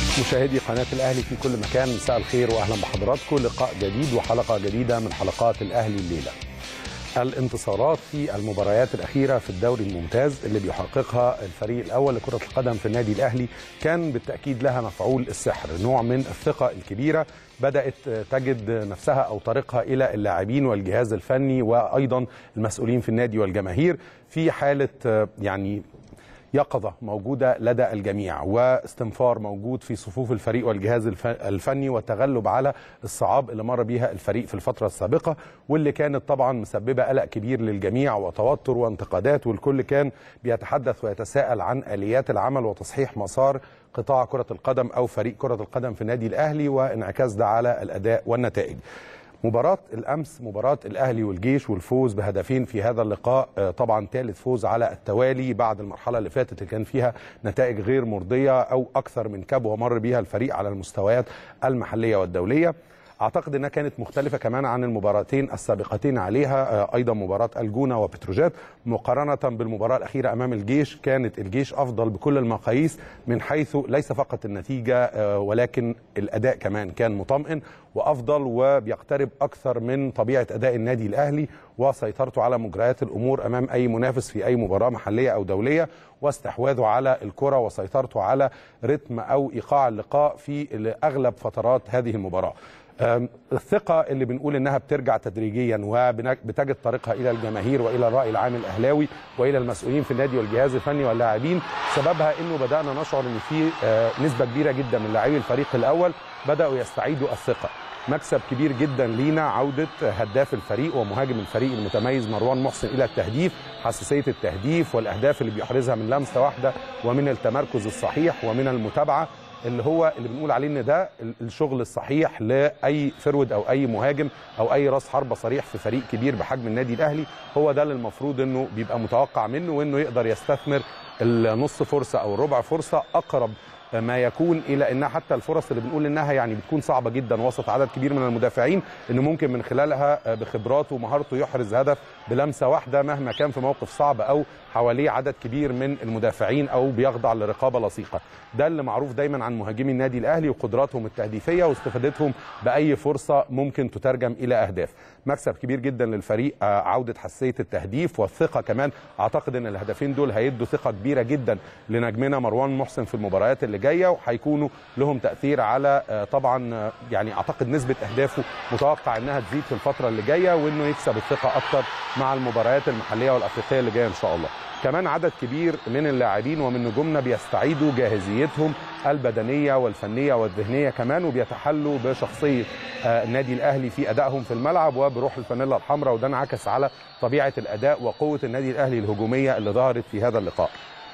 مشاهدي قناة الأهلي في كل مكان مساء الخير وأهلا بحضراتكم لقاء جديد وحلقة جديدة من حلقات الأهلي الليلة الانتصارات في المباريات الأخيرة في الدوري الممتاز اللي بيحققها الفريق الأول لكرة القدم في النادي الأهلي كان بالتأكيد لها مفعول السحر نوع من الثقة الكبيرة بدأت تجد نفسها أو طريقها إلى اللاعبين والجهاز الفني وأيضا المسؤولين في النادي والجماهير في حالة يعني يقظة موجودة لدى الجميع واستنفار موجود في صفوف الفريق والجهاز الفني والتغلب على الصعاب اللي مر بيها الفريق في الفترة السابقة واللي كانت طبعا مسببة قلق كبير للجميع وتوتر وانتقادات والكل كان بيتحدث ويتساءل عن آليات العمل وتصحيح مسار قطاع كرة القدم أو فريق كرة القدم في النادي الأهلي وانعكاس ده على الأداء والنتائج مباراة الأمس مباراة الأهلي والجيش والفوز بهدفين في هذا اللقاء طبعا ثالث فوز على التوالي بعد المرحلة اللي فاتت اللي كان فيها نتائج غير مرضية أو أكثر من كبوة مر بها الفريق على المستويات المحلية والدولية اعتقد انها كانت مختلفه كمان عن المباراتين السابقتين عليها ايضا مباراه الجونه وبتروجيت مقارنه بالمباراه الاخيره امام الجيش كانت الجيش افضل بكل المقاييس من حيث ليس فقط النتيجه ولكن الاداء كمان كان مطمئن وافضل وبيقترب اكثر من طبيعه اداء النادي الاهلي وسيطرته على مجريات الامور امام اي منافس في اي مباراه محليه او دوليه واستحواذه على الكره وسيطرته على رتم او ايقاع اللقاء في اغلب فترات هذه المباراه الثقة اللي بنقول انها بترجع تدريجيا وبتجد طريقها الى الجماهير والى الرأي العام الاهلاوي والى المسؤولين في النادي والجهاز الفني واللاعبين سببها انه بدأنا نشعر ان في نسبة كبيرة جدا من لاعبي الفريق الاول بدأوا يستعيدوا الثقة مكسب كبير جدا لينا عودة هداف الفريق ومهاجم الفريق المتميز مروان محسن إلى التهديف حساسية التهديف والأهداف اللي بيحرزها من لمسة واحدة ومن التمركز الصحيح ومن المتابعة اللي هو اللي بنقول عليه ان ده الشغل الصحيح لاي فرود او اي مهاجم او اي راس حربه صريح في فريق كبير بحجم النادي الاهلي هو ده اللي المفروض انه بيبقى متوقع منه وانه يقدر يستثمر النص فرصه او ربع فرصه اقرب ما يكون الى انها حتى الفرص اللي بنقول انها يعني بتكون صعبه جدا وسط عدد كبير من المدافعين انه ممكن من خلالها بخبراته ومهارته يحرز هدف بلمسه واحده مهما كان في موقف صعب او حواليه عدد كبير من المدافعين او بيخضع لرقابه لصيقه ده اللي معروف دايما عن مهاجمي النادي الاهلي وقدراتهم التهديفيه واستفادتهم باي فرصه ممكن تترجم الى اهداف مكسب كبير جدا للفريق عوده حساسيه التهديف والثقه كمان اعتقد ان الهدفين دول هيدوا ثقه كبيره جدا لنجمنا مروان محسن في المباريات اللي جايه وهيكونوا لهم تاثير على طبعا يعني اعتقد نسبه اهدافه متوقع انها تزيد في الفتره اللي جايه وانه يكسب الثقه اكتر مع المباريات المحليه والافريقيه اللي جايه ان شاء الله كمان عدد كبير من اللاعبين ومن نجومنا بيستعيدوا جاهزيتهم البدنيه والفنيه والذهنيه كمان وبيتحلوا بشخصيه النادي الاهلي في ادائهم في الملعب وبروح الفانيلا الحمراء وده انعكس على طبيعه الاداء وقوه النادي الاهلي الهجوميه اللي ظهرت في هذا اللقاء.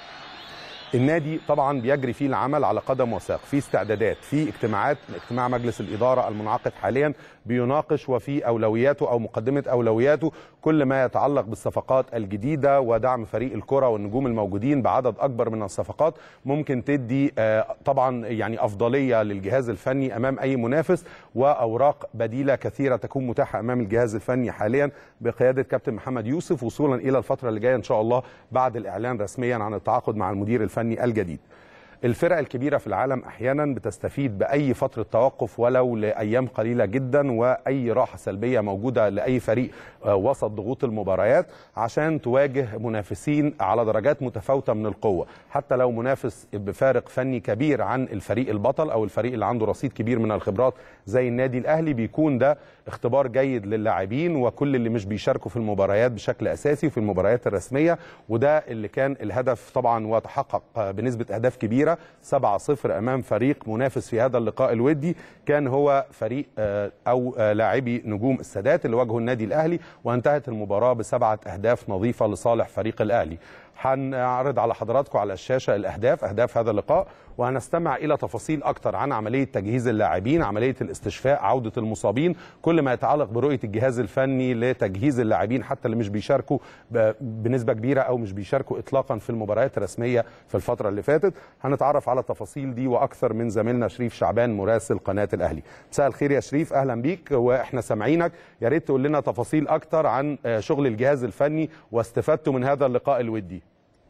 النادي طبعا بيجري فيه العمل على قدم وساق في استعدادات في اجتماعات اجتماع مجلس الاداره المنعقد حاليا بيناقش وفي اولوياته او مقدمه اولوياته كل ما يتعلق بالصفقات الجديده ودعم فريق الكره والنجوم الموجودين بعدد اكبر من الصفقات ممكن تدي طبعا يعني افضليه للجهاز الفني امام اي منافس واوراق بديله كثيره تكون متاحه امام الجهاز الفني حاليا بقياده كابتن محمد يوسف وصولا الى الفتره اللي جايه ان شاء الله بعد الاعلان رسميا عن التعاقد مع المدير الفني الجديد الفرق الكبيرة في العالم أحيانا بتستفيد بأي فترة توقف ولو لأيام قليلة جدا وأي راحة سلبية موجودة لأي فريق وسط ضغوط المباريات عشان تواجه منافسين على درجات متفاوتة من القوة حتى لو منافس بفارق فني كبير عن الفريق البطل أو الفريق اللي عنده رصيد كبير من الخبرات زي النادي الأهلي بيكون ده اختبار جيد للاعبين وكل اللي مش بيشاركوا في المباريات بشكل أساسي في المباريات الرسمية وده اللي كان الهدف طبعا وتحقق بنسبة أهداف كبيرة 7-0 امام فريق منافس في هذا اللقاء الودي كان هو فريق او لاعبي نجوم السادات اللي واجهوا النادي الاهلي وانتهت المباراه بسبعه اهداف نظيفه لصالح فريق الاهلي هنعرض على حضراتكم على الشاشه الاهداف اهداف هذا اللقاء وهنستمع الى تفاصيل اكتر عن عمليه تجهيز اللاعبين عمليه الاستشفاء عوده المصابين كل ما يتعلق برؤيه الجهاز الفني لتجهيز اللاعبين حتى اللي مش بيشاركوا بنسبه كبيره او مش بيشاركوا اطلاقا في المباريات الرسميه في الفتره اللي فاتت هنتعرف على التفاصيل دي واكثر من زميلنا شريف شعبان مراسل قناه الاهلي مساء الخير يا شريف اهلا بيك واحنا سامعينك يا ريت تقول لنا تفاصيل اكتر عن شغل الجهاز الفني واستفادته من هذا اللقاء الودي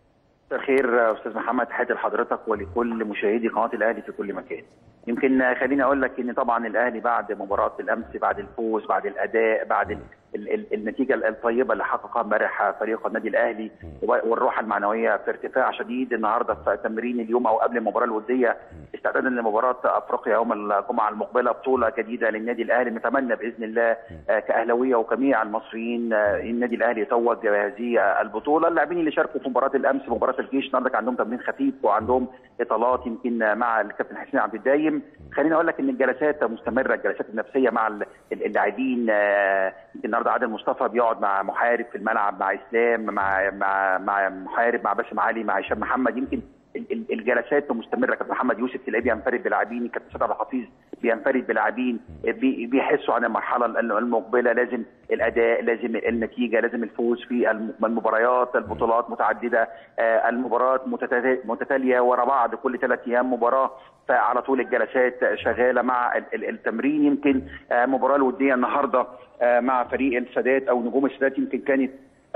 الخير استاذ محمد تحياتي لحضرتك ولكل مشاهدي قناه الاهلي في كل مكان. يمكن خليني اقول لك ان طبعا الاهلي بعد مباراه الامس بعد الفوز بعد الاداء بعد ال ال ال النتيجه الطيبه اللي حققها امبارح فريق النادي الاهلي والروح المعنويه في ارتفاع شديد النهارده في تمرين اليوم او قبل المباراه الوديه استعدادا لمباراه افريقيا يوم الجمعه المقبله بطوله جديده للنادي الاهلي نتمنى باذن الله كاهلاويه وجميع المصريين النادي الاهلي يتوج بهذه البطوله اللاعبين اللي شاركوا في مباراه الامس مباراه الجيش النهارده كان عندهم تمرين خفيف وعندهم اطالات يمكن مع الكابتن حسين عبد الدايم خليني اقول لك ان الجلسات مستمره الجلسات النفسيه مع اللاعبين يمكن النهارده عادل مصطفى بيقعد مع محارب في الملعب مع اسلام مع مع مع محارب مع باسم علي مع هشام محمد يمكن الجلسات مستمره كابتن محمد يوسف تلاقيه بينفرد بلاعبين كابتن سيد عبد الحفيظ بينفرد بلاعبين بيحسوا عن المرحله المقبله لازم الاداء لازم النتيجه لازم الفوز في المباريات البطولات متعدده المباريات متتاليه ورا بعض كل ثلاث ايام مباراه فعلى طول الجلسات شغاله مع التمرين يمكن مباراه الوديه النهارده مع فريق السادات او نجوم السادات يمكن كانت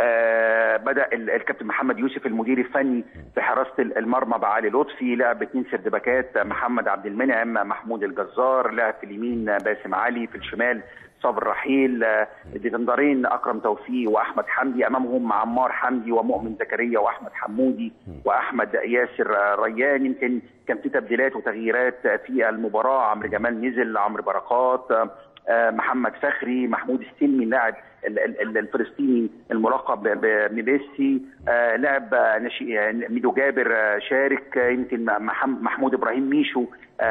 آه بدا الكابتن محمد يوسف المدير الفني في حراسه المرمى بعلي لطفي لعب اثنين سردباكات محمد عبد المنعم محمود الجزار لعب في اليمين باسم علي في الشمال صبر رحيل ديفندرين اكرم توفيق واحمد حمدي امامهم عمار حمدي ومؤمن زكريا واحمد حمودي واحمد ياسر ريان يمكن كان في تبديلات وتغييرات في المباراه عمرو جمال نزل عمرو بركات محمد فخري محمود السلمي لاعب الفلسطيني الملقب بميسي لاعب ميدو جابر شارك يمكن محمود ابراهيم ميشو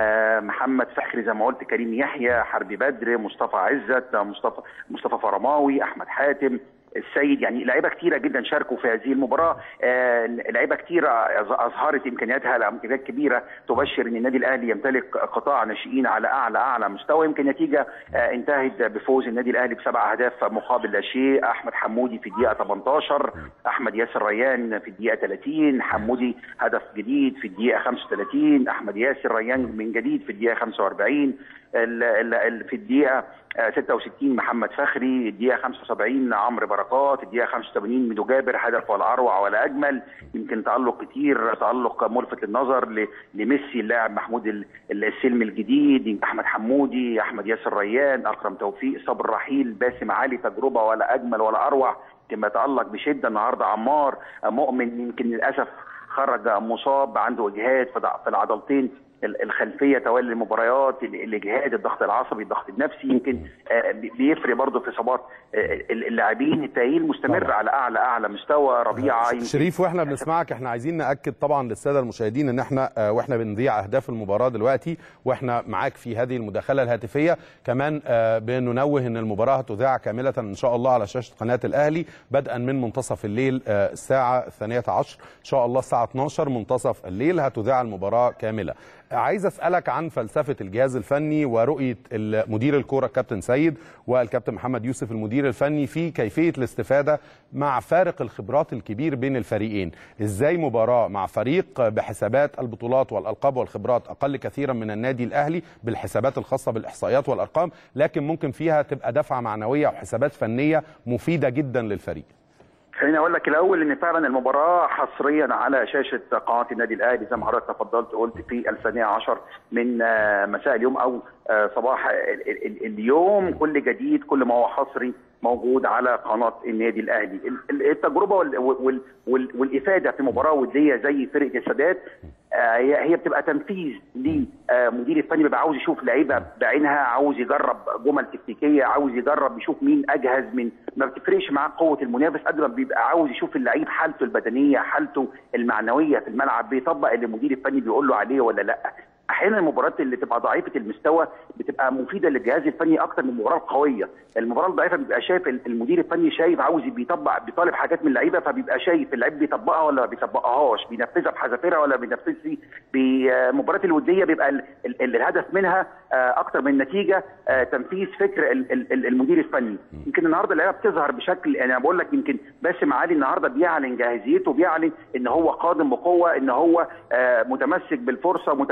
محمد فخري زي ما قلت كريم يحيى حربي بدر مصطفى عزت مصطفى مصطفى فرماوي احمد حاتم السيد يعني لعيبه كتيره جدا شاركوا في هذه المباراه آه لعيبه كتيره اظهرت امكانياتها لامكانيات كبيره تبشر ان النادي الاهلي يمتلك قطاع ناشئين على اعلى اعلى مستوى يمكن نتيجه آه انتهت بفوز النادي الاهلي بسبع اهداف مقابل لا شيء احمد حمودي في الدقيقه 18 احمد ياسر ريان في الدقيقه 30 حمودي هدف جديد في الدقيقه 35 احمد ياسر ريان من جديد في الدقيقه 45 ال ال في الدقيقه 66 محمد فخري الدقيقه 75 عمرو بركات الدقيقه 85 ميدو جابر هدف ولا اروع ولا اجمل يمكن تالق كتير تالق ملفت للنظر لميسي اللاعب محمود السلمي الجديد احمد حمودي احمد ياسر ريان اكرم توفيق صبر رحيل باسم علي تجربه ولا اجمل ولا اروع كما تالق بشده النهارده عمار مؤمن يمكن للاسف خرج مصاب عنده اجهاد في العضلتين الخلفيه توالي المباريات الاجهاد الضغط العصبي الضغط النفسي يمكن بيفرق برضه في اصابات اللاعبين التاهيل مستمر طبعا. على اعلى اعلى مستوى ربيعه شريف واحنا بنسمعك احنا عايزين ناكد طبعا للساده المشاهدين ان احنا واحنا بنذيع اهداف المباراه دلوقتي واحنا معاك في هذه المداخله الهاتفيه كمان بننوه ان المباراه هتذاع كامله ان شاء الله على شاشه قناه الاهلي بدءا من منتصف الليل الساعه الثانيه عشر ان شاء الله الساعه 12 منتصف الليل هتذاع المباراه كامله عايز اسالك عن فلسفه الجهاز الفني ورؤيه مدير الكوره الكابتن سيد والكابتن محمد يوسف المدير الفني في كيفيه الاستفاده مع فارق الخبرات الكبير بين الفريقين ازاي مباراه مع فريق بحسابات البطولات والالقاب والخبرات اقل كثيرا من النادي الاهلي بالحسابات الخاصه بالاحصائيات والارقام لكن ممكن فيها تبقى دفعه معنويه وحسابات فنيه مفيده جدا للفريق خليني اقول لك الاول ان فعلا المباراه حصريا على شاشه قناه النادي الاهلي زي ما حضرتك تفضلت قلت في الثانيه عشر من مساء اليوم او صباح اليوم كل جديد كل ما هو حصري موجود على قناه النادي الاهلي التجربه والافاده في مباراه وديه زي فرقه السادات هي بتبقى تنفيذ لمدير الفني بيبقى عاوز يشوف لعيبه بعينها عاوز يجرب جمل تكتيكيه عاوز يجرب يشوف مين اجهز من ما بتفرقش معاه قوه المنافس قد ما بيبقى عاوز يشوف اللعيب حالته البدنيه حالته المعنويه في الملعب بيطبق اللي المدير الفني بيقول له عليه ولا لا احيانا المباريات اللي تبقى ضعيفه المستوى بتبقى مفيده للجهاز الفني اكتر من المباراه القويه، المباراه الضعيفه بيبقى شايف المدير الفني شايف عاوز بيطبق بيطالب حاجات من اللعيبه فبيبقى شايف اللعيب بيطبقها ولا ما بيطبقهاش، بينفذها بحذافيرها ولا بينفذها بمباراه الوديه بيبقى ال ال الهدف منها اكتر من النتيجه تنفيذ فكر المدير الفني، يمكن النهارده اللعيبه بتظهر بشكل انا بقول لك يمكن باسم علي النهارده بيعلن جاهزيته بيعلن ان هو قادم بقوه ان هو متمسك بالفرصه متمسك ان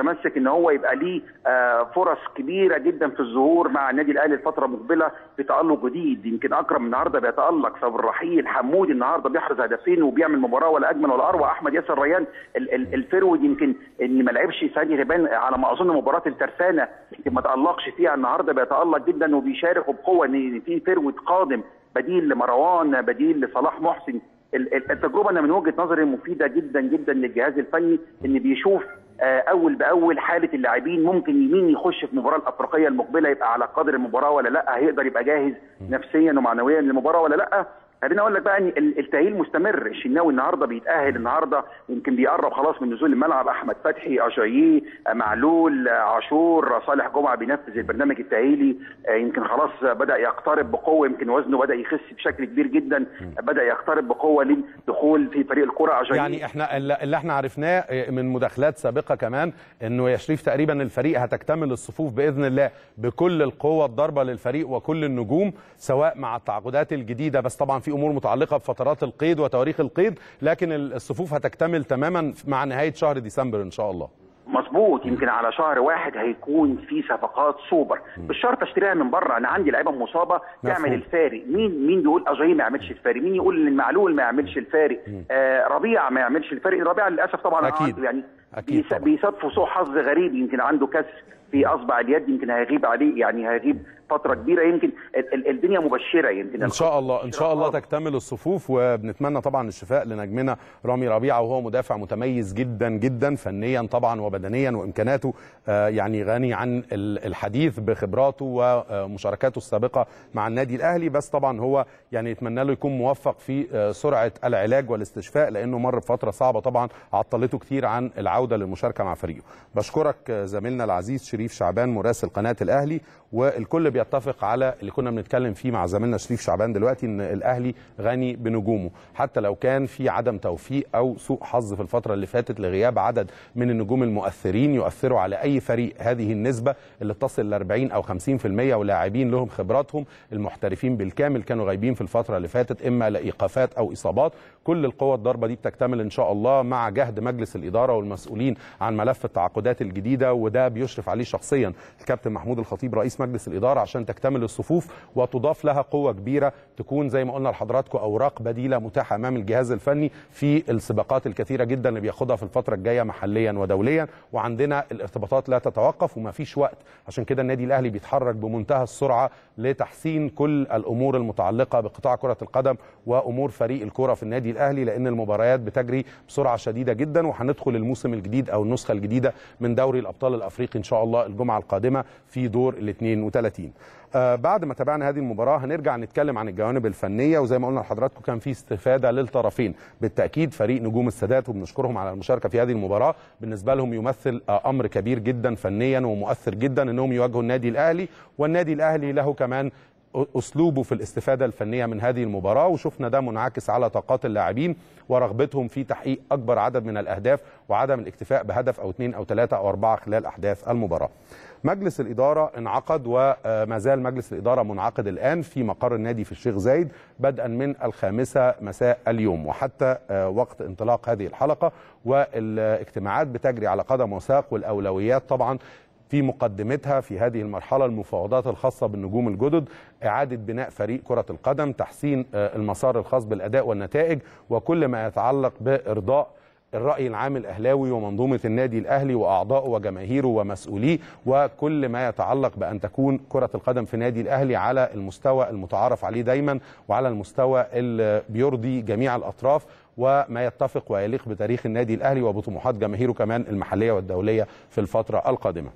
ان هو يبقى ليه آه، فرص كبيره جدا في الظهور مع النادي الاهلي الفتره المقبله بتالق جديد يمكن اكرم النهارده بيتالق فبالرحيل حمودي النهارده بيحرز هدفين وبيعمل مباراه ولا اجمل ولا اروع احمد ياسر ريان ال- ال- الفرود يمكن ان ما لعبش سادي غيبان على ما اظن مباراه الترسانه يمكن ما تالقش فيها النهارده بيتالق جدا وبيشارك بقوه ان في فرود قادم بديل لمروان بديل لصلاح محسن ال- ال- التجربه انا من وجهه نظري مفيده جدا جدا للجهاز الفني ان بيشوف آه، اول باول حاله اللاعبين ممكن مين يخش في المباراه الافريقيه المقبله يبقى على قدر المباراه ولا لا هيقدر يبقى جاهز نفسيا ومعنويا للمباراه ولا لا خليني اقول لك بقى ان ال- التاهيل مستمر الشناوي النهارده بيتاهل النهارده يمكن بيقرب خلاص من نزول الملعب احمد فتحي اجاييه آه، معلول آه، عاشور آه، صالح جمعه بينفذ البرنامج التاهيلي آه، يمكن خلاص آه، بدا يقترب بقوه يمكن وزنه بدا يخس بشكل كبير جدا آه، بدا يقترب بقوه للدخول في فريق الكره اجاييه يعني احنا اللي اللي احنا عرفناه من مداخلات سابقه كمان انه يا شريف تقريبا الفريق هتكتمل الصفوف باذن الله بكل القوه الضاربه للفريق وكل النجوم سواء مع التعاقدات الجديده بس طبعا في امور متعلقه بفترات القيد وتواريخ القيد لكن الصفوف هتكتمل تماما مع نهايه شهر ديسمبر ان شاء الله مظبوط يمكن على شهر واحد هيكون في صفقات سوبر مش شرط اشتريها من بره انا عندي لعيبه مصابه تعمل مفهوم. الفارق مين مين بيقول اجاي ما يعملش الفارق مين يقول ان المعلول ما يعملش الفارق آه ربيع ما يعملش الفارق ربيع للاسف طبعا أكيد. عنده يعني أكيد بيس- طبعا. بيصادفوا سوء حظ غريب يمكن عنده كسر في اصبع اليد يمكن هيغيب عليه يعني هيغيب فتره كبيره يمكن ال- ال- الدنيا مبشره يمكن ان شاء الله ان شاء الله تكتمل الصفوف وبنتمنى طبعا الشفاء لنجمنا رامي ربيعه وهو مدافع متميز جدا جدا فنيا طبعا وبدنيا وامكاناته آه، يعني غني عن ال- الحديث بخبراته ومشاركاته السابقه مع النادي الاهلي بس طبعا هو يعني يتمنى له يكون موفق في آه، سرعه العلاج والاستشفاء لانه مر بفتره صعبه طبعا عطلته كتير عن العوده للمشاركه مع فريقه بشكرك آه، زميلنا العزيز شريف شعبان مراسل قناه الاهلي والكل بيتفق على اللي كنا بنتكلم فيه مع زميلنا شريف شعبان دلوقتي ان الاهلي غني بنجومه حتى لو كان في عدم توفيق او سوء حظ في الفتره اللي فاتت لغياب عدد من النجوم المؤثرين يؤثروا على اي فريق هذه النسبه اللي تصل ل 40 او 50% ولاعبين لهم خبراتهم المحترفين بالكامل كانوا غايبين في الفتره اللي فاتت اما لايقافات او اصابات كل القوى الضاربه دي بتكتمل ان شاء الله مع جهد مجلس الاداره والمسؤولين عن ملف التعاقدات الجديده وده بيشرف عليه شخصيا الكابتن محمود الخطيب رئيس مجلس الاداره عشان تكتمل الصفوف وتضاف لها قوه كبيره تكون زي ما قلنا لحضراتكم اوراق بديله متاحه امام الجهاز الفني في السباقات الكثيره جدا اللي بياخدها في الفتره الجايه محليا ودوليا وعندنا الارتباطات لا تتوقف وما فيش وقت عشان كده النادي الاهلي بيتحرك بمنتهى السرعه لتحسين كل الامور المتعلقه بقطاع كره القدم وامور فريق الكره في النادي الاهلي لان المباريات بتجري بسرعه شديده جدا وهندخل الموسم الجديد او النسخه الجديده من دوري الابطال الافريقي ان شاء الله الجمعه القادمه في دور ال 32 آه بعد ما تابعنا هذه المباراه هنرجع نتكلم عن الجوانب الفنيه وزي ما قلنا لحضراتكم كان في استفاده للطرفين بالتاكيد فريق نجوم السادات وبنشكرهم على المشاركه في هذه المباراه بالنسبه لهم يمثل آه امر كبير جدا فنيا ومؤثر جدا انهم يواجهوا النادي الاهلي والنادي الاهلي له كمان اسلوبه في الاستفاده الفنيه من هذه المباراه وشفنا ده منعكس على طاقات اللاعبين ورغبتهم في تحقيق اكبر عدد من الاهداف وعدم الاكتفاء بهدف او اثنين او ثلاثه او اربعه خلال احداث المباراه. مجلس الاداره انعقد وما زال مجلس الاداره منعقد الان في مقر النادي في الشيخ زايد بدءا من الخامسه مساء اليوم وحتى وقت انطلاق هذه الحلقه والاجتماعات بتجري على قدم وساق والاولويات طبعا في مقدمتها في هذه المرحلة المفاوضات الخاصة بالنجوم الجدد إعادة بناء فريق كرة القدم تحسين المسار الخاص بالأداء والنتائج وكل ما يتعلق بإرضاء الرأي العام الأهلاوي ومنظومة النادي الأهلي وأعضائه وجماهيره ومسؤوليه وكل ما يتعلق بأن تكون كرة القدم في النادي الأهلي على المستوى المتعارف عليه دايما وعلى المستوى اللي بيرضي جميع الأطراف وما يتفق ويليق بتاريخ النادي الأهلي وبطموحات جماهيره كمان المحلية والدولية في الفترة القادمة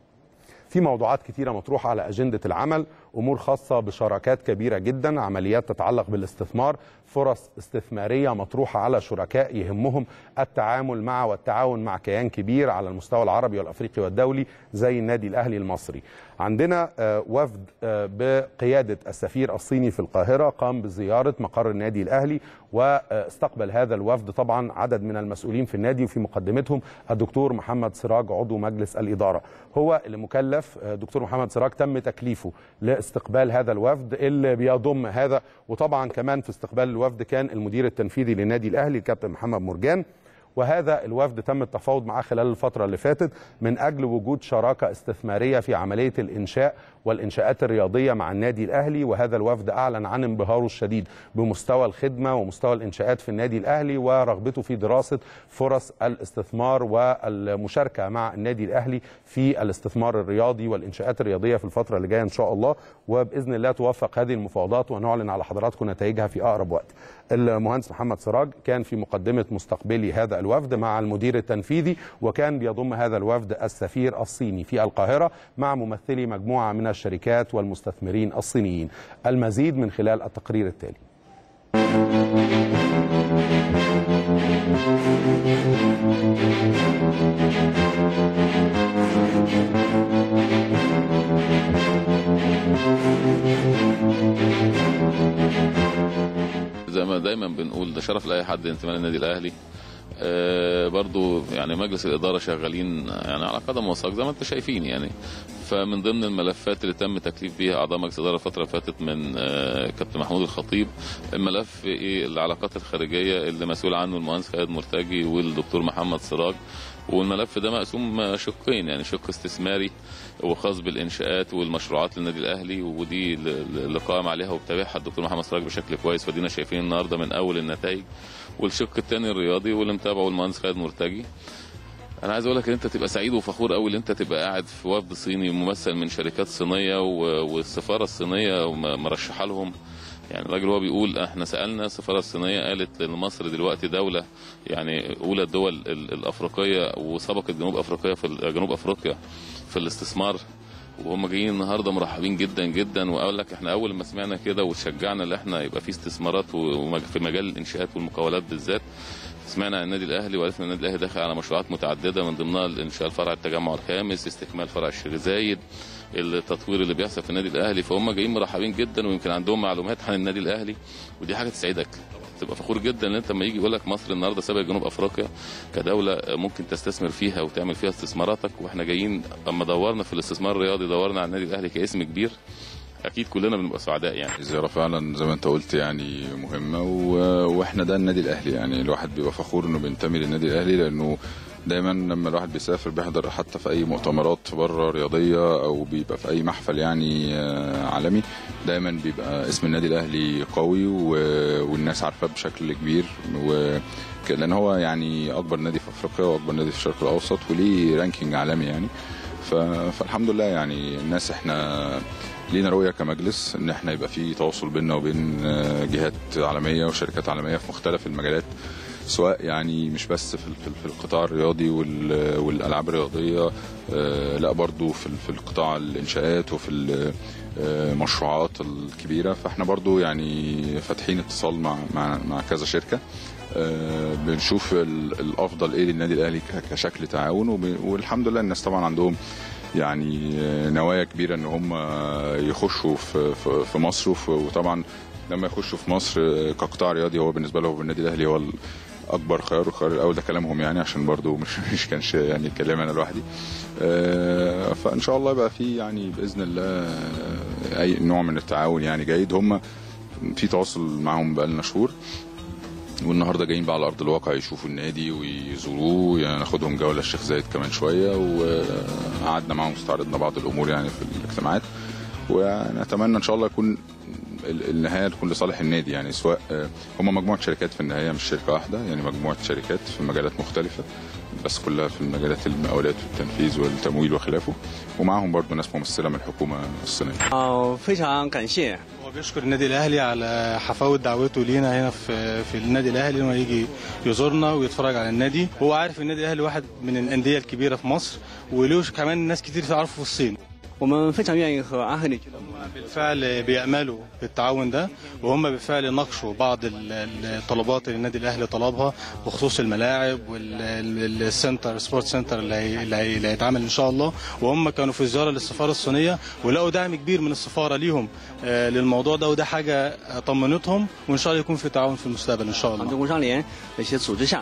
في موضوعات كثيرة مطروحة على أجندة العمل أمور خاصة بشراكات كبيرة جدا عمليات تتعلق بالاستثمار فرص استثمارية مطروحة على شركاء يهمهم التعامل مع والتعاون مع كيان كبير على المستوى العربي والأفريقي والدولي زي النادي الأهلي المصري عندنا وفد بقيادة السفير الصيني في القاهرة قام بزيارة مقر النادي الأهلي واستقبل هذا الوفد طبعا عدد من المسؤولين في النادي وفي مقدمتهم الدكتور محمد سراج عضو مجلس الإدارة هو اللي مكلف دكتور محمد سراج تم تكليفه لاستقبال هذا الوفد اللي بيضم هذا وطبعا كمان في استقبال الوفد كان المدير التنفيذي للنادي الأهلي الكابتن محمد مرجان وهذا الوفد تم التفاوض معاه خلال الفترة اللي فاتت من أجل وجود شراكة استثمارية في عملية الإنشاء والإنشاءات الرياضية مع النادي الأهلي وهذا الوفد أعلن عن انبهاره الشديد بمستوى الخدمة ومستوى الإنشاءات في النادي الأهلي ورغبته في دراسة فرص الاستثمار والمشاركة مع النادي الأهلي في الاستثمار الرياضي والإنشاءات الرياضية في الفترة اللي جاية إن شاء الله وبإذن الله توفق هذه المفاوضات ونعلن على حضراتكم نتائجها في أقرب وقت المهندس محمد سراج كان في مقدمة مستقبلي هذا الوفد مع المدير التنفيذي وكان بيضم هذا الوفد السفير الصيني في القاهرة مع ممثلي مجموعة من الشركات والمستثمرين الصينيين المزيد من خلال التقرير التالي زي ما دايما بنقول ده شرف لاي حد انتماء للنادي الاهلي آه برضو يعني مجلس الاداره شغالين يعني على قدم وساق زي ما انتم شايفين يعني فمن ضمن الملفات اللي تم تكليف بيها اعضاء مجلس الاداره الفتره اللي فاتت من آه كابتن محمود الخطيب الملف ايه العلاقات الخارجيه اللي مسؤول عنه المهندس خالد مرتجي والدكتور محمد سراج والملف ده مقسوم شقين يعني شق استثماري وخاص بالانشاءات والمشروعات للنادي الاهلي ودي اللي قائم عليها وبتابعها الدكتور محمد سراج بشكل كويس ودينا شايفين النهارده من اول النتائج والشق الثاني الرياضي واللي متابعه المهندس خالد مرتجي انا عايز اقول لك ان انت تبقى سعيد وفخور قوي ان انت تبقى قاعد في وفد صيني ممثل من شركات صينيه والسفاره الصينيه مرشحه لهم يعني الراجل هو بيقول احنا سالنا السفاره الصينيه قالت ان مصر دلوقتي دوله يعني اولى الدول الافريقيه وسبقت جنوب افريقيا في جنوب افريقيا في الاستثمار وهم جايين النهارده مرحبين جدا جدا واقول لك احنا اول ما سمعنا كده وتشجعنا ان احنا يبقى في استثمارات في مجال الانشاءات والمقاولات بالذات سمعنا عن النادي الاهلي وعرفنا ان النادي الاهلي داخل على مشروعات متعدده من ضمنها انشاء الفرع التجمع الخامس استكمال فرع الشيخ زايد التطوير اللي بيحصل في النادي الاهلي فهم جايين مرحبين جدا ويمكن عندهم معلومات عن النادي الاهلي ودي حاجه تسعدك تبقى فخور جدا ان انت لما يجي يقول لك مصر النهارده سابقه جنوب افريقيا كدوله ممكن تستثمر فيها وتعمل فيها استثماراتك واحنا جايين اما دورنا في الاستثمار الرياضي دورنا على النادي الاهلي كاسم كبير اكيد كلنا بنبقى سعداء يعني الزياره فعلا زي ما انت قلت يعني مهمه و... واحنا ده النادي الاهلي يعني الواحد بيبقى فخور انه بينتمي للنادي الاهلي لانه دايما لما الواحد بيسافر بيحضر حتى في اي مؤتمرات بره رياضيه او بيبقى في اي محفل يعني عالمي دايما بيبقى اسم النادي الاهلي قوي و... والناس عارفاه بشكل كبير و... لان هو يعني اكبر نادي في افريقيا واكبر نادي في الشرق الاوسط وليه رانكينج عالمي يعني ف... فالحمد لله يعني الناس احنا لينا رؤيه كمجلس ان احنا يبقى في تواصل بيننا وبين جهات عالميه وشركات عالميه في مختلف المجالات سواء يعني مش بس في في القطاع الرياضي والالعاب الرياضيه لا برضو في في القطاع الانشاءات وفي المشروعات الكبيره فاحنا برضو يعني فاتحين اتصال مع مع مع كذا شركه بنشوف الافضل ايه للنادي الاهلي كشكل تعاون والحمد لله الناس طبعا عندهم يعني نوايا كبيره ان هم يخشوا في في مصر وطبعا لما يخشوا في مصر كقطاع رياضي هو بالنسبه لهم النادي الاهلي هو اكبر خيار والخيار الاول ده كلامهم يعني عشان برضو مش مش كانش يعني كلامي انا لوحدي فان شاء الله يبقى في يعني باذن الله اي نوع من التعاون يعني جيد هم في تواصل معاهم بقالنا شهور والنهارده جايين بقى على ارض الواقع يشوفوا النادي ويزوروه يعني ناخدهم جوله الشيخ زايد كمان شويه وقعدنا معاهم استعرضنا بعض الامور يعني في الاجتماعات ونتمنى ان شاء الله يكون النهايه تكون لصالح النادي يعني سواء هم مجموعه شركات في النهايه مش شركه واحده يعني مجموعه شركات في مجالات مختلفه بس كلها في مجالات المقاولات والتنفيذ والتمويل وخلافه ومعاهم برضو ناس ممثله من الحكومه الصينيه. اه 非常感谢 هو بيشكر النادي الاهلي على حفاوه دعوته لينا هنا في في النادي الاهلي انه يجي يزورنا ويتفرج على النادي هو عارف النادي الاهلي واحد من الانديه الكبيره في مصر وله كمان ناس كتير تعرفه في الصين 我们非常愿意和安赫里俱乐部 بالفعل بيأملوا بالتعاون ده وهم بالفعل ناقشوا بعض الطلبات اللي النادي الاهلي طلبها بخصوص الملاعب والسنتر سبورت سنتر اللي هي- اللي هي- اللي هيتعمل ان شاء الله وهم كانوا في زياره للسفاره الصينيه ولقوا دعم كبير من السفاره ليهم آه، للموضوع ده وده حاجه طمنتهم وان شاء الله يكون في تعاون في المستقبل ان شاء 杭 الله 州工商联的一些组织下，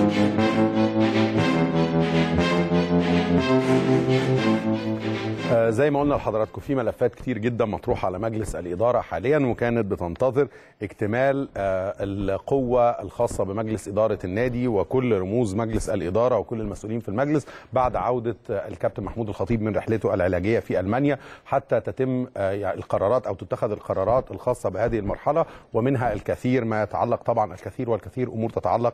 آه، زي ما قلنا لحضراتكم في ملفات كتير جدا مطروحه على مجلس الاداره حاليا وكانت بتنتظر اكتمال آه، القوه الخاصه بمجلس اداره النادي وكل رموز مجلس الاداره وكل المسؤولين في المجلس بعد عوده آه، الكابتن محمود الخطيب من رحلته العلاجيه في المانيا حتى تتم آه، يعني القرارات او تتخذ القرارات الخاصه بهذه المرحله ومنها الكثير ما يتعلق طبعا الكثير والكثير امور تتعلق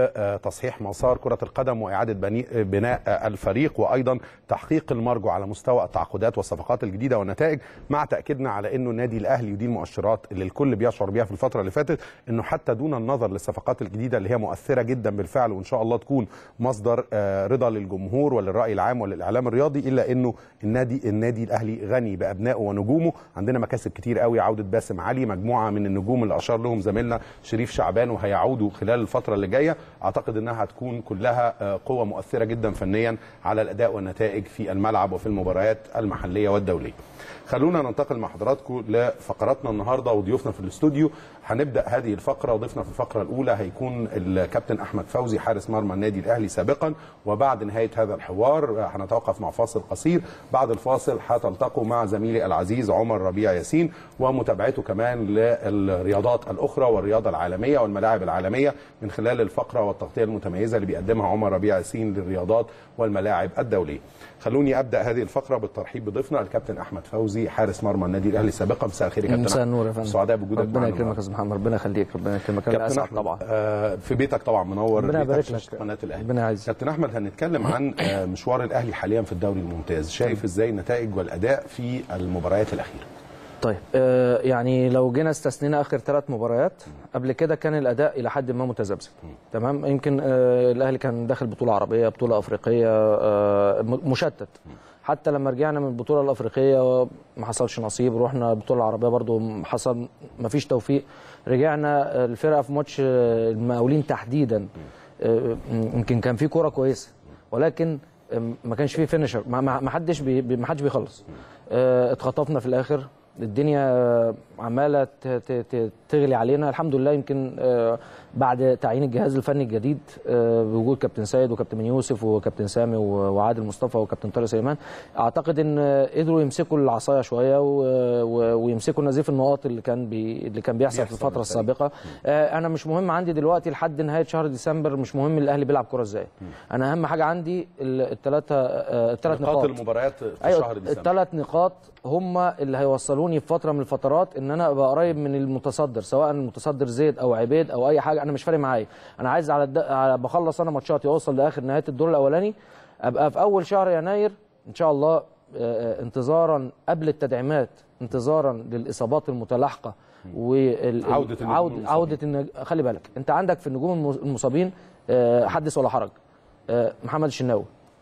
بتصحيح مسار كره القدم واعاده بني- بناء آه، الفريق وايضا تحقيق المرجو على مستوى التعاقدات والصفقات الجديده والنتائج مع تاكيدنا على انه النادي الاهلي ودي المؤشرات اللي الكل بيشعر بيها في الفتره اللي فاتت انه حتى دون النظر للصفقات الجديده اللي هي مؤثره جدا بالفعل وان شاء الله تكون مصدر آه، رضا للجمهور وللراي العام وللاعلام الرياضي الا انه النادي النادي الاهلي غني بابنائه ونجومه عندنا مكاسب كتير قوي عوده باسم علي مجموعه من النجوم اللي اشار لهم زميلنا شريف شعبان وهيعودوا خلال الفتره اللي جايه اعتقد انها هتكون كلها آه، قوه مؤثره جدا فنيا على الاداء والنتائج في الملعب وفي المباريات المحليه والدوليه خلونا ننتقل مع حضراتكم لفقراتنا النهارده وضيوفنا في الاستوديو هنبدا هذه الفقره وضيفنا في الفقره الاولى هيكون الكابتن احمد فوزي حارس مرمى النادي الاهلي سابقا وبعد نهايه هذا الحوار هنتوقف مع فاصل قصير بعد الفاصل هتلتقوا مع زميلي العزيز عمر ربيع ياسين ومتابعته كمان للرياضات الاخرى والرياضه العالميه والملاعب العالميه من خلال الفقره والتغطيه المتميزه اللي بيقدمها عمر ربيع ياسين للرياضات والملاعب الدوليه خلوني ابدا هذه الفقره بالترحيب بضيفنا الكابتن احمد فوزي حارس مرمى النادي الاهلي سابقا مساء الخير يا كابتن مساء أحمد. النور يا فندم سعداء بوجودك ربنا معنا يكرمك يا النهاردة. استاذ محمد ربنا يخليك ربنا يكرمك انا كابتن اسعد احمد طبعا آه، في بيتك طبعا منور ربنا بيتك يبارك شاشة لك. قناه الاهلي ربنا يعزك. كابتن احمد هنتكلم عن آه، مشوار الاهلي حاليا في الدوري الممتاز شايف ازاي النتائج والاداء في المباريات الاخيره طيب آه يعني لو جينا استثنينا اخر ثلاث مباريات قبل كده كان الاداء الى حد ما متذبذب تمام يمكن آه الاهلي كان داخل بطوله عربيه بطوله افريقيه آه م- مشتت حتى لما رجعنا من البطوله الافريقيه ما حصلش نصيب رحنا البطوله العربيه برضو حصل ما فيش توفيق رجعنا آه، الفرقه في ماتش آه، المقاولين تحديدا آه، يمكن كان في كوره كويسه ولكن آه، ما كانش فيه فينيشر ما ما- ما حدش بي بي- ما حدش بيخلص آه، اتخطفنا في الاخر الدنيا آه، عماله ت- ت- ت- تغلي علينا الحمد لله يمكن آه، بعد تعيين الجهاز الفني الجديد آه، بوجود كابتن سيد وكابتن يوسف وكابتن سامي و- وعادل مصطفى وكابتن طارق سليمان اعتقد ان آه، قدروا يمسكوا العصايه شويه و- و- ويمسكوا نزيف النقاط اللي كان بي اللي كان بيحصل في بيحصل الفتره بالفريق. السابقه آه، انا مش مهم عندي دلوقتي لحد نهايه شهر ديسمبر مش مهم الاهلي بيلعب كوره ازاي انا اهم حاجه عندي الثلاثه الثلاث نقاط نقاط المباريات في ايوه شهر ديسمبر الثلاث نقاط هم اللي هيوصلوني في فتره من الفترات ان انا ابقى قريب من المتصدر سواء المتصدر زيد او عبيد او اي حاجه انا مش فارق معايا انا عايز على, الد... على بخلص انا ماتشاتي واوصل لاخر نهايه الدور الاولاني ابقى في اول شهر يناير ان شاء الله آه، آه، انتظارا قبل التدعيمات انتظارا للاصابات المتلاحقه وال... عودة النجوم عودة, المصابين. عودة النج... خلي بالك انت عندك في النجوم المص- المصابين آه، حدث ولا حرج آه، محمد الشناوي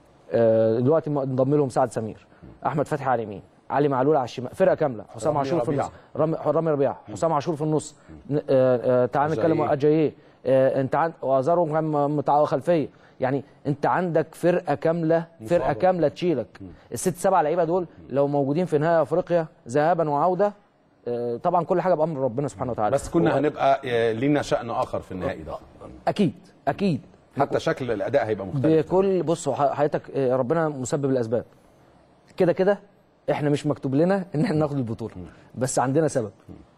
آه، دلوقتي م- انضم لهم سعد سمير احمد فتحي على اليمين علي معلول على الشمال فرقه كامله حسام رامي عاشور في ربيعة. النص رامي رامي ربيعه حسام عاشور في النص ن- آه، آه، تعال نتكلم أجاييه. اجاييه آه، انت عند وازارو كان م- متع- خلفيه يعني انت عندك فرقه كامله فرقه مصابة. كامله تشيلك الست سبع لعيبه دول لو موجودين في نهائي افريقيا ذهابا وعوده آه، طبعا كل حاجه بامر ربنا سبحانه وتعالى بس كنا هنبقى آه، لينا شأن آخر في النهائي ده اكيد اكيد حتى شكل الأداء هيبقى مختلف بكل بص هو حضرتك آه، ربنا مسبب الاسباب كده كده احنا مش مكتوب لنا ان احنا ناخد البطوله بس عندنا سبب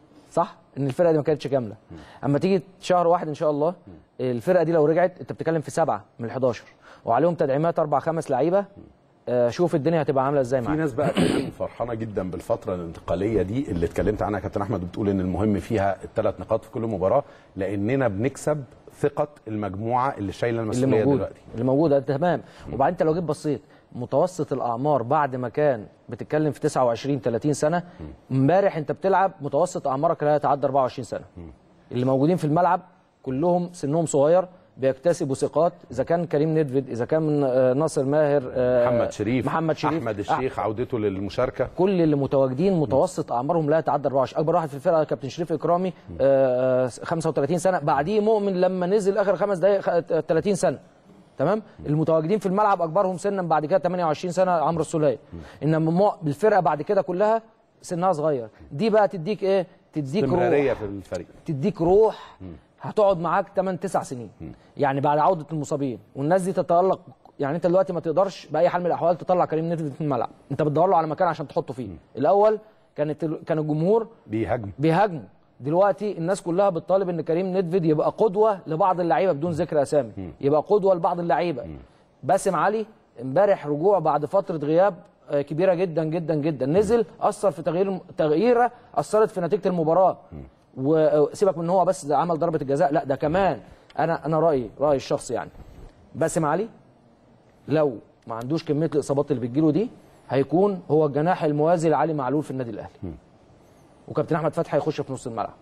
صح ان الفرقه دي ما كانتش كامله اما تيجي شهر واحد ان شاء الله الفرقه دي لو رجعت انت بتتكلم في سبعه من ال 11 وعليهم تدعيمات اربع خمس لعيبه آه، شوف الدنيا هتبقى عامله ازاي في معاك ناس بقى كمان فرحانه جدا بالفتره الانتقاليه دي اللي اتكلمت عنها كابتن احمد بتقول ان المهم فيها الثلاث نقاط في كل مباراه لاننا بنكسب ثقه المجموعه اللي شايله اللي المسؤوليه موجود دلوقتي اللي موجوده تمام وبعدين انت لو جيت بصيت متوسط الاعمار بعد ما كان بتتكلم في 29 30 سنه امبارح انت بتلعب متوسط اعمارك لا يتعدى 24 سنه اللي موجودين في الملعب كلهم سنهم صغير بيكتسبوا ثقات اذا كان كريم نيدفيد اذا كان آه، ناصر ماهر آه، محمد شريف محمد شريف احمد الشيخ عودته للمشاركه كل اللي متواجدين متوسط اعمارهم لا يتعدى 24 اكبر واحد في الفرقه كابتن شريف اكرامي آه، آه، 35 سنه بعديه مؤمن لما نزل اخر خمس دقائق خ- 30 سنه تمام المتواجدين في الملعب اكبرهم سنا بعد كده 28 سنه عمرو السوليه انما مو- الفرقه بعد كده كلها سنها صغير دي بقى تديك ايه تديك استمراريه روح في الفريق تديك روح هتقعد معاك 8 9 سنين يعني بعد عوده المصابين والناس دي تتالق يعني انت دلوقتي ما تقدرش باي حال من الاحوال تطلع كريم نيدفيد من الملعب انت بتدور له على مكان عشان تحطه فيه الاول كانت ال- كان الجمهور بيهاجم بيهاجموا دلوقتي الناس كلها بتطالب ان كريم نيدفيد يبقى قدوه لبعض اللعيبه بدون ذكر اسامي يبقى قدوه لبعض اللعيبه باسم علي امبارح رجوع بعد فتره غياب آه، كبيره جدا جدا جدا نزل اثر في تغيير تغييره اثرت في نتيجه المباراه وسيبك من ان هو بس ده عمل ضربه الجزاء لا ده كمان انا انا رايي رايي الشخصي يعني باسم علي لو ما عندوش كميه الاصابات اللي بتجيله دي هيكون هو الجناح الموازي لعلي معلول في النادي الاهلي وكابتن احمد فتحي هيخش في نص الملعب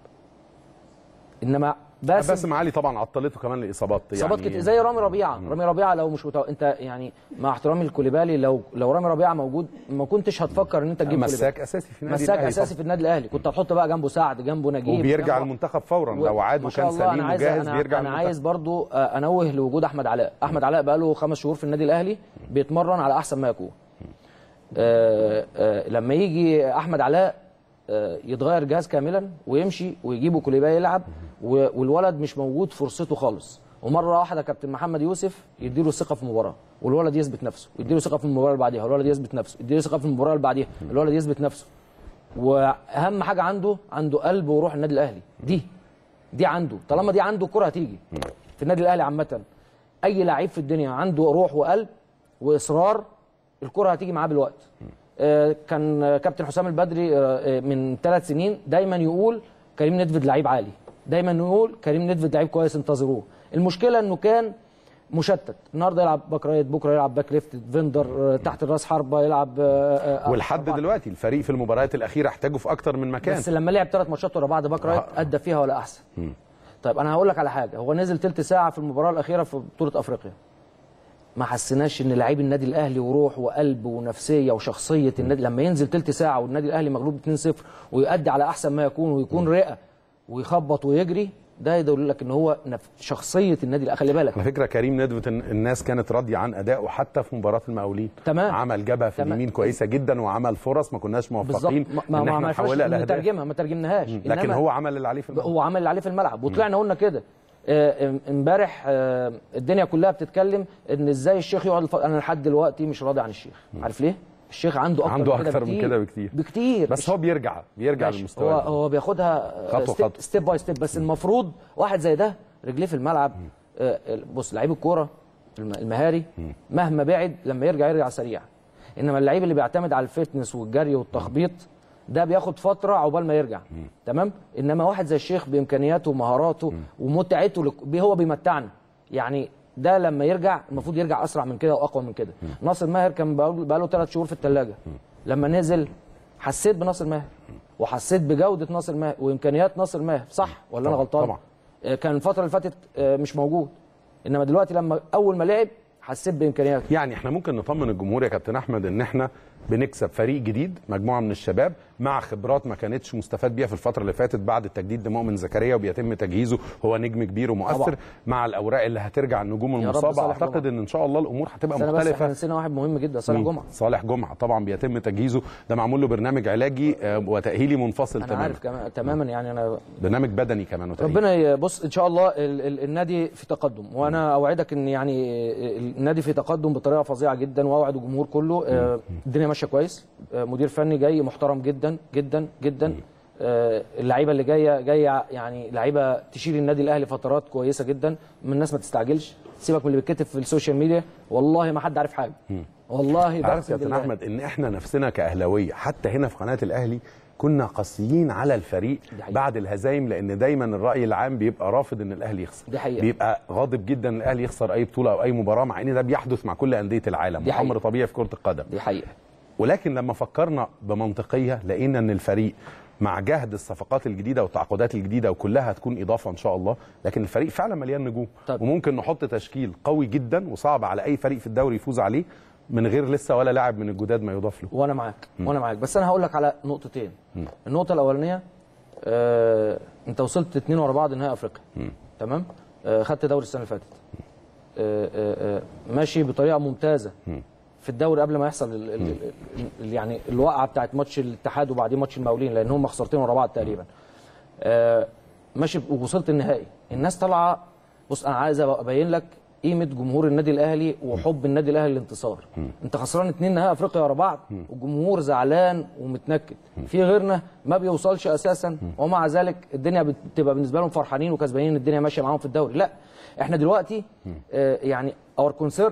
انما باسم باسم علي طبعا عطلته كمان الاصابات اصابات كتير زي رامي ربيعه رامي ربيعه لو مش متو... انت يعني مع احترامي لكوليبالي لو لو رامي ربيعه موجود ما كنتش هتفكر ان انت تجيب مساك كوليبالي. اساسي في النادي مساك الأهلي اساسي طبعاً. في النادي الاهلي كنت هتحط بقى جنبه سعد جنبه نجيب وبيرجع جنبه- المنتخب فورا و- لو عاد ما شاء وكان الله، أنا سليم عايز وجاهز أنا- بيرجع انا المنتخب. عايز برضو آه، انوه لوجود احمد علاء احمد علاء بقى له خمس شهور في النادي الاهلي بيتمرن على احسن ما يكون آه، آه، لما يجي احمد علاء آه، يتغير جهاز كاملا ويمشي ويجيبوا كوليباي يلعب و- والولد مش موجود فرصته خالص ومره واحده كابتن محمد يوسف يديله الثقه في المباراه والولد يثبت نفسه يديله ثقه في المباراه اللي بعديها والولد يثبت نفسه يديله ثقه في المباراه اللي بعديها الولد يثبت نفسه واهم حاجه عنده عنده قلب وروح النادي الاهلي دي دي عنده طالما دي عنده الكره هتيجي في النادي الاهلي عامه اي لعيب في الدنيا عنده روح وقلب واصرار الكره هتيجي معاه بالوقت آه، كان آه، كابتن حسام البدري آه، آه، من ثلاث سنين دايما يقول كريم ندفد لعيب عالي دايما يقول كريم ندفد لعيب كويس انتظروه المشكله انه كان مشتت النهارده يلعب باك رايت بكره يلعب باك ليفت فيندر آه، تحت الراس حربه يلعب آه، آه، ولحد أربعة. دلوقتي الفريق في المباريات الاخيره احتاجه في اكتر من مكان بس لما لعب ثلاث ماتشات ورا بعض باك رايت آه. ادى فيها ولا احسن طيب انا هقول لك على حاجه هو نزل تلت ساعه في المباراه الاخيره في بطوله افريقيا ما حسيناش ان لعيب النادي الاهلي وروح وقلب ونفسيه وشخصيه النادي لما ينزل تلت ساعه والنادي الاهلي مغلوب 2-0 ويؤدي على احسن ما يكون ويكون رئه ويخبط ويجري ده يدل لك ان هو نف- شخصيه النادي الأهلي. خلي بالك على فكره كريم ندفت الناس كانت راضيه عن ادائه حتى في مباراه المقاولين تمام. عمل جبهه في تمام. اليمين كويسه جدا وعمل فرص ما كناش بالظبط موفقين ما ما ان ما احنا عرفناش نحولها لاهداف نترجمها ما ترجمناهاش لكن إنما- هو عمل اللي عليه في الملعب هو عمل اللي عليه في الملعب وطلعنا قلنا كده آه، ام- امبارح آه، الدنيا كلها بتتكلم ان ازاي الشيخ يقعد الف... انا لحد دلوقتي مش راضي عن الشيخ عارف ليه الشيخ عنده اكتر عنده من أكتر من كده بكتير. بكتير بس هو بيرجع بيرجع ماشي. للمستوى هو ده. هو بياخدها خطوة ستيب, خطوة. ستيب باي ستيب بس المفروض واحد زي ده رجليه في الملعب آه، بص لعيب الكوره الم- المهاري مهما بعد لما يرجع يرجع سريع انما اللعيب اللي بيعتمد على الفتنس والجري والتخبيط ده بياخد فتره عقبال ما يرجع تمام انما واحد زي الشيخ بامكانياته ومهاراته ومتعته لك- بي- هو بيمتعنا يعني ده لما يرجع المفروض يرجع اسرع من كده واقوى من كده ناصر ماهر كان بقاله بقاله ثلاث شهور في الثلاجه لما نزل حسيت بناصر ماهر وحسيت بجوده ناصر ماهر وامكانيات ناصر ماهر صح ولا انا طبعاً، غلطان طبعاً. آه، كان الفتره اللي فاتت آه، مش موجود انما دلوقتي لما اول ما لعب حسيت بامكانياته يعني احنا ممكن نطمن الجمهور يا كابتن احمد ان احنا بنكسب فريق جديد مجموعه من الشباب مع خبرات ما كانتش مستفاد بيها في الفتره اللي فاتت بعد التجديد لمؤمن زكريا وبيتم تجهيزه هو نجم كبير ومؤثر طبعا. مع الاوراق اللي هترجع النجوم يا رب المصابه صالح اعتقد جمعة. ان ان شاء الله الامور هتبقى بس انا بس احنا مختلفه نسينا واحد مهم جدا صالح مين؟ جمعه صالح جمعه طبعا بيتم تجهيزه ده معمول له برنامج علاجي آه، وتاهيلي منفصل انا تماما عارف كمان تماما يعني انا برنامج بدني كمان وتأهيلي. ربنا يبص ان شاء الله ال- ال- النادي في تقدم وانا اوعدك ان يعني النادي في تقدم بطريقه فظيعه جدا واوعد الجمهور كله آه، الدنيا ماشيه كويس آه، مدير فني جاي محترم جدا جدا جدا آه، اللعيبه اللي جايه جايه يعني لعيبه تشيل النادي الاهلي فترات كويسه جدا من الناس ما تستعجلش سيبك من اللي بيتكتب في السوشيال ميديا والله ما حد عارف حاجه والله عارف بقسم يا كابتن بالله. احمد ان احنا نفسنا كاهلاويه حتى هنا في قناه الاهلي كنا قاسيين على الفريق دي حقيقة. بعد الهزايم لان دايما الراي العام بيبقى رافض ان الاهلي يخسر دي حقيقة. بيبقى غاضب جدا ان الاهلي يخسر اي بطوله او اي مباراه مع ان ده بيحدث مع كل انديه العالم دي حقيقة. امر طبيعي في كره القدم دي حقيقه ولكن لما فكرنا بمنطقيه لقينا ان الفريق مع جهد الصفقات الجديده والتعاقدات الجديده وكلها هتكون اضافه ان شاء الله لكن الفريق فعلا مليان نجوم طب. وممكن نحط تشكيل قوي جدا وصعب على اي فريق في الدوري يفوز عليه من غير لسه ولا لاعب من الجداد ما يضاف له وانا معاك وانا معاك بس انا هقول لك على نقطتين النقطه الاولانيه آه، انت وصلت اتنين ورا بعض نهائي افريقيا تمام آه، خدت دوري السنه اللي فاتت آه، آه، آه، ماشي بطريقه ممتازه في الدوري قبل ما يحصل ال ال ال يعني الوقعه بتاعت ماتش الاتحاد وبعدين ماتش المقاولين لان هم خسارتين ورا بعض تقريبا آه، ماشي ووصلت النهائي الناس طالعه بص انا عايز ابين لك قيمه جمهور النادي الاهلي وحب النادي الاهلي للانتصار انت خسران اتنين نهائي افريقيا ورا بعض والجمهور زعلان ومتنكد في غيرنا ما بيوصلش اساسا ومع ذلك الدنيا بتبقى بالنسبه لهم فرحانين وكسبانين الدنيا ماشيه معاهم في الدوري لا احنا دلوقتي آه يعني اور كونسير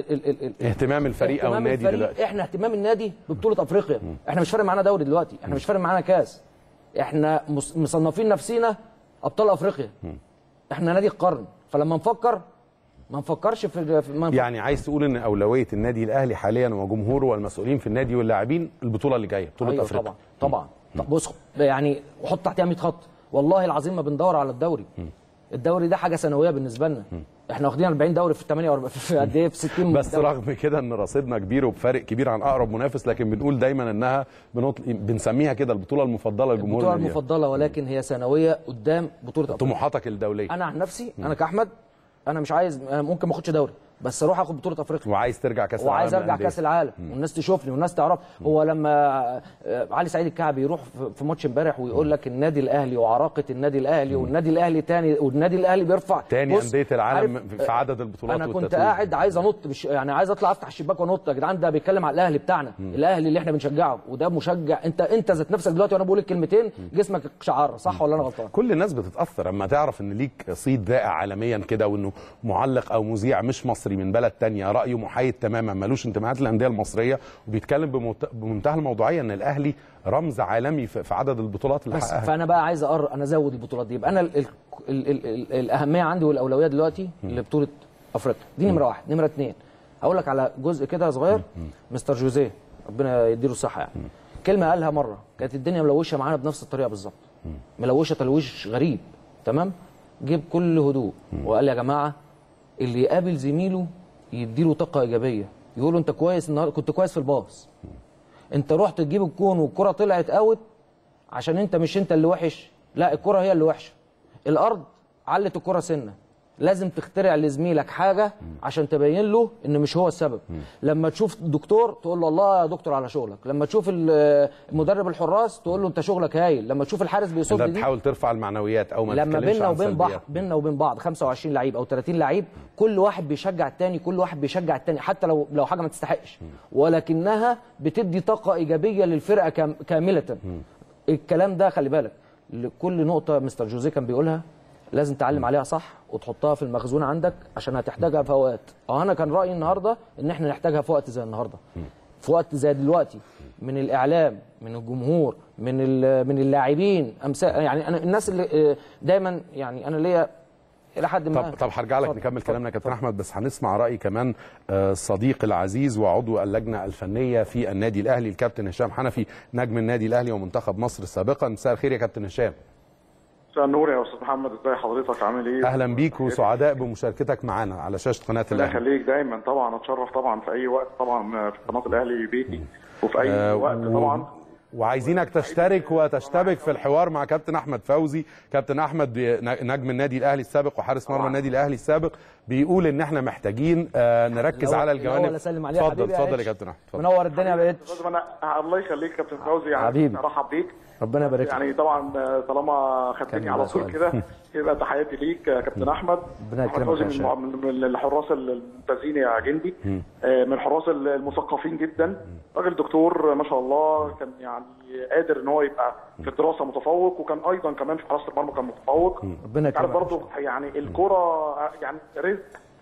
اهتمام الفريق او النادي دلوقتي احنا اهتمام النادي ببطوله افريقيا احنا مش فارق معانا دوري دلوقتي احنا مش فارق معانا كاس احنا مص- مصنفين نفسينا ابطال افريقيا احنا نادي القرن فلما نفكر ما نفكرش في في- ما نفكر يعني عايز تقول ان اولويه النادي الاهلي حاليا وجمهوره والمسؤولين في النادي واللاعبين البطوله اللي جايه بطوله أيوة افريقيا طبعا طبعا طب بص يعني وحط تحتها 100 خط والله العظيم ما بندور على الدوري الدوري ده حاجه سنويه بالنسبه لنا احنا واخدين 40 دوري في 48 في قد ايه في 60 بس دوري. رغم كده ان رصيدنا كبير وبفارق كبير عن اقرب منافس لكن بنقول دايما انها بنطل... بنسميها كده البطوله المفضله لجمهور البطوله النادي الأهلي. المفضله ولكن هي سنويه قدام بطوله أفريقيا. طموحاتك الدوليه انا عن نفسي انا كاحمد انا مش عايز أنا ممكن ما اخدش دوري بس اروح اخد بطوله افريقيا وعايز ترجع كاس وعايز العالم ارجع للأندية. كاس العالم والناس تشوفني والناس تعرف هو لما آه، علي سعيد الكعبي يروح في- في ماتش امبارح ويقول لك النادي الاهلي وعراقه النادي الاهلي والنادي الاهلي تاني والنادي الاهلي بيرفع تاني بص، انديه العالم عارف، في عدد البطولات انا كنت والتتويج. قاعد عايز انط مش يعني عايز اطلع افتح الشباك وانط يا جدعان ده بيتكلم على الاهلي بتاعنا الاهلي اللي احنا بنشجعه وده مشجع انت انت ذات نفسك دلوقتي وانا بقول الكلمتين جسمك شعر صح ولا انا غلطان كل الناس بتتاثر اما تعرف ان ليك صيت ذائع عالميا كده وانه معلق او مذيع مش مصري من بلد تانية رايه محايد تماما ملوش انتماءات للانديه المصريه وبيتكلم بمت- بمنتهى الموضوعيه ان الاهلي رمز عالمي في في عدد البطولات اللي بس حققها فانا بقى عايز أقر... انا ازود البطولات دي يبقى انا ال... ال... ال... ال... ال... الاهميه عندي والاولويه دلوقتي لبطوله افريقيا دي نمره واحد نمره اثنين هقول لك على جزء كده صغير مستر جوزيه ربنا يديله الصحه يعني كلمه قالها مره كانت الدنيا ملوشه معانا بنفس الطريقه بالظبط ملوشه تلويش غريب تمام جيب كل هدوء وقال يا جماعه اللي يقابل زميله يديله طاقه ايجابيه يقول له انت كويس النهارده كنت كويس في الباص انت رحت تجيب الكون والكره طلعت اوت عشان انت مش انت اللي وحش لا الكره هي اللي وحشه الارض علت الكره سنه لازم تخترع لزميلك حاجه عشان تبين له ان مش هو السبب لما تشوف دكتور تقول له الله يا دكتور على شغلك لما تشوف ال- مدرب الحراس تقول له انت شغلك هايل لما تشوف الحارس بيصد انت دي بتحاول ترفع المعنويات او ما لما تتكلمش بيننا عن وبين بعض سلبيات. بيننا وبين بعض 25 لعيب او 30 لعيب كل واحد بيشجع التاني كل واحد بيشجع التاني حتى لو لو حاجه ما تستحقش ولكنها بتدي طاقه ايجابيه للفرقه كام- كامله الكلام ده خلي بالك لكل نقطه مستر جوزيه كان بيقولها لازم تعلم عليها صح وتحطها في المخزون عندك عشان هتحتاجها في اوقات اه انا كان رايي النهارده ان احنا نحتاجها في وقت زي النهارده في وقت زي دلوقتي من الاعلام من الجمهور من ال- من اللاعبين امثال يعني انا الناس اللي آه، دايما يعني انا ليا الى حد ما طب طب هرجع لك اتفضل، نكمل اتفضل، كلامنا يا كابتن اتفضل. احمد بس هنسمع راي كمان آه، الصديق العزيز وعضو اللجنه الفنيه في النادي الاهلي الكابتن هشام حنفي نجم النادي الاهلي ومنتخب مصر سابقا مساء الخير يا كابتن هشام مساء النور يا استاذ محمد ازي حضرتك عامل ايه؟ اهلا بيك وسعداء بمشاركتك معنا على شاشه قناه الله الاهلي يخليك دايما طبعا اتشرف طبعا في اي وقت طبعا في قناه الاهلي بيتي وفي اي آه، وقت و- طبعا وعايزينك تشترك وتشتبك في الحوار مع كابتن احمد فوزي كابتن احمد بي- نجم النادي الاهلي السابق وحارس مرمى طبعاً. النادي الاهلي السابق بيقول ان احنا محتاجين آه، نركز الأول- على الأول الجوانب أسلم عليه يا اتفضل حبيبي يا اتفضل يا إتش. كابتن احمد اتفضل. منور الدنيا بقيت لازم انا الله يخليك يا كابتن فوزي يعني حبيبي. ارحب بيك ربنا يبارك لك يعني طبعا طالما خدتني كان على بقى طول سؤال. كده يبقى تحياتي ليك يا كابتن احمد ربنا احمد يكرمك فوزي يا من, هشام. المع- من من الحراس الممتازين يا جندي آه، من الحراس المثقفين جدا راجل دكتور ما شاء الله كان يعني قادر ان هو يبقى في الدراسه متفوق وكان ايضا كمان في حراسه المرمى كان متفوق ربنا يعني يكرمك برضه يعني الكرة يعني رزق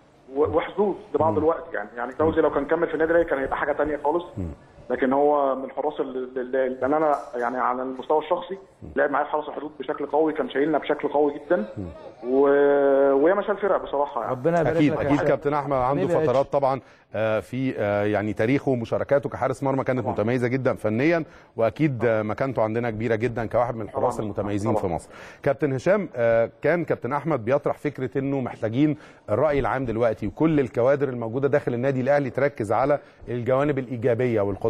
و- وحظوظ لبعض الوقت يعني يعني فوزي لو كان كمل في النادي الاهلي كان هيبقى حاجه تانية خالص لكن هو من الحراس اللي اللي- اللي انا يعني على المستوى الشخصي لعب معايا في حرس الحدود بشكل قوي كان شايلنا بشكل قوي جدا و... وياما شال فرق بصراحه يعني ربنا يبارك اكيد لك يا اكيد هشام. كابتن احمد عنده حبيبي يا فترات إتش. طبعا آه، في آه، يعني تاريخه ومشاركاته كحارس مرمى كانت متميزه جدا فنيا واكيد آه، مكانته عندنا كبيره جدا كواحد من الحراس طبعاً. المتميزين طبعاً. في مصر كابتن هشام آه، كان كابتن احمد بيطرح فكره انه محتاجين الراي العام دلوقتي وكل الكوادر الموجوده داخل النادي الاهلي تركز على الجوانب الايجابيه والقدرات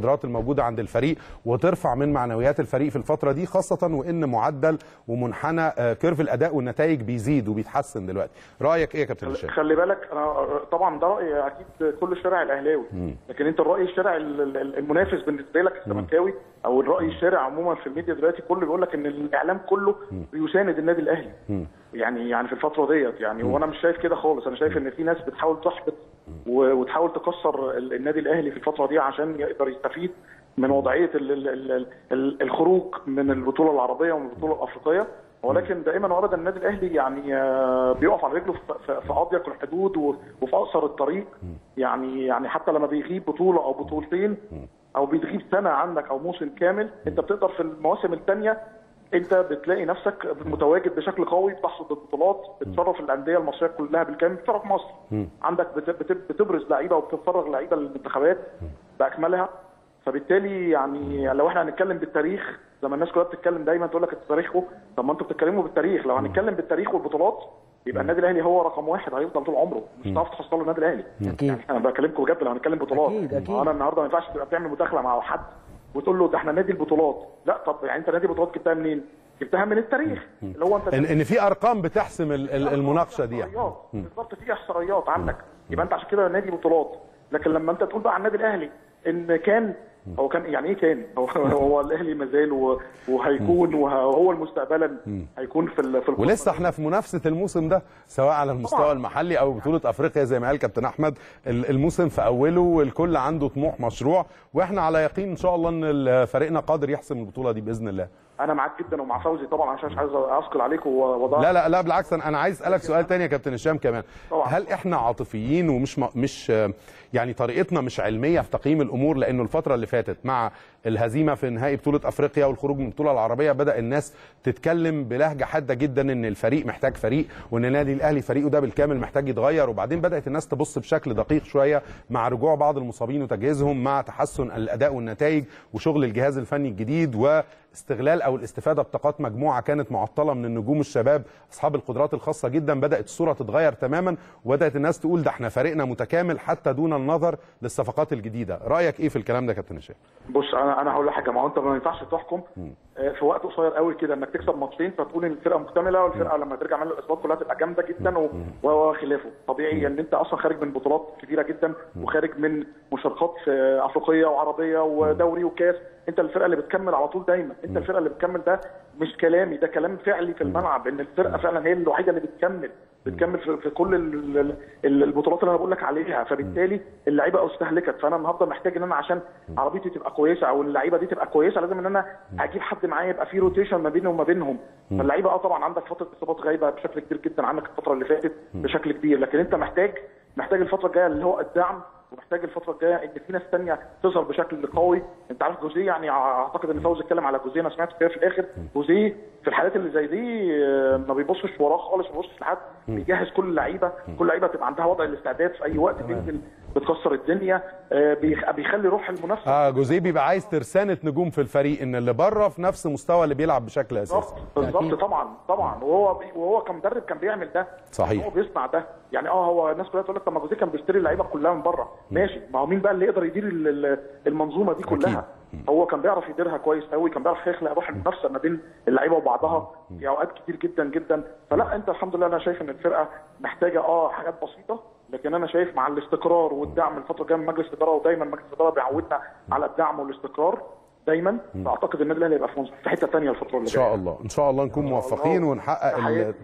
القدرات الموجوده عند الفريق وترفع من معنويات الفريق في الفتره دي خاصه وان معدل ومنحنى آه، كيرف الاداء والنتائج بيزيد وبيتحسن دلوقتي رايك ايه يا كابتن هشام خلي بالك انا طبعا ده راي اكيد كل الشارع الاهلاوي لكن انت الراي الشارع ال- ال- المنافس بالنسبه لك الزملكاوي او الراي الشارع عموما في الميديا دلوقتي كله بيقول لك ان الاعلام كله بيساند النادي الاهلي يعني يعني في الفتره ديت يعني وانا مش شايف كده خالص انا شايف ان في ناس بتحاول تحبط و- وتحاول تكسر ال- النادي الاهلي في الفتره دي عشان يقدر يستفيد من وضعيه ال- ال- ال- ال- الخروج من البطوله العربيه ومن البطوله الافريقيه ولكن دائما وابدا النادي الاهلي يعني آه، بيقف على رجله في- في في اضيق الحدود و- وفي اقصر الطريق يعني يعني حتى لما بيغيب بطوله او بطولتين او بتغيب سنه عنك او موسم كامل انت بتقدر في المواسم الثانيه انت بتلاقي نفسك متواجد بشكل قوي بتحصد البطولات بتصرف الانديه المصريه كلها بالكامل بتصرف مصر عندك بت- بت- بتبرز لعيبه وبتتفرغ لعيبه للمنتخبات باكملها فبالتالي يعني لو احنا هنتكلم بالتاريخ زي ما الناس كلها بتتكلم دايما تقول لك انتوا تاريخكم طب ما انتوا بتتكلموا بالتاريخ لو هنتكلم بالتاريخ والبطولات يبقى النادي الاهلي هو رقم واحد هيفضل طول عمره مش هتعرف تحصله النادي الاهلي اكيد انا بكلمكم بجد لو هنتكلم بطولات أكيد، أكيد. انا النهارده ما ينفعش تبقى بتعمل مداخله مع حد وتقول له ده احنا نادي البطولات لا طب يعني انت نادي البطولات جبتها منين؟ جبتها من التاريخ اللي هو انت ان ان في ارقام بتحسم ال- ال- المناقشه دي يعني. احصائيات بالظبط في احصائيات عندك يبقى انت عشان كده نادي بطولات لكن لما انت تقول بقى عن النادي الاهلي ان كان هو كان يعني ايه كان هو, هو الاهلي ما زال و- وهيكون وهو المستقبلا هيكون في ال- في القمة. ولسه احنا في منافسه الموسم ده سواء على المستوى طبعاً. المحلي او بطوله افريقيا زي ما قال كابتن احمد ال- الموسم في اوله والكل عنده طموح مشروع واحنا على يقين ان شاء الله ان ال- فريقنا قادر يحسم البطوله دي باذن الله انا معاك جدا ومع فوزي طبعا عشان مش عايز اثقل عليكم وضع لا لا لا بالعكس انا أنا عايز اسالك سؤال تاني يا كابتن هشام كمان طبعاً. هل احنا عاطفيين ومش م- مش آه، يعني طريقتنا مش علميه في تقييم الامور لانه الفتره اللي فاتت مع الهزيمه في نهائي بطوله افريقيا والخروج من البطوله العربيه بدا الناس تتكلم بلهجه حاده جدا ان الفريق محتاج فريق وان النادي الاهلي فريقه ده بالكامل محتاج يتغير وبعدين بدات الناس تبص بشكل دقيق شويه مع رجوع بعض المصابين وتجهيزهم مع تحسن الاداء والنتائج وشغل الجهاز الفني الجديد واستغلال او الاستفاده بطاقات مجموعه كانت معطله من النجوم الشباب اصحاب القدرات الخاصه جدا بدات الصوره تتغير تماما وبدات الناس تقول ده احنا فريقنا متكامل حتى دون النظر للصفقات الجديده رايك ايه في الكلام ده يا كابتن هشام بص انا انا هقول لك حاجه ما هو انت ما ينفعش تحكم آه، في وقت قصير قوي كده انك تكسب ماتشين فتقول ان الفرقه مكتمله والفرقه لما ترجع من الاصابات كلها تبقى جامده جدا و- وخلافه طبيعي ان انت اصلا خارج من بطولات كبيره جدا وخارج من مشاركات في افريقيه وعربيه ودوري وكاس انت الفرقه اللي بتكمل على طول دايما انت الفرقه اللي بتكمل ده مش كلامي ده كلام فعلي في الملعب ان الفرقه فعلا هي الوحيده اللي بتكمل بتكمل في, في كل ال- ال- ال- البطولات اللي انا بقول لك عليها فبالتالي اللعيبه استهلكت فانا النهارده محتاج ان انا عشان عربيتي تبقى كويسه او اللعيبه دي تبقى كويسه لازم ان انا اجيب حد معايا يبقى في روتيشن ما بيني وما بينهم فاللعيبه اه طبعا عندك فتره اصابات غايبه بشكل كبير جدا عنك الفتره اللي فاتت بشكل كبير لكن انت محتاج محتاج الفتره الجايه اللي هو الدعم ومحتاج الفتره الجايه ان في ناس ثانيه تظهر بشكل قوي انت عارف جوزيه يعني اعتقد ان فوزي اتكلم على جوزيه انا سمعت كده في الاخر جوزيه في الحالات اللي زي دي آه، ما بيبصش وراه خالص ما بيبصش لحد بيجهز كل اللعيبه كل لعيبه تبقى عندها وضع الاستعداد في اي وقت تنزل بتكسر الدنيا آه، بيخ- بيخلي روح المنافسه اه جوزيه بيبقى عايز ترسانه نجوم في الفريق ان اللي بره في نفس مستوى اللي بيلعب بشكل اساسي بالظبط بالظبط طبعا طبعا وهو بي وهو كمدرب كان بيعمل ده صحيح. هو بيصنع ده يعني اه هو الناس كلها تقول لك طب ما جوزيه كان بيشتري اللعيبه كلها من بره ماشي ما هو مين بقى اللي يقدر يدير ال- ال- المنظومه دي كلها هو كان بيعرف يديرها كويس قوي كان بيعرف يخلق روح المنافسه ما بين اللعيبه وبعضها في اوقات كتير جدا جدا فلا انت الحمد لله انا شايف ان الفرقه محتاجه اه حاجات بسيطه لكن انا شايف مع الاستقرار والدعم الفتره الجايه من مجلس الاداره ودايما مجلس الاداره بيعودنا على الدعم والاستقرار دايما فاعتقد النادي الاهلي هيبقى في في حته ثانيه الفتره اللي ان جايه شاء الله ان شاء الله نكون موفقين الله. ونحقق ال... تحياتي.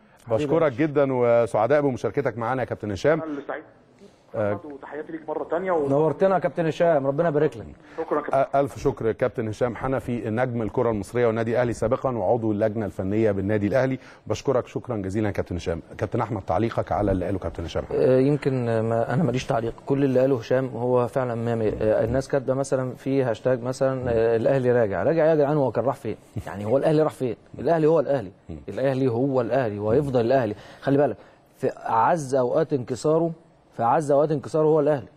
بشكرك جدا وسعداء بمشاركتك معانا يا كابتن هشام انا اللي سعيد وتحياتي ليك مره ثانيه وشكرا نورتنا يا كابتن هشام ربنا يبارك لك كابتن ألف شكر كابتن هشام حنفي نجم الكرة المصرية والنادي الأهلي سابقا وعضو اللجنة الفنية بالنادي الأهلي بشكرك شكرا جزيلا يا كابتن هشام كابتن أحمد تعليقك على اللي قاله كابتن هشام آه، يمكن آه، ما انا ماليش تعليق كل اللي قاله هشام هو فعلا مامي آه، الناس كاتبه مثلا في هاشتاج مثلا آه، الاهلي راجع راجع يا جدعان هو كان راح فين يعني هو الاهلي راح فين الاهلي هو الاهلي الاهلي هو الاهلي وهيفضل الاهلي خلي بالك في اعز اوقات انكساره في اعز اوقات انكساره هو الاهلي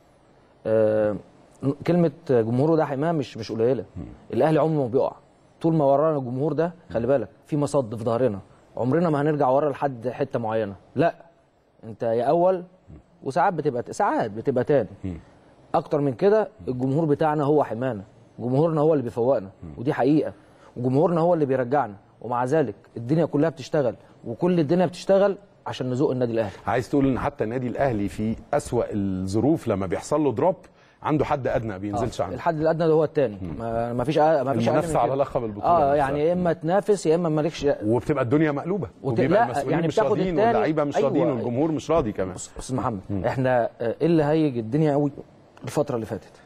آه، كلمه جمهوره ده حماه مش مش قليله الاهلي عمره ما بيقع طول ما ورانا الجمهور ده خلي بالك في مصد في ظهرنا عمرنا ما هنرجع ورا لحد حته معينه لا انت يا اول وساعات بتبقى ساعات بتبقى تاني اكتر من كده الجمهور بتاعنا هو حمانا جمهورنا هو اللي بيفوقنا ودي حقيقه وجمهورنا هو اللي بيرجعنا ومع ذلك الدنيا كلها بتشتغل وكل الدنيا بتشتغل عشان نزوق النادي الاهلي عايز تقول ان حتى النادي الاهلي في اسوا الظروف لما بيحصل له دروب عنده حد ادنى ما بينزلش عنه الحد الادنى ده هو الثاني ما ما فيش ما فيش أقل من المنافسه على كده. لقب البطوله اه نفسها. يعني يا اما تنافس يا اما مالكش وبتبقى الدنيا مقلوبه وت- وبيبقى لا، المسؤولين يعني مش بتاخد راضيين التاني. واللعيبه مش أيوة. راضيين والجمهور مش راضي كمان استاذ محمد احنا آه، ايه اللي هيج الدنيا قوي الفتره اللي فاتت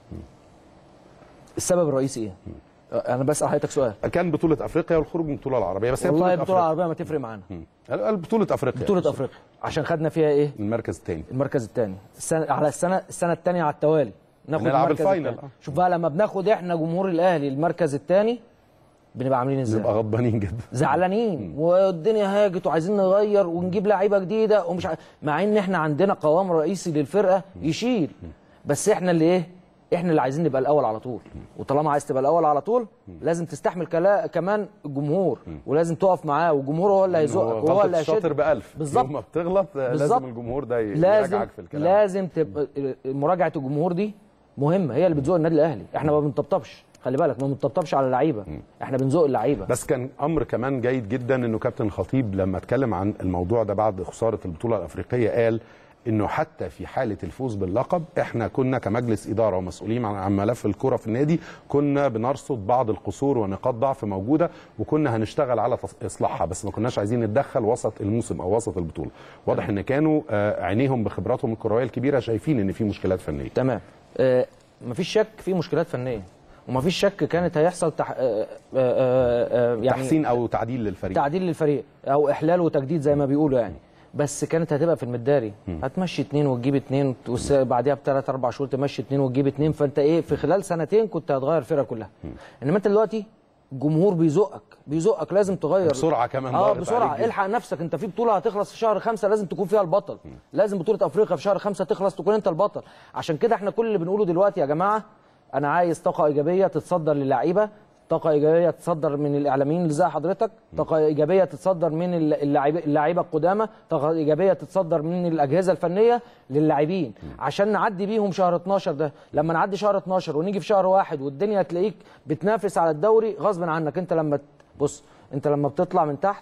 السبب الرئيسي ايه آه، انا بسال حضرتك سؤال كان بطوله افريقيا والخروج من البطوله العربيه بس هي والله بطوله البطوله افريقيا العربيه ما تفرق معانا بطوله افريقيا بطوله افريقيا عشان خدنا فيها ايه المركز الثاني المركز الثاني السنه على السنه السنه الثانيه على التوالي ناخد هنلعب المركز الفاينل، التاني. آه. شوف بقى لما بناخد احنا جمهور الاهلي المركز الثاني بنبقى عاملين ازاي نبقى غضبانين جدا زعلانين والدنيا هاجت وعايزين نغير ونجيب لعيبه جديده ومش ع... مع ان احنا عندنا قوام رئيسي للفرقه يشيل بس احنا اللي ايه احنا اللي عايزين نبقى الاول على طول وطالما عايز تبقى الاول على طول لازم تستحمل كلا... كمان الجمهور ولازم تقف معاه والجمهور هو اللي هيزقك وهو غلطة اللي الشاطر هيشد بألف بالظبط. يوم ما بتغلط آه، بالظبط. لازم الجمهور ده ي- لازم يراجعك في الكلام لازم تبقى مراجعه الجمهور دي مهمه هي اللي بتزق النادي الاهلي احنا ما بنطبطبش خلي بالك ما بنطبطبش على اللعيبه احنا بنزق اللعيبه بس كان امر كمان جيد جدا انه كابتن الخطيب لما اتكلم عن الموضوع ده بعد خساره البطوله الافريقيه قال انه حتى في حاله الفوز باللقب احنا كنا كمجلس اداره ومسؤولين عن عن ملف الكره في النادي كنا بنرصد بعض القصور ونقاط ضعف موجوده وكنا هنشتغل على تص- اصلاحها بس ما كناش عايزين نتدخل وسط الموسم او وسط البطوله واضح ان كانوا آه، عينيهم بخبراتهم الكرويه الكبيره شايفين ان في مشكلات فنيه تمام آه مفيش شك في مشكلات فنيه ومفيش شك كانت هيحصل تح... آه آه آه آه يعني تحسين او تعديل للفريق تعديل للفريق او احلال وتجديد زي ما بيقولوا يعني بس كانت هتبقى في المداري هتمشي اتنين وتجيب اتنين وس- بعديها بثلاث اربع شهور تمشي اتنين وتجيب اتنين فانت ايه في خلال سنتين كنت هتغير الفرقه كلها انما انت دلوقتي الجمهور بيزقك بيزقك لازم تغير بسرعة كمان اه ضغط بسرعه عليك. الحق نفسك انت في بطوله هتخلص في شهر خمسة لازم تكون فيها البطل لازم بطوله افريقيا في شهر خمسة تخلص تكون انت البطل عشان كده احنا كل اللي بنقوله دلوقتي يا جماعه انا عايز طاقه ايجابيه تتصدر للعيبه طاقه ايجابيه تتصدر من الاعلاميين اللي زي حضرتك طاقه ايجابيه تتصدر من اللاعب- اللعيبه القدامى طاقه ايجابيه تتصدر من الاجهزه الفنيه للاعبين عشان نعدي بيهم شهر 12 ده لما نعدي شهر 12 ونيجي في شهر واحد والدنيا تلاقيك بتنافس على الدوري غصب عنك انت لما ت- بص انت لما بتطلع من تحت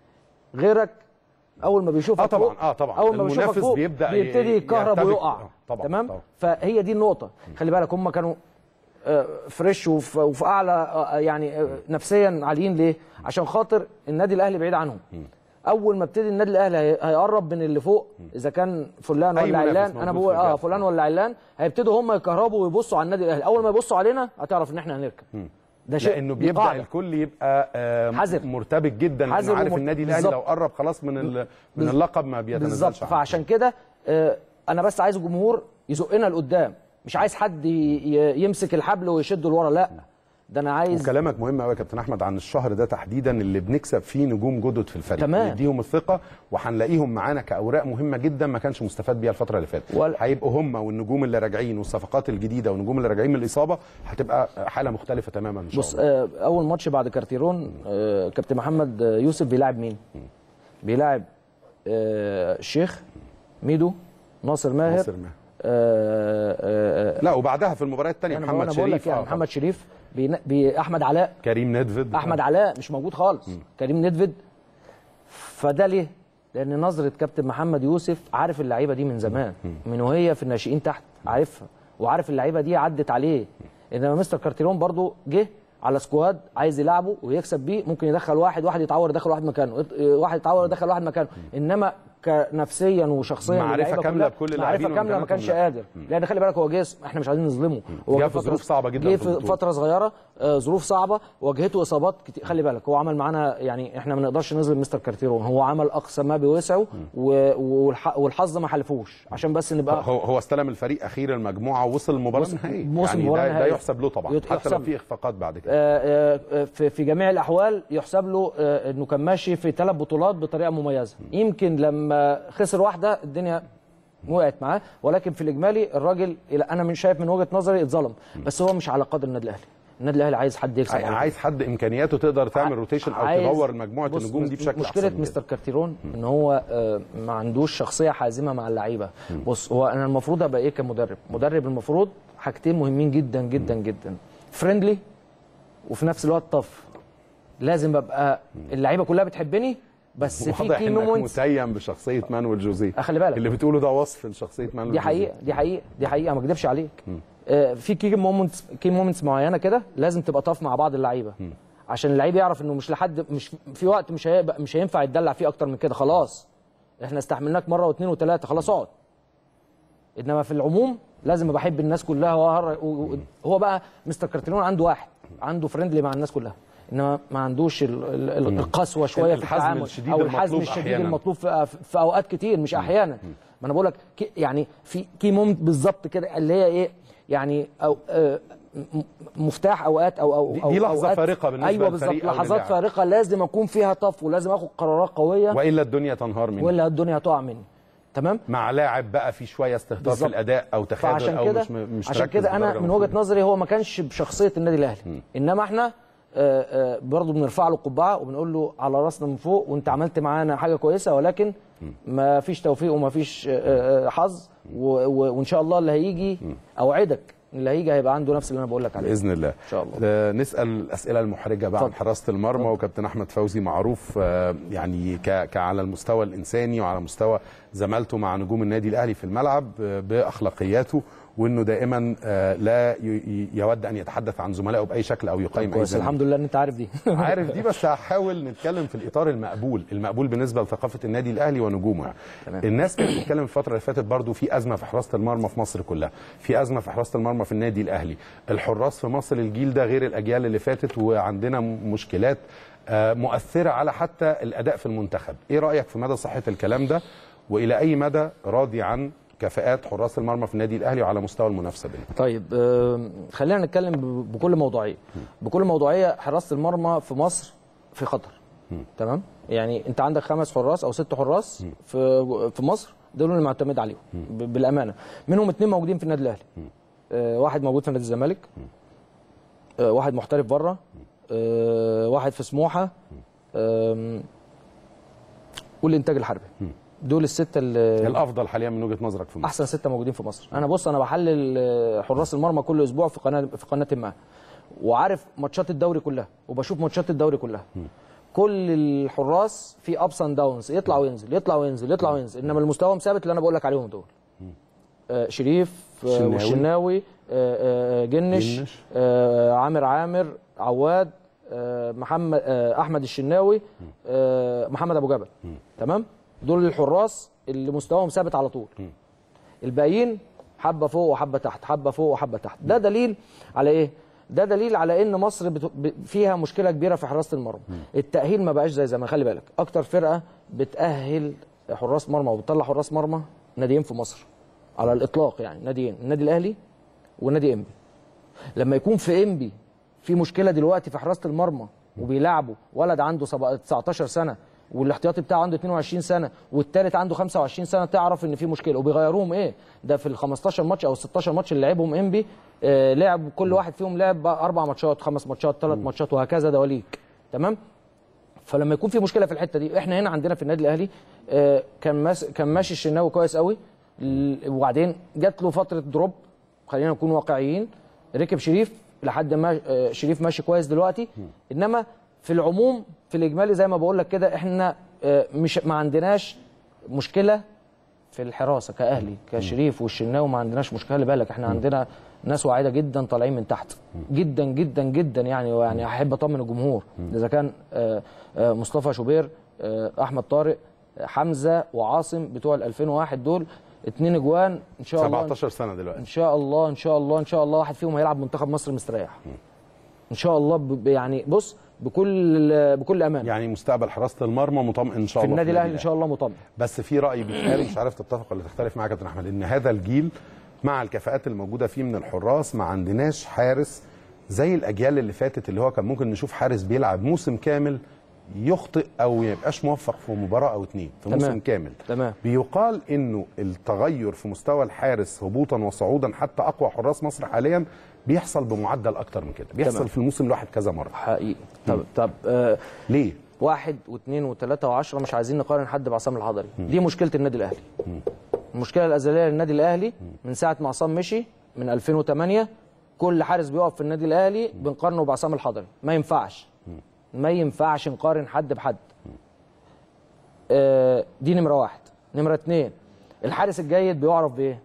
غيرك اول ما بيشوفك اه طبعا فوق اه طبعا اول ما بيشوفك المنافس فوق بيبدا بيبتدي يتكهرب يرتبك. ويقع آه، طبعا تمام طبعا. فهي دي النقطه خلي بالك هم كانوا آه، فريش وف- وفي اعلى آه، يعني آه، نفسيا عاليين ليه عشان خاطر النادي الاهلي بعيد عنهم اول ما ابتدي النادي الاهلي هي- هيقرب من اللي فوق اذا كان فلان أي ولا منافس علان انا موجود بقول في اه الجدول. فلان ولا علان هيبتدوا هم يكهربوا ويبصوا على النادي الاهلي اول ما يبصوا علينا هتعرف ان احنا هنركب ده شيء لانه دي بيبدا قاعدة. الكل يبقى آه حذر. مرتبك جدا حذر لانه عارف ومر- النادي الاهلي بالظبط. لو قرب خلاص من ال- من بز- اللقب ما بيتنازلش بالظبط عنه. فعشان كده آه، انا بس عايز الجمهور يزقنا لقدام مش عايز حد ي- ي- يمسك الحبل ويشده لورا لا ده انا عايز وكلامك مهم قوي يا كابتن احمد عن الشهر ده تحديدا اللي بنكسب فيه نجوم جدد في الفريق تمام. نديهم الثقه وهنلاقيهم معانا كاوراق مهمه جدا ما كانش مستفاد بيها الفتره اللي فاتت وال- هيبقوا هم والنجوم اللي راجعين والصفقات الجديده والنجوم اللي راجعين من الاصابه هتبقى حاله مختلفه تماما ان شاء بص الله آه، اول ماتش بعد كارتيرون آه، كابتن محمد آه، يوسف بيلاعب مين بيلاعب آه، الشيخ ميدو ناصر ماهر ناصر ماهر. آه، آه، آه، لا وبعدها في المباراه الثانيه انا محمد أنا بقول لك شريف يعني آه، محمد شريف بين- بي- احمد علاء كريم ندفد احمد علاء مش موجود خالص كريم ندفد فده ليه لان نظره كابتن محمد يوسف عارف اللعيبه دي من زمان من وهي في الناشئين تحت عارفها وعارف اللعيبه دي عدت عليه انما مستر كارتيرون برضو جه على سكواد عايز يلعبه ويكسب بيه ممكن يدخل واحد واحد يتعور يدخل واحد مكانه يط- واحد يتعور يدخل واحد مكانه انما كنفسيا وشخصيا معرفة اللعيبة كاملة كلها- بكل معرفه اللاعبين كامله ما وإمكانياتهم كانش لا. قادر لان خلي بالك هو جه احنا مش عايزين نظلمه هو جه جه في فترة- ظروف صعبة جدا جه في في البطولة. فتره صغيره آه، ظروف صعبه واجهته اصابات كتير خلي بالك هو عمل معانا يعني احنا ما نقدرش نظلم مستر كارتيرون هو عمل اقصى ما بوسعه و- والح- والحظ ما حلفوش عشان بس نبقى هو هو استلم الفريق اخير المجموعه ووصل المباراه وصل- النهائيه وصل يعني المباراة ده, ده النهائية. يحسب له طبعا يت- حتى لو يحسب في اخفاقات بعد كده آه، آه، في في جميع الاحوال يحسب له آه، انه كان ماشي في ثلاث بطولات بطريقه مميزه يمكن لما خسر واحده الدنيا وقعت معاه ولكن في الاجمالي الراجل الى انا من شايف من وجهه نظري اتظلم بس هو مش على قدر النادي الاهلي النادي الاهلي عايز حد يكسب عليه. عايز حد امكانياته تقدر تعمل روتيشن او عايز- تدور مجموعه بص، النجوم دي بشكل مشكله احسن من مستر كده. كارتيرون ان هو آه، ما عندوش شخصيه حازمه مع اللعيبه بص هو انا المفروض ابقى ايه كمدرب مدرب المفروض حاجتين مهمين جدا جدا جدا فريندلي وفي نفس الوقت طف لازم ابقى اللعيبه كلها بتحبني بس في واضح كي انك مومنتس متيم بشخصيه مانويل جوزيه خلي بالك اللي بتقوله ده وصف لشخصيه مانويل دي جوزيه. حقيقه دي حقيقه دي حقيقه ما اكذبش عليك آه، في كي مومنتس كي مومنتس معينه كده لازم تبقى طاف مع بعض اللعيبه عشان اللعيب يعرف انه مش لحد مش في وقت مش هيبقى مش هينفع يتدلع فيه اكتر من كده خلاص احنا استحملناك مره واثنين وثلاثه خلاص اقعد انما في العموم لازم ابقى احب الناس كلها وأهر- و- و- هو بقى مستر كارتيرون عنده واحد عنده فريندلي مع الناس كلها انما ما عندوش ال- ال- ال- القسوه شويه في الحزم التعامل الشديد او الحزم المطلوب الشديد أحياناً. المطلوب في, في اوقات كتير مش احيانا ما انا بقول لك كي- يعني في كي مومنت بالظبط كده اللي هي ايه يعني او آه، م- مفتاح اوقات او او دي- أو دي لحظة أوقات فارقة بالنسبة ايوه للفريق بالظبط أو لحظات للاعب. فارقه لازم اكون فيها طف ولازم اخد قرارات قويه والا الدنيا تنهار مني ولا الدنيا هتقع مني تمام مع لاعب بقى في شويه استهتار في بالظبط. الاداء او تخاذل فعشان او كده مش مش عشان مركز كده انا بدرجة من مفروضة. وجهه نظري هو ما كانش بشخصيه النادي الاهلي انما احنا آه، آه، برضه بنرفع له القبعه وبنقول له على راسنا من فوق وانت عملت معانا حاجه كويسه ولكن ما فيش توفيق وما فيش آه، آه، حظ و- و- وان شاء الله اللي هيجي اوعدك اللي هيجي هيبقى عنده نفس اللي انا بقول لك عليه باذن الله ان شاء الله آه، نسال الاسئله المحرجه بقى عن اتفضل. حراسه المرمى وكابتن احمد فوزي معروف آه، يعني ك- كعلى المستوى الانساني وعلى مستوى زمالته مع نجوم النادي الاهلي في الملعب آه، باخلاقياته وانه دائما آه، لا ي- ي- يود ان يتحدث عن زملائه باي شكل او يقيم اي كويس زميل. الحمد لله ان انت عارف دي عارف دي بس هحاول نتكلم في الاطار المقبول المقبول بالنسبه لثقافه النادي الاهلي ونجومه يعني. تمام. الناس كانت بتتكلم الفتره اللي فاتت برضو في ازمه في حراسه المرمى في مصر كلها في ازمه في حراسه المرمى في النادي الاهلي الحراس في مصر الجيل ده غير الاجيال اللي فاتت وعندنا م- مشكلات آه، مؤثره على حتى الاداء في المنتخب ايه رايك في مدى صحه الكلام ده والى اي مدى راضي عن كفاءات حراس المرمى في النادي الاهلي وعلى مستوى المنافسه بينهم طيب آم، خلينا نتكلم ب- بكل موضوعيه بكل موضوعيه حراسه المرمى في مصر في خطر تمام يعني انت عندك خمس حراس او ست حراس في في مصر دول اللي معتمد عليهم ب- بالامانه منهم اثنين موجودين في النادي الاهلي آه، واحد موجود في نادي الزمالك آه، واحد محترف بره آه، واحد في سموحه آم، والانتاج الحربي دول السته اللي الافضل حاليا من وجهه نظرك في مصر احسن سته موجودين في مصر انا بص انا بحلل آه، حراس المرمى كل اسبوع في قناه في قناه ما وعارف ماتشات الدوري كلها وبشوف ماتشات الدوري كلها كل الحراس في ابس اند داونز يطلع وينزل يطلع وينزل يطلع وينزل انما المستوى ثابت اللي انا بقول لك عليهم دول آه، شريف آه، الشناوي. والشناوي آه، آه، جنش جنش. آه، عامر عامر عواد آه، محمد آه، احمد الشناوي آه، محمد ابو جبل تمام دول الحراس اللي مستواهم ثابت على طول الباقيين حبه فوق وحبه تحت حبه فوق وحبه تحت ده دليل على ايه ده دليل على ان مصر بت... ب- فيها مشكله كبيره في حراسه المرمى التاهيل ما بقاش زي زمان خلي بالك اكتر فرقه بتاهل حراس مرمى وبتطلع حراس مرمى ناديين في مصر على الاطلاق يعني ناديين النادي الاهلي والنادي انبي لما يكون في انبي في مشكله دلوقتي في حراسه المرمى وبيلعبوا ولد عنده سبع- 19 سنه والاحتياطي بتاعه عنده 22 سنه والثالث عنده 25 سنه تعرف ان في مشكله وبيغيروهم ايه ده في ال 15 ماتش او ال 16 ماتش اللي لعبهم انبي آه لعب كل واحد فيهم لعب بقى اربع ماتشات خمس ماتشات ثلاث ماتشات وهكذا دواليك تمام فلما يكون في مشكله في الحته دي احنا هنا عندنا في النادي الاهلي آه، كان ماس كان ماشي الشناوي كويس قوي ل- وبعدين جات له فتره دروب خلينا نكون واقعيين ركب شريف لحد ما آه، شريف ماشي كويس دلوقتي انما في العموم في الاجمالي زي ما بقول لك كده احنا آه، مش ما عندناش مشكله في الحراسه كاهلي كشريف والشناوي ما عندناش مشكله خلي بالك احنا عندنا ناس واعده جدا طالعين من تحت جدا جدا جدا يعني يعني احب اطمن الجمهور اذا كان آه، آه، مصطفى شوبير آه، احمد طارق آه، حمزه وعاصم بتوع ال 2001 دول اتنين اجوان ان شاء الله 17 سنه دلوقتي ان شاء الله ان شاء الله ان شاء الله واحد فيهم هيلعب منتخب مصر مستريح ان شاء الله ب- ب- يعني بص بكل بكل امان يعني مستقبل حراسه المرمى مطمئن ان شاء في الله النادي الاهلي ان شاء الله مطمئن بس في راي بيتقال مش عارف تتفق ولا تختلف معاك يا كابتن احمد ان هذا الجيل مع الكفاءات الموجوده فيه من الحراس ما عندناش حارس زي الاجيال اللي فاتت اللي هو كان ممكن نشوف حارس بيلعب موسم كامل يخطئ او ما يبقاش موفق في مباراه او اتنين في تمام. موسم كامل تمام بيقال انه التغير في مستوى الحارس هبوطا وصعودا حتى اقوى حراس مصر حاليا بيحصل بمعدل اكتر من كده بيحصل تمام. في الموسم الواحد كذا مره حقيقي طب طب آه ليه واحد واثنين وثلاثة وعشرة مش عايزين نقارن حد بعصام الحضري دي مشكلة النادي الأهلي المشكلة الأزلية للنادي الأهلي من ساعة ما عصام مشي من 2008 كل حارس بيقف في النادي الاهلي بنقارنه بعصام الحضري ما ينفعش ما ينفعش نقارن حد بحد آه، دي نمره واحد نمره اتنين الحارس الجيد بيعرف بايه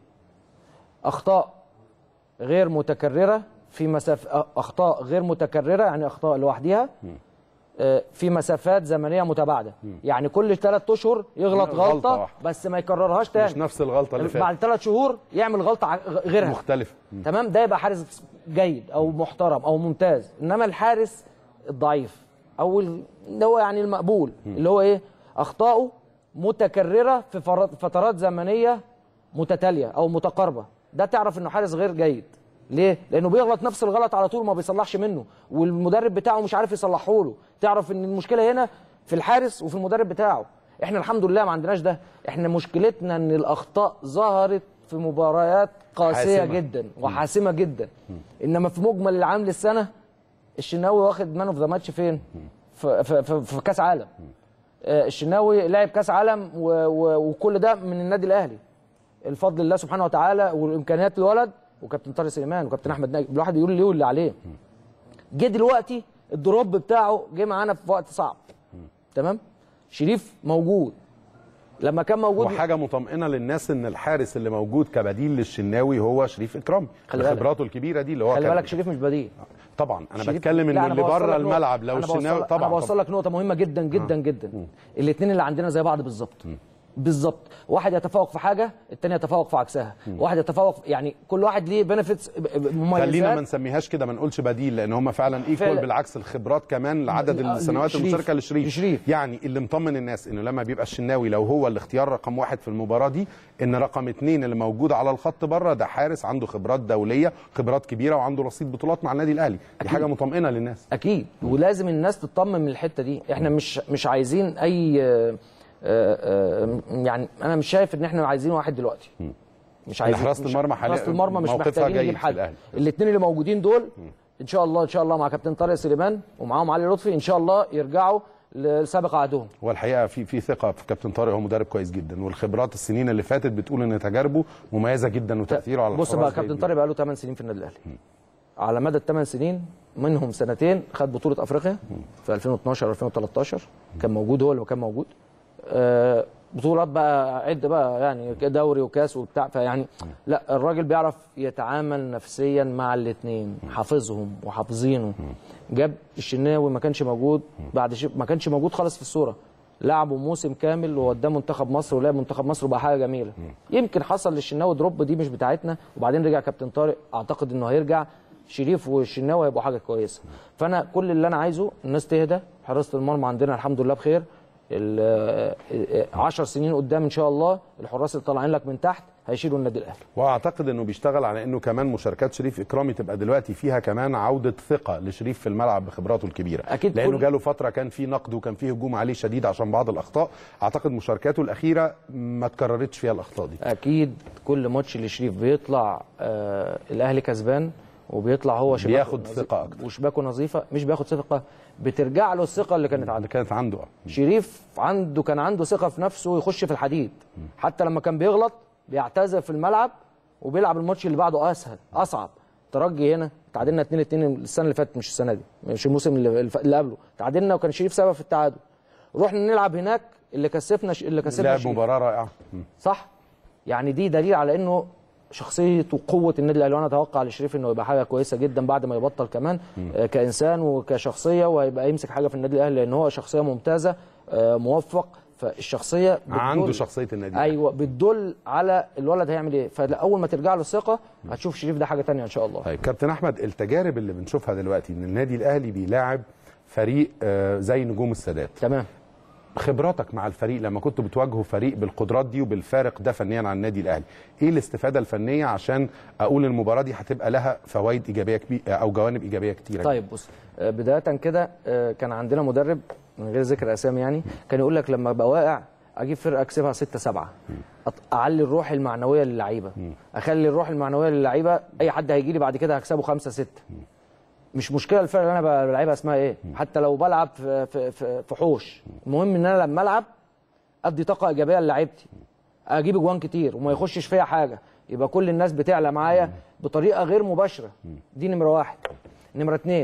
اخطاء غير متكرره في مساف اخطاء غير متكرره يعني اخطاء لوحدها آه، في مسافات زمنيه متباعده يعني كل ثلاث اشهر يغلط غلطة غلطه واحدة. بس ما يكررهاش مش تاني نفس الغلطه اللي بعد فاتت ثلاث شهور يعمل غلطه ع- غيرها مختلفه مم. تمام ده يبقى حارس جيد او محترم او ممتاز انما الحارس الضعيف او ال- اللي هو يعني المقبول اللي هو ايه اخطائه متكرره في فر- فترات زمنيه متتاليه او متقاربه ده تعرف انه حارس غير جيد ليه لانه بيغلط نفس الغلط على طول ما بيصلحش منه والمدرب بتاعه مش عارف يصلحه له تعرف ان المشكله هنا في الحارس وفي المدرب بتاعه احنا الحمد لله ما عندناش ده احنا مشكلتنا ان الاخطاء ظهرت في مباريات قاسيه حاسمة. جدا وحاسمه جدا انما في مجمل العام للسنه الشناوي واخد مان اوف ذا ماتش فين في, في, في, في كاس عالم آه، الشناوي لعب كاس عالم و و وكل ده من النادي الاهلي الفضل لله سبحانه وتعالى والامكانيات الولد وكابتن طارق سليمان وكابتن احمد ناجي الواحد يقول ليه واللي عليه جه دلوقتي الدروب بتاعه جه معانا في وقت صعب تمام شريف موجود لما كان موجود وحاجه مطمئنه للناس ان الحارس اللي موجود كبديل للشناوي هو شريف اكرامي خلي بالك. خبراته الكبيره دي اللي هو خلي كان- بالك شريف مش بديل طبعا انا شريف- بتكلم لا، انه أنا اللي بوصل بره لك نقطة. الملعب لو أنا بوصل الشناوي لك- طبعا انا بوصل لك نقطه مهمه جدا جدا جدا الاثنين اللي عندنا زي بعض بالظبط بالظبط واحد يتفوق في حاجه الثاني يتفوق في عكسها واحد يتفوق يعني كل واحد ليه بنفيتس مميزات خلينا ما نسميهاش كده ما نقولش بديل لان هم فعلا ايكوال فعلا. بالعكس الخبرات كمان لعدد آه، السنوات شريف. المشاركه لشريف لشريف. يعني اللي مطمن الناس انه لما بيبقى الشناوي لو هو الاختيار رقم واحد في المباراه دي ان رقم اثنين اللي موجود على الخط بره ده حارس عنده خبرات دوليه خبرات كبيره وعنده رصيد بطولات مع النادي الاهلي دي حاجه مطمئنه للناس اكيد ولازم الناس تطمن من الحته دي احنا مش مش عايزين اي آه، آه، آه، يعني انا مش شايف ان احنا عايزين واحد دلوقتي مش عايزين حراسة مش- المرمى حاليا حراسه المرمى مش موقفها محتاجين جيد نجيب في حد الأهلي. الاثنين اللي موجودين دول ان شاء الله ان شاء الله مع كابتن طارق سليمان ومعاهم علي لطفي ان شاء الله يرجعوا لسابق عهدهم هو الحقيقه في في ثقه في كابتن طارق هو مدرب كويس جدا والخبرات السنين اللي فاتت بتقول ان تجاربه مميزه جدا وتاثيره على بص الحراس بقى جيد كابتن جداً. طارق بقى له 8 سنين في النادي الاهلي على مدى الثمان سنين منهم سنتين خد بطوله افريقيا في 2012 2013 كان موجود هو اللي كان موجود آه، بطولات بقى عد بقى يعني دوري وكاس وبتاع فيعني لا الراجل بيعرف يتعامل نفسيا مع الاثنين حافظهم وحافظينه جاب الشناوي ما كانش موجود بعد شيء ما كانش موجود خالص في الصوره لعبوا موسم كامل ووداه منتخب مصر ولعب منتخب مصر وبقى حاجه جميله يمكن حصل للشناوي دروب دي مش بتاعتنا وبعدين رجع كابتن طارق اعتقد انه هيرجع شريف والشناوي هيبقوا حاجه كويسه فانا كل اللي انا عايزه الناس تهدى حراسه المرمى عندنا الحمد لله بخير 10 سنين قدام ان شاء الله الحراس اللي طالعين لك من تحت هيشيلوا النادي الاهلي واعتقد انه بيشتغل على انه كمان مشاركات شريف اكرامي تبقى دلوقتي فيها كمان عوده ثقه لشريف في الملعب بخبراته الكبيره أكيد لانه كل- جاله فتره كان في نقد وكان في هجوم عليه شديد عشان بعض الاخطاء اعتقد مشاركاته الاخيره ما تكررتش فيها الاخطاء دي اكيد كل ماتش لشريف بيطلع آه الاهلي كسبان وبيطلع هو شباكه بياخد نظيف- ثقة أكتر. وشباكه نظيفه مش بياخد ثقه بترجع له الثقه اللي كانت عنده اللي كانت عنده آه. شريف عنده كان عنده ثقه في نفسه يخش في الحديد حتى لما كان بيغلط بيعتذر في الملعب وبيلعب الماتش اللي بعده اسهل اصعب ترجي هنا تعادلنا 2 2 السنه اللي فاتت مش السنه دي مش الموسم اللي, اللي قبله تعادلنا وكان شريف سبب في التعادل رحنا نلعب هناك اللي كسبنا اللي كسبنا لعب شريف. مباراه رائعه مم. صح يعني دي دليل على انه شخصيه وقوه النادي الاهلي وانا اتوقع لشريف انه يبقى حاجه كويسه جدا بعد ما يبطل كمان آه، كانسان وكشخصيه وهيبقى يمسك حاجه في النادي الاهلي لان هو شخصيه ممتازه آه، موفق فالشخصيه بتدل عنده شخصيه النادي الأهلي. ايوه بتدل على الولد هيعمل ايه فاول ما ترجع له الثقه هتشوف شريف ده حاجه تانية ان شاء الله طيب كابتن احمد التجارب اللي بنشوفها دلوقتي ان النادي الاهلي بيلاعب فريق آه، زي نجوم السادات تمام خبراتك مع الفريق لما كنتوا بتواجهوا فريق بالقدرات دي وبالفارق ده فنيا عن النادي الاهلي ايه الاستفاده الفنيه عشان اقول المباراه دي هتبقى لها فوائد ايجابيه كبيره او جوانب ايجابيه كتيره طيب بص آه، بدايه كده آه، كان عندنا مدرب من غير ذكر اسامي يعني كان يقول لك لما ابقى واقع اجيب فرقه اكسبها 6 7 اعلي الروح المعنويه للعيبه اخلي الروح المعنويه للعيبه اي حد هيجي لي بعد كده هكسبه 5 6 مش مشكله الفرقه اللي انا بلعبها اسمها ايه حتى لو بلعب في في في, في حوش المهم ان انا لما العب ادي طاقه ايجابيه للاعيبتي اجيب اجوان كتير وما يخشش فيا حاجه يبقى كل الناس بتعلى معايا بطريقه غير مباشره دي نمره واحد نمره اتنين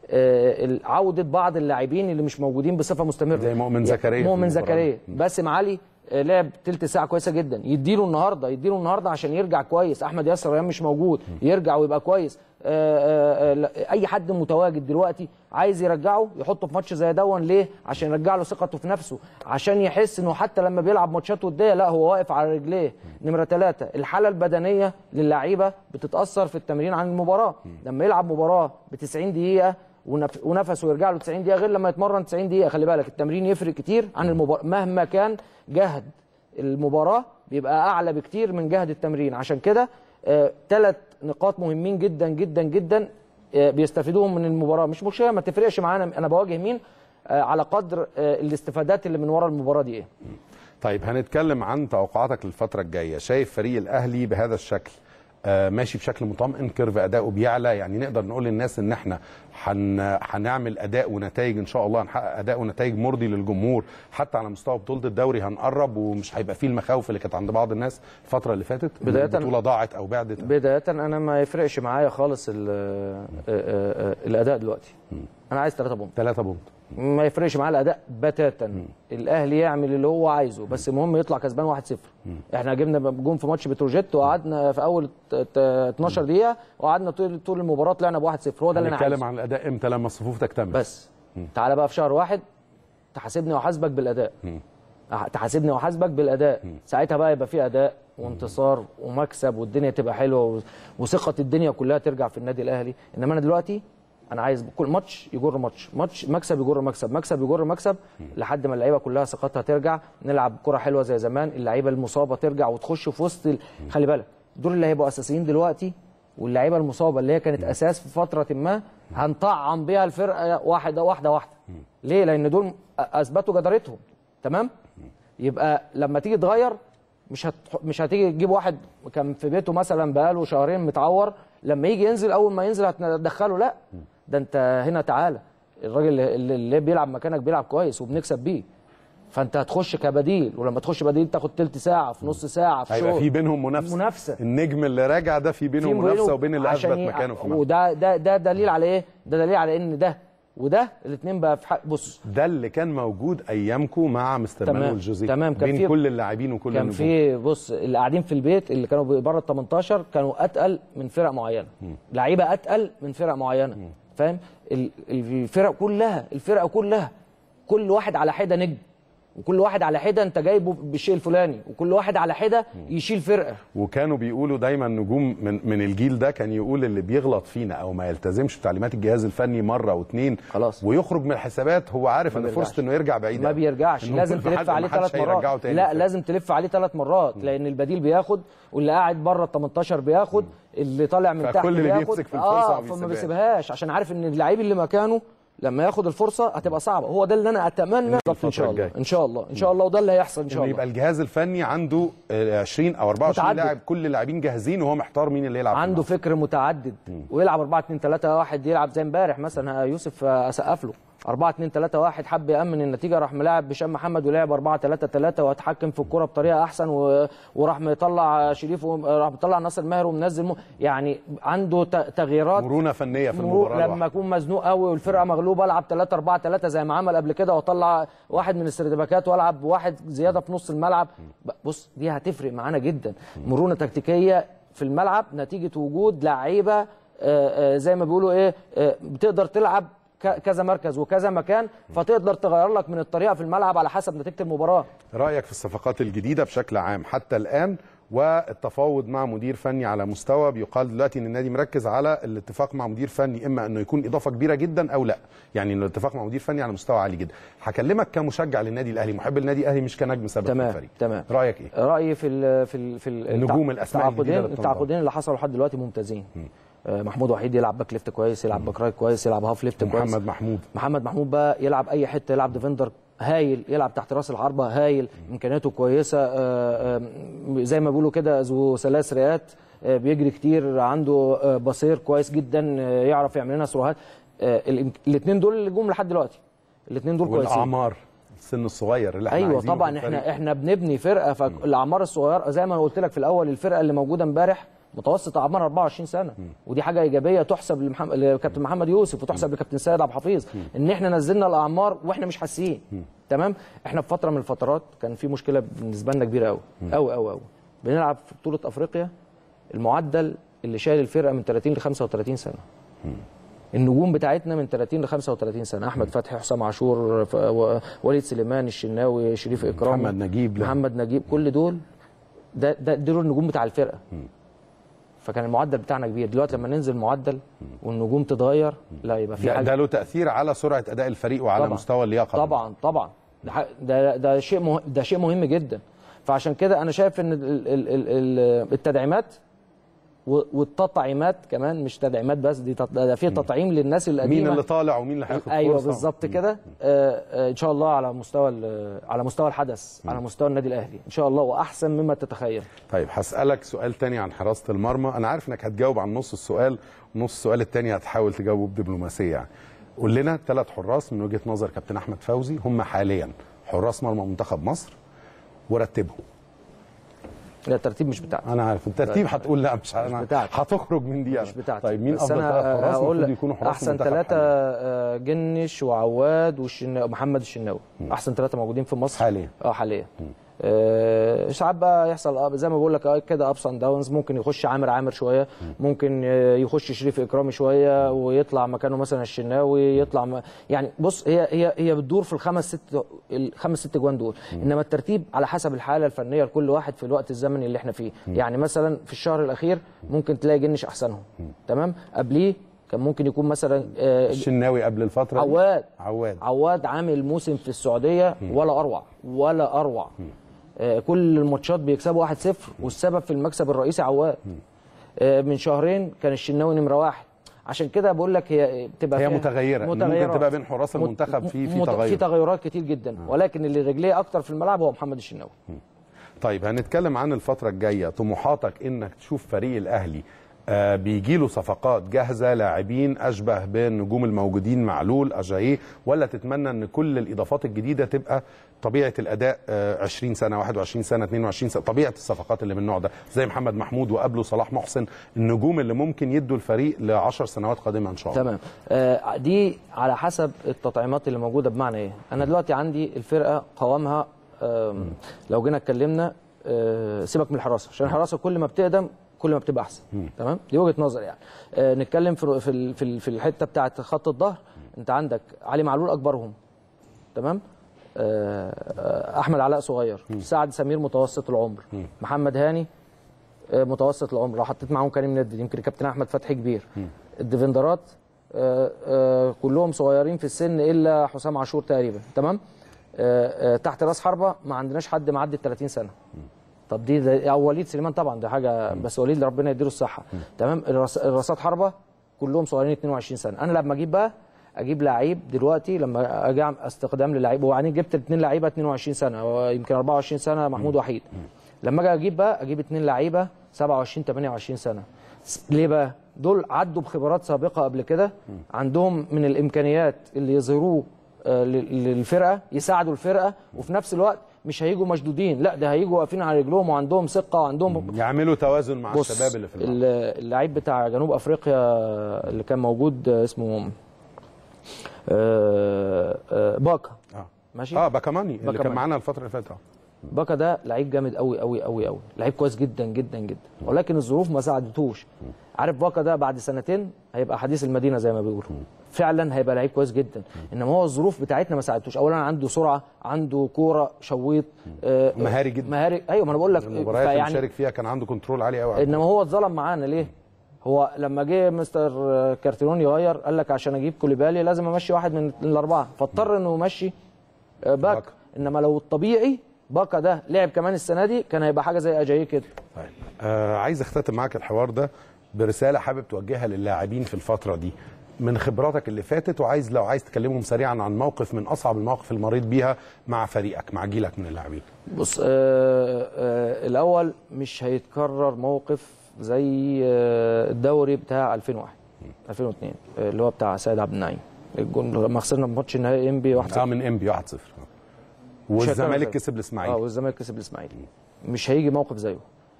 آه، ال- عوده بعض اللاعبين اللي مش موجودين بصفه مستمره زي مؤمن يعني زكريا في مؤمن المباراة زكريا باسم علي آه، لعب تلت ساعه كويسه جدا يديله النهارده يديله النهارده عشان يرجع كويس احمد ياسر ريان مش موجود يرجع ويبقى كويس آه، آه، آه، لا، اي حد متواجد دلوقتي عايز يرجعه يحطه في ماتش زي دون ليه عشان يرجع له ثقته في نفسه عشان يحس انه حتى لما بيلعب ماتشات وديه لا هو واقف على رجليه نمره ثلاثة الحاله البدنيه للعيبه بتتاثر في التمرين عن المباراه لما يلعب مباراه ب 90 دقيقه ونف- ونفسه يرجع له 90 دقيقه غير لما يتمرن 90 دقيقه خلي بالك التمرين يفرق كتير عن المباراه مهما كان جهد المباراه بيبقى اعلى بكتير من جهد التمرين عشان كده ثلاث نقاط مهمين جدا جدا جدا آه، بيستفيدوهم من المباراه مش مشكله ما تفرقش معانا انا بواجه مين آه، على قدر آه، الاستفادات اللي من ورا المباراه دي ايه طيب هنتكلم عن توقعاتك للفتره الجايه شايف فريق الاهلي بهذا الشكل آه، ماشي بشكل مطمئن كيرف اداؤه بيعلى يعني نقدر نقول للناس ان احنا هن- هنعمل اداء ونتائج ان شاء الله هنحقق اداء ونتائج مرضي للجمهور حتى على مستوى بطوله الدوري هنقرب ومش هيبقى فيه المخاوف اللي كانت عند بعض الناس الفتره اللي فاتت إن بداية- البطوله ضاعت او بعدت بدايه انا ما يفرقش معايا خالص ال- آه، آه، آه، الاداء دلوقتي انا عايز 3 بونت 3 بونت ما يفرقش معاه الاداء بتاتا الاهلي يعمل اللي هو عايزه بس المهم يطلع كسبان 1-0 احنا جبنا جون في ماتش بتروجيت وقعدنا في اول ت- ت- 12 دقيقه وقعدنا طول طول المباراه طلعنا ب 1-0 هو ده اللي انا عايزه هنتكلم عن الاداء امتى لما الصفوف تكتمل بس تعالى بقى في شهر واحد تحاسبني واحاسبك بالاداء أح- تحاسبني واحاسبك بالاداء ساعتها بقى يبقى في اداء وانتصار ومكسب والدنيا تبقى حلوه و- وثقه الدنيا كلها ترجع في النادي الاهلي انما انا دلوقتي انا عايز كل ماتش يجر ماتش ماتش مكسب يجر مكسب مكسب يجر مكسب لحد ما اللعيبه كلها ثقتها ترجع نلعب كره حلوه زي زمان اللعيبه المصابه ترجع وتخش في وسط ال... خلي بالك دول اللي هيبقوا اساسيين دلوقتي واللعيبه المصابه اللي هي كانت اساس في فتره ما هنطعم بيها الفرقه واحده واحده واحده ليه لان دول اثبتوا جدارتهم تمام يبقى لما تيجي تغير مش هت... مش هتيجي تجيب واحد كان في بيته مثلا بقاله شهرين متعور لما يجي ينزل اول ما ينزل هتدخله لا ده انت هنا تعالى الراجل اللي, اللي بيلعب مكانك بيلعب كويس وبنكسب بيه فانت هتخش كبديل ولما تخش بديل تاخد تلت ساعه في نص ساعه في هيبقى شوط. في بينهم منافسه منافسه النجم اللي راجع ده في بينهم في منافسه بينه وبين اللي عشان اثبت ي- مكانه في الملعب وده ده ده دليل على ايه؟ ده دليل على ان ده وده الاثنين بقى في حق بص ده اللي كان موجود ايامكم مع مستر تمام، مانويل جوزيه تمام، كان بين في- كل اللاعبين وكل كان النجوم في بص اللي قاعدين في البيت اللي كانوا بره ال 18 كانوا اتقل من فرق معينه لعيبه اتقل من فرق معينه فاهم ال- الفرق كلها الفرقه كلها كل واحد على حده نجم وكل واحد على حده انت جايبه بالشيء الفلاني وكل واحد على حده يشيل فرقه وكانوا بيقولوا دايما نجوم من من الجيل ده كان يقول اللي بيغلط فينا او ما يلتزمش بتعليمات الجهاز الفني مره واثنين خلاص. ويخرج من الحسابات هو عارف ان بيرجعش. فرصه انه يرجع بعيد ما أوي. بيرجعش إنه لازم ما حد- تلف عليه ما حدش ثلاث هيرجعه مرات تاني لا فعلا. لازم تلف عليه ثلاث مرات لان البديل بياخد واللي قاعد بره ال 18 بياخد اللي طالع من فكل تحت اللي بياخد بيمسك في الفرصة اه ما فما بيسيبهاش. بيسيبهاش عشان عارف ان اللعيب اللي مكانه لما ياخد الفرصه هتبقى صعبه هو ده اللي انا اتمنى بالظبط ان شاء الله الجاية. ان شاء الله ان شاء الله وده اللي هيحصل ان شاء انه الله يبقى الجهاز الفني عنده آه، 20 او 24 متعدد. لاعب كل اللاعبين جاهزين وهو محتار مين اللي يلعب في عنده الملعب. فكر متعدد ويلعب 4 2 3 1 يلعب زي امبارح مثلا يوسف آه، اسقف له 4 2 3 1 حب يامن النتيجه راح ملاعب هشام محمد ولعب 4 3 3 واتحكم في الكره بطريقه احسن و... وراح مطلع شريف وراح مطلع ناصر ماهر ومنزل م... يعني عنده ت... تغييرات مرونه فنيه في مرور المباراه لما لما اكون مزنوق قوي والفرقه مغلوبه العب 3 4 3 زي ما عمل قبل كده واطلع واحد من السردباكات والعب واحد زياده في نص الملعب ب- بص دي هتفرق معانا جدا مرونه تكتيكيه في الملعب نتيجه وجود لعيبه آه، آه، زي ما بيقولوا ايه آه، بتقدر تلعب ك- كذا مركز وكذا مكان فتقدر تغير لك من الطريقه في الملعب على حسب نتيجه المباراه رايك في الصفقات الجديده بشكل عام حتى الان والتفاوض مع مدير فني على مستوى بيقال دلوقتي ان النادي مركز على الاتفاق مع مدير فني اما انه يكون اضافه كبيره جدا او لا يعني انه الاتفاق مع مدير فني على مستوى عالي جدا هكلمك كمشجع للنادي الاهلي محب النادي الاهلي مش كنجم سابق في تمام الفريق تمام رايك ايه رايي في ال في ال في ال النجوم الأسماء الجديدة التعاقدين اللي بتنضم. التعاقدين اللي حصلوا لحد دلوقتي ممتازين آه، محمود وحيد يلعب باك ليفت كويس يلعب باك رايت كويس يلعب هاف ليفت كويس محمد محمود محمد محمود بقى يلعب اي حته يلعب ديفندر هايل يلعب تحت راس الحربه هايل امكانياته كويسه آه، آه، زي ما بيقولوا كده ذو ثلاث رئات آه، بيجري كتير عنده آه، بصير كويس جدا آه، يعرف يعمل لنا سروهات الاثنين دول اللي جم لحد دلوقتي الاثنين دول كويسين والاعمار السن الصغير اللي احنا ايوه عايزينه طبعا في الفريق. احنا احنا بنبني فرقه فالاعمار الصغيره زي ما أنا قلت لك في الاول الفرقه اللي موجوده امبارح متوسط اعمار 24 سنه ودي حاجه ايجابيه تحسب لمحمد لكابتن محمد يوسف وتحسب لكابتن سيد عبد الحفيظ ان احنا نزلنا الاعمار واحنا مش حاسين تمام احنا في فتره من الفترات كان في مشكله بالنسبه لنا كبيره قوي قوي قوي قوي بنلعب في بطوله افريقيا المعدل اللي شايل الفرقه من 30 ل 35 سنه النجوم بتاعتنا من 30 ل 35 سنه احمد فتحي حسام عاشور ف- و- وليد سليمان الشناوي شريف اكرامي محمد نجيب لا. محمد نجيب كل دول ده ده دول النجوم بتاع الفرقه فكان المعدل بتاعنا كبير دلوقتي لما ننزل معدل والنجوم تتغير لا يبقى في ده, حاجه ده له تاثير على سرعه اداء الفريق وعلى طبعاً. مستوى اللياقه طبعا طبعا ده ح- ده ده شيء مه... ده شيء مهم جدا فعشان كده انا شايف ان ال... ال... ال... ال... التدعيمات و- والتطعيمات كمان مش تدعيمات بس دي تط... ده في تطعيم للناس القديمه مين اللي طالع ومين اللي هياخد ايوه فرصة؟ بالظبط كده آه آه ان شاء الله على مستوى ال- على مستوى الحدث على مستوى النادي الاهلي ان شاء الله واحسن مما تتخيل طيب هسألك سؤال تاني عن حراسة المرمى أنا عارف إنك هتجاوب عن نص السؤال ونص السؤال التاني هتحاول تجاوبه بدبلوماسية يعني قول لنا ثلاث حراس من وجهة نظر كابتن أحمد فوزي هم حاليا حراس مرمى منتخب مصر ورتبهم لا الترتيب مش بتاعنا أنا عارف الترتيب هتقول لا مش أنا بتاعتي. هتخرج من دي مش بتاعتي طيب مين بس أفضل أنا ثلاث حراس هقول المفروض لك يكونوا حراس احسن منتخب ثلاثه حالياً؟ جنش وعواد والشناوي ومحمد الشناوي احسن ثلاثه موجودين في مصر حاليا. اه حاليا آه ساعات بقى يحصل آه زي ما بقول لك آه كده ابس اند داونز ممكن يخش عامر عامر شويه ممكن آه، يخش شريف اكرامي شويه ويطلع مكانه مثلا الشناوي يطلع م... يعني بص هي هي هي بتدور في الخمس ست الخمس ست جوان دول انما الترتيب على حسب الحاله الفنيه لكل واحد في الوقت الزمني اللي احنا فيه يعني مثلا في الشهر الاخير ممكن تلاقي جنش احسنهم تمام قبليه كان ممكن يكون مثلا آه، الشناوي قبل الفترة دي؟ عواد عواد عواد عامل موسم في السعوديه ولا اروع ولا اروع آه، كل الماتشات بيكسبوا 1-0 والسبب في المكسب الرئيسي عواد آه، من شهرين كان الشناوي نمره واحد عشان كده بقول لك هي بتبقى هي فيها متغيرة. إن ممكن متغيرات. تبقى بين حراس مت- المنتخب في- في مت- تغير. في تغيرات كتير جدا ولكن اللي رجليه اكتر في الملعب هو محمد الشناوي طيب هنتكلم عن الفترة الجاية طموحاتك انك تشوف فريق الاهلي آه بيجيله صفقات جاهزة لاعبين اشبه بالنجوم الموجودين معلول اجاييه ولا تتمنى ان كل الاضافات الجديدة تبقى طبيعة الاداء آه 20 سنة 21 سنة 22 سنة طبيعة الصفقات اللي من النوع ده زي محمد محمود وقبله صلاح محسن النجوم اللي ممكن يدوا الفريق ل 10 سنوات قادمة ان شاء الله تمام آه دي على حسب التطعيمات اللي موجوده بمعنى ايه انا دلوقتي عندي الفرقه قوامها آم، لو جينا اتكلمنا آه سيبك من الحراسه عشان الحراسه كل ما بتقدم كل ما بتبقى احسن تمام دي وجهه نظر يعني آه نتكلم في في ال- في ال- في الحته بتاعه خط الظهر انت عندك علي معلول اكبرهم تمام آه، آه، احمد علاء صغير سعد سمير متوسط العمر محمد هاني آه، متوسط العمر لو حطيت معاهم كريم ندد يمكن الكابتن احمد فتحي كبير الديفندرات آه، آه، كلهم صغيرين في السن الا حسام عاشور تقريبا تمام آه، آه، تحت راس حربه ما عندناش حد معدي ال 30 سنه طب دي ده او وليد سليمان طبعا ده حاجه بس وليد ربنا يديله الصحه تمام الراس- الراسات حربه كلهم صغيرين 22 سنه انا لما اجيب بقى اجيب لعيب دلوقتي لما اجي أعمل استخدام للعيب وبعدين جبت اثنين لعيبه 22 سنه ويمكن 24 سنه محمود وحيد لما اجي اجيب بقى اجيب اثنين لعيبه 27 28 سنه س- ليه بقى دول عدوا بخبرات سابقه قبل كده عندهم من الامكانيات اللي يظهروه آه، لل- للفرقه يساعدوا الفرقه وفي نفس الوقت مش هيجوا مشدودين لا ده هيجوا واقفين على رجلهم وعندهم ثقه وعندهم يعملوا توازن مع بص الشباب اللي في الملعب ال- اللعيب بتاع جنوب افريقيا اللي كان موجود آه، اسمه آه، آه، باكا اه ماشي اه باكاماني اللي كان باكاماني. معانا الفترة اللي فاتت آه. باكا ده لعيب جامد قوي قوي قوي قوي لعيب كويس جدا جدا جدا ولكن الظروف ما ساعدتوش عارف باكا ده بعد سنتين هيبقى حديث المدينه زي ما بيقولوا فعلا هيبقى لعيب كويس جدا انما هو الظروف بتاعتنا ما ساعدتوش اولا عنده سرعه عنده كوره شويط آه، مهاري جدا. مهاري ايوه ما انا بقول لك المباريات اللي مشارك فيها كان عنده كنترول عالي قوي انما هو اتظلم معانا ليه؟ هو لما جه مستر كارتيرون يغير قال لك عشان اجيب كوليبالي لازم امشي واحد من الاربعه فاضطر انه يمشي آه، باك باكا. انما لو الطبيعي باكا ده لعب كمان السنه دي كان هيبقى حاجه زي اجاي كده طيب آه عايز اختتم معاك الحوار ده برساله حابب توجهها للاعبين في الفتره دي من خبراتك اللي فاتت وعايز لو عايز تكلمهم سريعا عن موقف من اصعب المواقف اللي مريت بيها مع فريقك مع جيلك من اللاعبين بص آه آه الاول مش هيتكرر موقف زي آه الدوري بتاع 2001 2002 آه اللي هو بتاع سيد عبد النعيم الجون لما خسرنا ماتش النهائي ام بي 1 اه من ام بي 1-0 مش هيكرر والزمالك زيه. كسب اه الاسماعيلي والزمالك كسب الاسماعيلي مش هيجي موقف زيه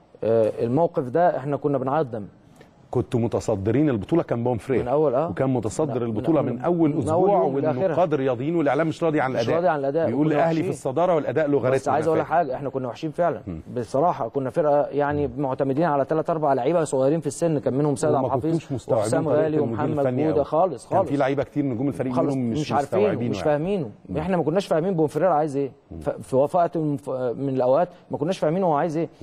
آه الموقف ده احنا كنا بنعيط دم كنتوا متصدرين البطوله كان بومفري من أول، آه. وكان متصدر من- البطوله من- من, اول من اسبوع أول يوم لآخرها. والنقاد الرياضيين والاعلام مش راضي عن مش الاداء راضي عن الأداء، بيقول وكنا الاهلي في وحشين. الصداره والاداء لغارتنا بس عايز اقول لك حاجه احنا كنا وحشين فعلا بصراحه كنا فرقه يعني معتمدين على ثلاث اربع لعيبه صغيرين في السن كان منهم سيد عبد وما الحفيظ كنتوش مستوعبين وحسام طريقة غالي المدير ومحمد الفني جوده أوي. خالص كان خالص في لعيبه كتير نجوم الفريق خالص منهم مش, مش عارفين مستوعبين مش يعني. فاهمينه احنا ما كناش فاهمين بونفريرا عايز ايه ف- في وقت من من الاوقات ما كناش فاهمين هو عايز ايه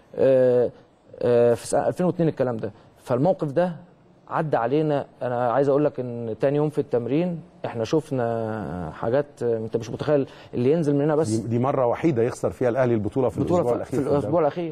آه، آه، في سنة 2002 الكلام ده فالموقف ده عدى علينا انا عايز اقول لك ان تاني يوم في التمرين احنا شفنا حاجات آه، انت مش متخيل اللي ينزل مننا بس دي, دي مره وحيده يخسر فيها الاهلي البطوله في بطوله الاسبوع في, الاخير في الاسبوع الاخير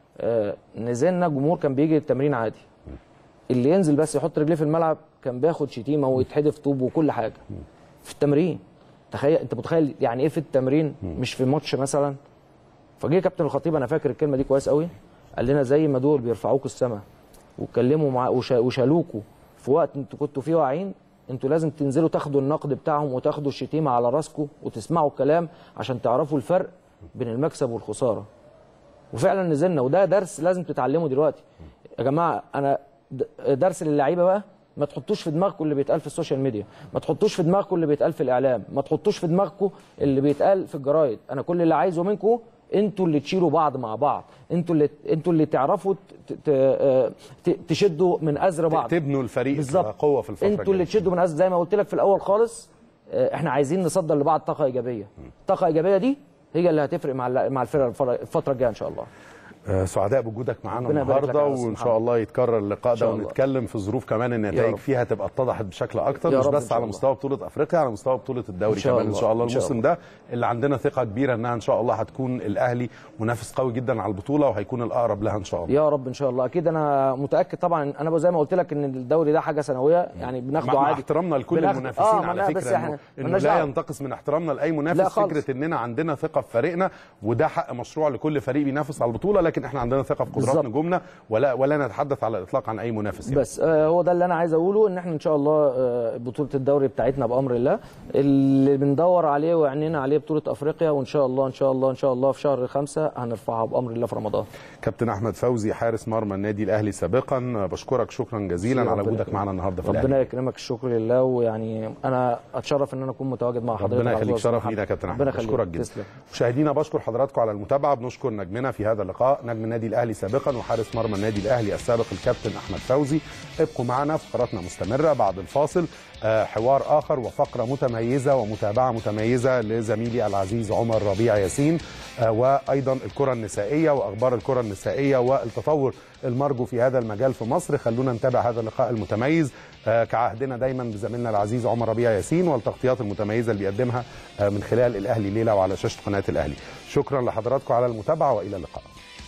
آه نزلنا الجمهور كان بيجي التمرين عادي اللي ينزل بس يحط رجليه في الملعب كان بياخد شتيمه ويتحدف طوب وكل حاجه في التمرين تخيل انت متخيل يعني ايه في التمرين مش في ماتش مثلا فجه كابتن الخطيب انا فاكر الكلمه دي كويس قوي قال لنا زي ما دول بيرفعوكوا السما واتكلموا مع وشا- وشالوكوا في وقت انتوا كنتوا فيه واعيين انتوا لازم تنزلوا تاخدوا النقد بتاعهم وتاخدوا الشتيمه على راسكم وتسمعوا الكلام عشان تعرفوا الفرق بين المكسب والخساره وفعلا نزلنا وده درس لازم تتعلمه دلوقتي يا جماعه انا د- درس للعيبه بقى ما تحطوش في دماغكم اللي بيتقال في السوشيال ميديا ما تحطوش في دماغكم اللي بيتقال في الاعلام ما تحطوش في دماغكم اللي بيتقال في الجرايد انا كل اللي عايزه منكم انتوا اللي تشيلوا بعض مع بعض انتوا اللي انتوا اللي تعرفوا ت- ت- آه، ت- تشدوا من ازر بعض تبنوا الفريق بالظبط قوه في الفتره انتوا اللي الجاية. تشدوا من ازر زي ما قلت لك في الاول خالص آه، احنا عايزين نصدر لبعض طاقه ايجابيه الطاقه الايجابيه دي هي اللي هتفرق مع الل- مع الفرقه الفر- الفتره الجايه ان شاء الله آه، سعداء بوجودك معانا ربنا يبارك لك النهارده يا أستاذ وان شاء محمد. الله يتكرر اللقاء إن شاء ده الله. ونتكلم في ظروف كمان يا النتائج رب. فيها تبقى اتضحت بشكل اكتر يا مش رب إن بس شاء على الله. مستوى بطوله افريقيا على مستوى بطوله الدوري إن شاء كمان ان الله. شاء الله إن شاء الموسم ده اللي عندنا ثقه كبيره انها ان شاء الله هتكون الاهلي منافس قوي جدا على البطوله وهيكون الاقرب لها ان شاء الله يا رب ان شاء الله اكيد انا متاكد طبعا انا زي ما قلت لك ان الدوري ده حاجه سنويه يعني بناخده مع مع عادي احترامنا لكل بناخده- المنافسين آه، على ما- فكره بس انه, احنا إنه مالناش لا دعوة. ينتقص من احترامنا لاي لا منافس خالص. فكره اننا عندنا ثقه في فريقنا وده حق مشروع لكل فريق بينافس على البطوله لكن احنا عندنا ثقه في قدرات بالظبط. نجومنا ولا ولا نتحدث على الاطلاق عن اي منافس يعني. بس آه هو ده اللي انا عايز اقوله ان احنا ان شاء الله آه بطوله الدوري بتاعتنا بامر الله اللي بندور عليه وعينينا عليه بطوله افريقيا وان شاء الله ان شاء الله ان شاء الله في شهر خمسة هنرفعها بامر الله في رمضان كابتن احمد فوزي حارس مرمى النادي الاهلي سابقا بشكرك شكرا جزيلا على ربنا وجودك يكرمك. معنا النهارده في ربنا الاهلي يكرمك الشكر لله ويعني انا اتشرف ان انا اكون متواجد مع حضرتك ربنا على يخليك طول شرف الصراحة. لينا يا كابتن احمد ربنا بشكرك يخليك جدا تسلم مشاهدينا بشكر حضراتكم على المتابعه بنشكر نجمنا في هذا اللقاء نجم النادي الاهلي سابقا وحارس مرمى النادي الاهلي السابق الكابتن احمد فوزي ابقوا معنا فقراتنا مستمره بعد الفاصل آه، حوار اخر وفقره متميزه ومتابعه متميزه لزميلي العزيز عمر ربيع ياسين آه، وايضا الكره النسائيه واخبار الكره النسائيه والتطور المرجو في هذا المجال في مصر خلونا نتابع هذا اللقاء المتميز آه، كعهدنا دايما بزميلنا العزيز عمر ربيع ياسين والتغطيات المتميزه اللي بيقدمها آه، من خلال الاهلي ليله وعلى شاشه قناه الاهلي شكرا لحضراتكم على المتابعه والى اللقاء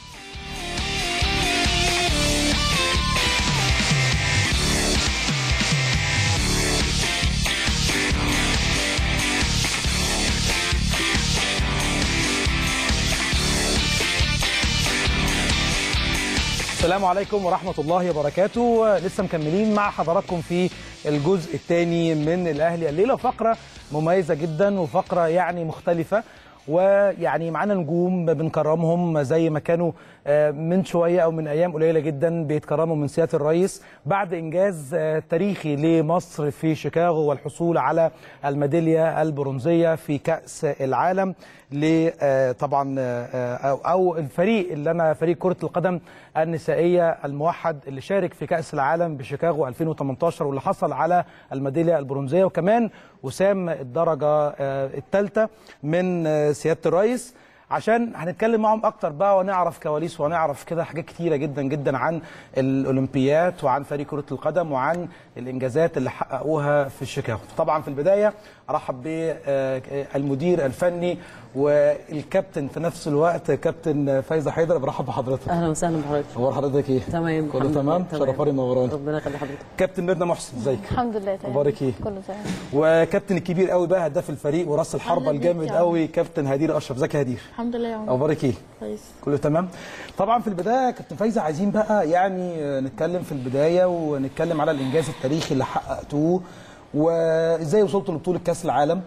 السلام عليكم ورحمة الله وبركاته لسه مكملين مع حضراتكم في الجزء الثاني من الأهلي الليلة فقرة مميزة جدا وفقرة يعني مختلفة ويعني معانا نجوم بنكرمهم زي ما كانوا آه، من شوية أو من أيام قليلة جدا بيتكرموا من سيادة الرئيس بعد إنجاز آه، تاريخي لمصر في شيكاغو والحصول على الميدالية البرونزية في كأس العالم ل آه، طبعا آه، أو أو الفريق اللي أنا فريق كرة القدم النسائية الموحد اللي شارك في كأس العالم بشيكاغو 2018 واللي حصل على الميدالية البرونزية وكمان وسام الدرجة الثالثة من آه، سيادة الرئيس عشان هنتكلم معهم اكتر بقى ونعرف كواليس ونعرف كده حاجات كتيره جدا جدا عن الاولمبيات وعن فريق كره القدم وعن الانجازات اللي حققوها في شيكاغو طبعا في البدايه ارحب بالمدير الفني والكابتن في نفس الوقت كابتن فايزه حيدر برحب بحضرتك اهلا وسهلا بحضرتك اخبار حضرتك ايه تمام كله الحمد تمام لله، شرفاني منوراني ربنا يخلي حضرتك كابتن ميرنا محسن ازيك الحمد لله تمام اخبارك ايه كله تمام وكابتن الكبير قوي بقى هداف الفريق وراس الحربه أهلا بيك الجامد يا عم. قوي كابتن هدير اشرف ازيك يا هدير الحمد لله يا عمر اخبارك ايه كويس كله تمام طبعا في البدايه كابتن فايزه عايزين بقى يعني آه، نتكلم في البدايه ونتكلم على الانجاز التاريخي اللي حققتوه وازاي وصلتوا لبطوله كاس العالم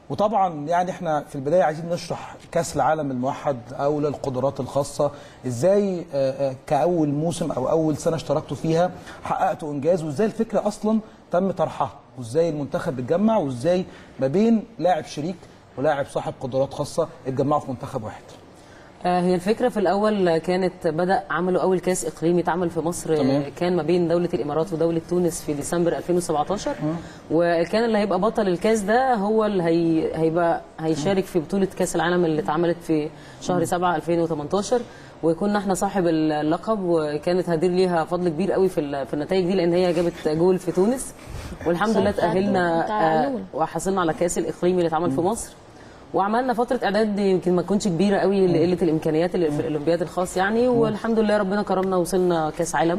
وطبعا يعني احنا في البدايه عايزين نشرح كاس العالم الموحد او للقدرات الخاصه ازاي آه، آه، كاول موسم او اول سنه اشتركتوا فيها حققتوا انجاز وازاي الفكره اصلا تم طرحها وازاي المنتخب اتجمع وازاي ما بين لاعب شريك ولاعب صاحب قدرات خاصه اتجمعوا في منتخب واحد آه، هي الفكرة في الأول كانت بدأ عملوا أول كاس إقليمي اتعمل في مصر تمام. آه، كان ما بين دولة الإمارات ودولة تونس في ديسمبر 2017 وكان اللي هيبقى بطل الكاس ده هو اللي هي هيبقى هيشارك في بطولة كاس العالم اللي اتعملت في شهر 7 2018 وكنا احنا صاحب اللقب وكانت هدير ليها فضل كبير قوي في ال- في النتائج دي لان هي جابت جول في تونس والحمد لله تاهلنا آه، وحصلنا على كاس الاقليمي اللي اتعمل في مصر وعملنا فتره اعداد يمكن ما تكونش كبيره قوي لقله الامكانيات اللي في الاولمبياد الخاص يعني والحمد لله ربنا كرمنا وصلنا كاس عالم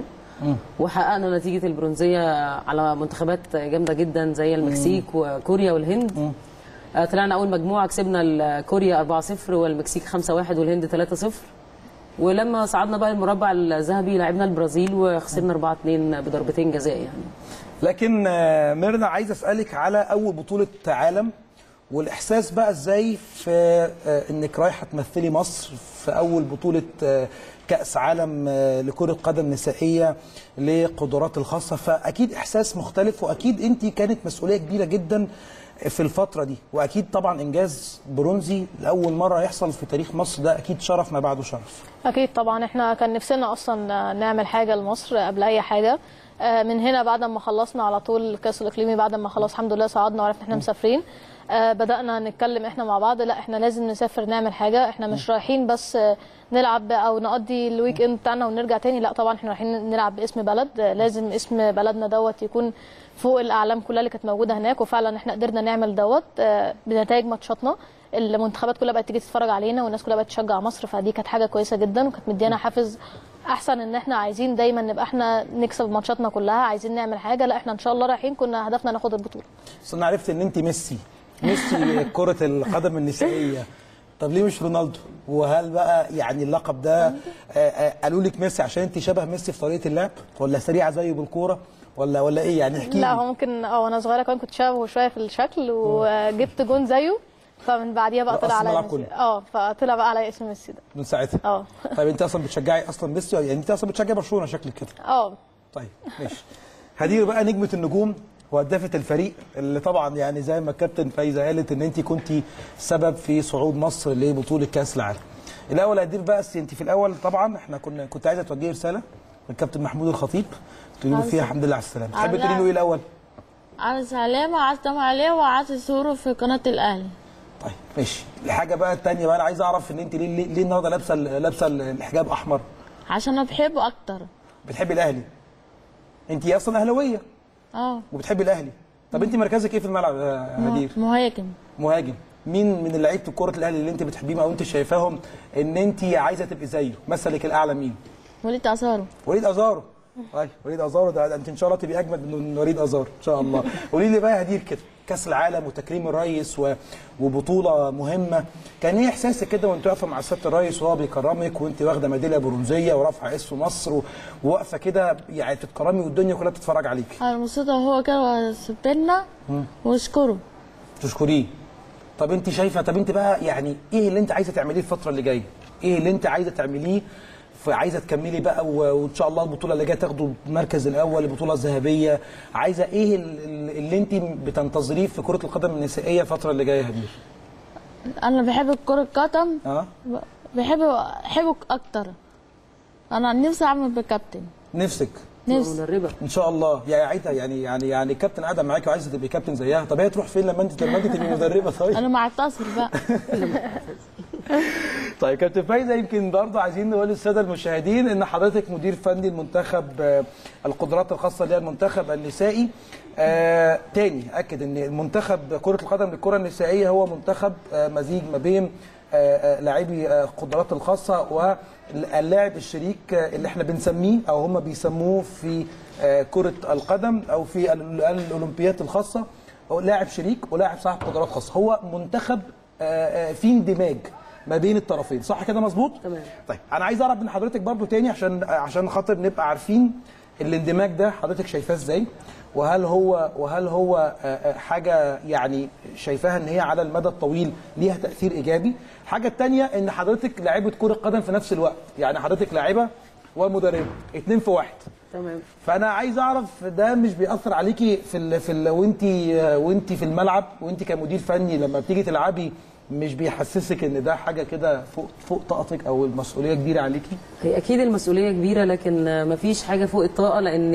وحققنا نتيجه البرونزيه على منتخبات جامده جدا زي المكسيك وكوريا والهند آه، طلعنا اول مجموعه كسبنا ال- كوريا 4-0 والمكسيك 5-1 والهند 3-0 ولما صعدنا بقى المربع الذهبي لعبنا البرازيل وخسرنا 4-2 بضربتين جزاء يعني لكن آه، ميرنا عايز اسالك على اول بطوله عالم والاحساس بقى ازاي في آه، انك رايحه تمثلي مصر في اول بطوله آه، كاس عالم آه، لكره قدم نسائيه لقدرات الخاصه فاكيد احساس مختلف واكيد انت كانت مسؤوليه كبيره جدا في الفتره دي واكيد طبعا انجاز برونزي لاول مره يحصل في تاريخ مصر ده اكيد شرف ما بعده شرف اكيد طبعا احنا كان نفسنا اصلا نعمل حاجه لمصر قبل اي حاجه آه، من هنا بعد ما خلصنا على طول الكاس الاقليمي بعد ما خلاص الحمد لله صعدنا وعرفنا احنا مسافرين آه، بدانا نتكلم احنا مع بعض لا احنا لازم نسافر نعمل حاجه احنا مش رايحين بس آه، نلعب او نقضي الويك اند بتاعنا ونرجع تاني لا طبعا احنا رايحين نلعب باسم بلد آه، لازم اسم بلدنا دوت يكون فوق الاعلام كلها اللي كانت موجوده هناك وفعلا احنا قدرنا نعمل دوت آه، بنتائج ماتشاتنا المنتخبات كلها بقت تيجي تتفرج علينا والناس كلها بقت تشجع مصر فدي كانت حاجه كويسه جدا وكانت مديانا حافز احسن ان احنا عايزين دايما نبقى احنا نكسب ماتشاتنا كلها عايزين نعمل حاجه لا احنا ان شاء الله رايحين كنا هدفنا ناخد البطوله بس انا عرفت ان انت ميسي ميسي كرة القدم النسائية طب ليه مش رونالدو؟ وهل بقى يعني اللقب ده آه، آه، قالوا لك ميسي عشان انت شبه ميسي في طريقة اللعب ولا سريعة زيه بالكورة ولا ولا ايه يعني احكي لا لي هو ممكن اه وانا صغيره كمان كنت شبهه شويه في الشكل وجبت جون زيه فمن بعديها بقى رقص طلع على الملعب ميسي. كله. اه فطلع بقى على اسم ميسي ده من ساعتها اه طيب انت اصلا بتشجعي اصلا ميسي يعني انت اصلا بتشجعي برشلونة شكلك كده اه طيب ماشي هدير بقى نجمة النجوم وهدافة الفريق اللي طبعا يعني زي ما الكابتن فايزة قالت ان انت كنت سبب في صعود مصر لبطولة كأس العالم. الاول هدير بقى أصل انت في الاول طبعا احنا كنا كنت عايزه توجهي رسالة للكابتن محمود الخطيب تقولي له عايزة- فيها الحمد لله على السلامة. تحب عايزة- تقولي له ايه الاول؟ على سلامة وعزتم عليه وعز ظهوره في قناة الأهلي طيب ماشي. الحاجة بقى الثانية بقى انا عايز اعرف ان انت ليه ليه, ليه النهارده لابسة لابسة الحجاب احمر؟ عشان أنا بحبه أكتر بتحبي الاهلي. انت اصلا اهلاوية اه وبتحبي الاهلي. طب انت مركزك ايه في الملعب يا هدير؟ مهاجم مهاجم مين من لعيبه الكره الاهلي اللي انت بتحبيهم او انت شايفاهم ان انت عايزه تبقي زيه مثلك الاعلى مين وليد أزارو وليد ازارو طيب وليد ازارو ده, ده انت ان شاء الله تبقي اجمد من وليد ازارو ان شاء الله قولي لي بقى يا هدير كده كاس العالم وتكريم الرئيس و... وبطوله مهمه كان ايه احساسك كده وانت واقفه مع سياده الرئيس وهو بيكرمك وانت واخده ميداليه برونزيه ورافعه اسم مصر و- وواقفه كده يعني بتتكرمي والدنيا كلها بتتفرج عليك أنا مبسوطة وهو كده سبنا واشكره تشكريه طب انت شايفه طب انت بقى يعني ايه اللي انت عايزه تعمليه الفتره اللي جايه ايه اللي انت عايزه تعمليه فعايزه تكملي بقى و- وان شاء الله البطوله اللي جايه تاخدوا المركز الاول البطوله الذهبيه عايزه ايه ال- ال- اللي انت بتنتظريه في كره القدم النسائيه الفتره اللي جايه يا هدير أنا بحب كرة القدم اه بحب بحبه أكتر أنا نفسي أعمل بكابتن نفسك نفسي مدربه ان شاء الله يعني عايزه يعني يعني يعني كابتن قاعده معاكي وعايزه تبقي كابتن زيها طب هي تروح فين لما انت لما انت تبقي مدربه طيب أنا مع التصل بقى طيب كابتن فايزه يمكن برضه عايزين نقول للساده المشاهدين ان حضرتك مدير فني المنتخب آه، القدرات الخاصه للمنتخب النسائي آه تاني اكد ان المنتخب كره القدم للكره النسائيه هو منتخب آه مزيج ما بين آه، آه، لاعبي آه، القدرات الخاصه واللاعب الشريك آه، اللي احنا بنسميه او هم بيسموه في آه، كره القدم او في ال- الاولمبيات الخاصه هو لاعب شريك ولاعب صاحب قدرات خاصه هو منتخب آه، آه، فيه اندماج ما بين الطرفين صح كده مظبوط تمام طيب انا عايز اعرف من حضرتك برضو تاني عشان عشان خاطر نبقى عارفين الاندماج ده حضرتك شايفاه ازاي وهل هو وهل هو آه، آه، حاجه يعني شايفاها ان هي على المدى الطويل ليها تاثير ايجابي الحاجه الثانيه ان حضرتك لاعيبه كره قدم في نفس الوقت يعني حضرتك لاعيبه ومدربه اتنين في واحد تمام فانا عايز اعرف ده مش بيأثر عليكي في ال في ال وانت وانت في الملعب وانت كمدير فني لما بتيجي تلعبي مش بيحسسك ان ده حاجه كده فوق فوق طاقتك او المسؤوليه كبيره عليكي هي اكيد المسؤوليه كبيره لكن مفيش حاجه فوق الطاقه لان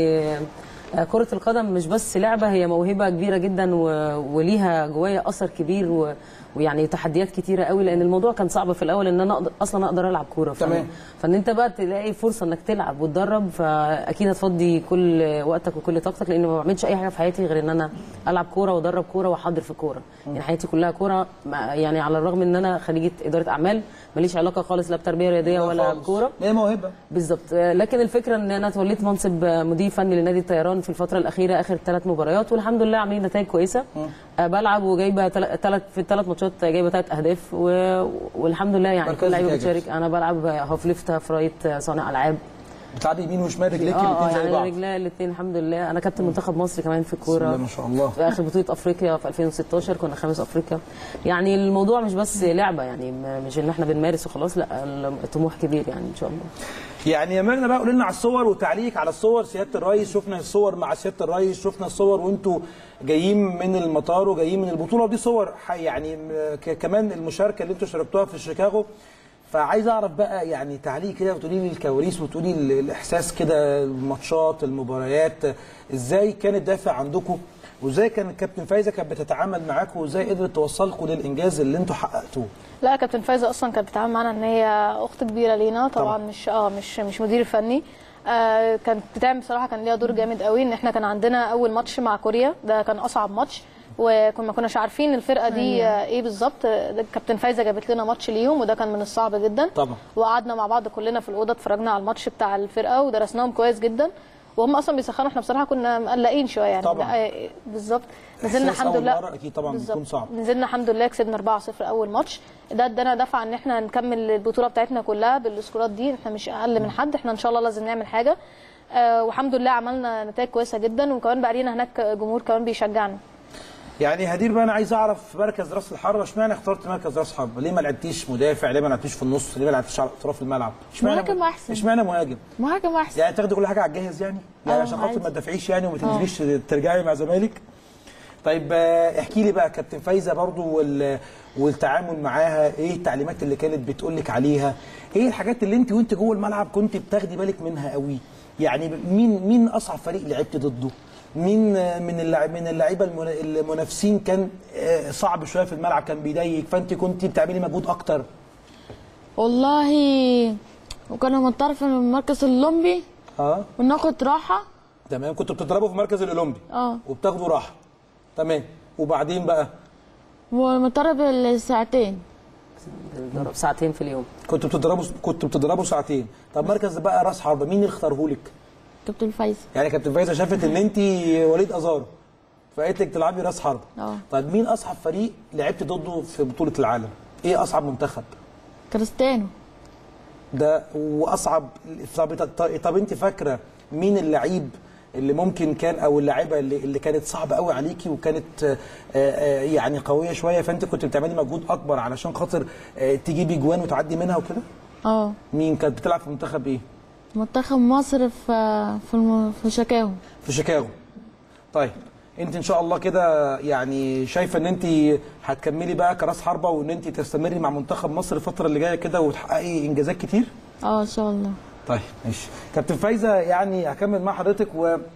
كره القدم مش بس لعبه هي موهبه كبيره جدا و- وليها جوايا اثر كبير و- ويعني تحديات كتيره قوي لان الموضوع كان صعب في الاول ان انا أقدر اصلا اقدر العب كوره ف- تمام. فان انت بقى تلاقي فرصه انك تلعب وتدرب فاكيد هتفضي كل وقتك وكل طاقتك لان ما بعملش اي حاجه في حياتي غير ان انا العب كوره وادرب كوره واحضر في كوره يعني حياتي كلها كوره مع- يعني على الرغم ان انا خريجه اداره اعمال ماليش علاقه خالص لا بتربيه رياضيه ولا خالص. بكوره هي موهبه بالظبط آه، لكن الفكره ان انا توليت منصب آه، مدير فني لنادي الطيران في الفتره الاخيره اخر ثلاث مباريات والحمد لله عاملين نتائج كويسه آه، بلعب وجايبه ثلاث في الثلاث ماتشات جايبه ثلاث اهداف و... والحمد لله يعني مركزك كل لعيبه إيه يا بتشارك انا بلعب هاف ليفت هاف رايت آه، صانع العاب بتلعبي يمين وشمال رجليكي اه اه الاثنين زي يعني بعض رجلي الاثنين الحمد لله انا كابتن منتخب مصر كمان في بسم الله الكوره ما شاء الله في اخر بطوله افريقيا في 2016 كنا خامس افريقيا يعني الموضوع مش بس لعبه يعني م- مش ان احنا بنمارس وخلاص لا الطموح كبير يعني ان شاء الله يعني يا ميرنا بقى قول لنا على الصور وتعليق على الصور سياده الرئيس شفنا الصور مع سياده الرئيس شفنا الصور وانتوا جايين من المطار وجايين من البطوله ودي صور حي- يعني م- ك- كمان المشاركه اللي انتوا شاركتوها في شيكاغو فعايز اعرف بقى يعني تعليق كده وتقولي لي الكواليس وتقولي ال- الاحساس كده الماتشات المباريات ازاي كان الدافع عندكم وازاي كان الكابتن فايزه كانت بتتعامل معاكم وازاي قدرت توصلكم للانجاز اللي انتوا حققتوه لا كابتن فايزه اصلا كانت بتتعامل معانا ان هي اخت كبيره لينا طبعا, طبعاً. طبعا. مش اه مش مش مدير فني آه كانت بتعمل بصراحه كان ليها دور جامد قوي ان احنا كان عندنا اول ماتش مع كوريا ده كان اصعب ماتش وكنا ما كناش عارفين الفرقه دي آه ايه بالظبط آه، كابتن فايزه جابت لنا ماتش ليهم وده كان من الصعب جدا طبعا وقعدنا مع بعض كلنا في الاوضه اتفرجنا على الماتش بتاع الفرقه ودرسناهم كويس جدا وهم اصلا بيسخنوا احنا بصراحه كنا مقلقين شويه يعني طبعاً. لا، آه، بالظبط نزلنا إحساس الحمد أول لله مرة أكيد طبعاً بالظبط. بيكون صعب. نزلنا الحمد لله كسبنا 4-0 اول ماتش ده ادانا دفعه ان احنا نكمل البطوله بتاعتنا كلها بالسكورات دي احنا مش اقل من حد احنا ان شاء الله لازم نعمل حاجه آه والحمد لله عملنا نتائج كويسه جدا وكمان بقى لينا هناك جمهور كمان بيشجعنا يعني هدير بقى انا عايز اعرف مركز راس الحربه اشمعنى اخترت مركز راس الحربه؟ ليه ما لعبتيش مدافع؟ ليه ما لعبتيش في النص؟ ليه ما لعبتيش على اطراف الملعب؟ اشمعنى مهاجم أحسن. اشمعنى مهاجم؟ مهاجم احسن يعني تاخدي كل حاجه على الجاهز يعني؟ يعني آه، عشان خاطر عادي. ما تدافعيش يعني وما تنزليش ترجعي مع زمالك؟ طيب آه، احكي لي بقى كابتن فايزه برضو وال... والتعامل معاها ايه التعليمات اللي كانت بتقول لك عليها؟ ايه الحاجات اللي انت وانت جوه الملعب كنت بتاخدي بالك منها قوي؟ يعني مين مين اصعب فريق لعبت ضده؟ مين آه، من اللاعب من اللعيبه المنا- المنافسين كان آه، صعب شويه في الملعب كان بيضايقك فانت كنت بتعملي مجهود اكتر؟ والله وكنا مضطر في المركز الاولمبي اه وناخد راحه تمام كنتوا بتضربوا في مركز الاولمبي اه وبتاخدوا راحه تمام وبعدين بقى ومضطر بالساعتين بنضرب ساعتين في اليوم كنتوا بتضربوا كنتوا بتضربوا ساعتين طب مركز بقى راس حربه مين اللي اختاره لك كابتن فايزه يعني كابتن فايزه شافت ان انت وليد ازارو فقالت لك تلعبي راس حربه اه طيب مين اصعب فريق لعبت ضده في بطوله العالم ايه اصعب منتخب كريستيانو ده واصعب طب طب, طب انت فاكره مين اللعيب اللي ممكن كان او اللاعيبه اللي, اللي كانت صعبه قوي عليكي وكانت آه، آه، يعني قويه شويه فانت كنت بتعملي مجهود اكبر علشان خاطر آه، تجيبي جوان وتعدي منها وكده اه مين كانت بتلعب في منتخب ايه منتخب مصر في في الم... في شيكاغو في شيكاغو طيب انت ان شاء الله كده يعني شايفه ان انت هتكملي بقى كراس حربه وان انت تستمري مع منتخب مصر الفتره اللي جايه كده وتحققي انجازات كتير اه ان شاء الله طيب ماشي كابتن فايزه يعني هكمل مع حضرتك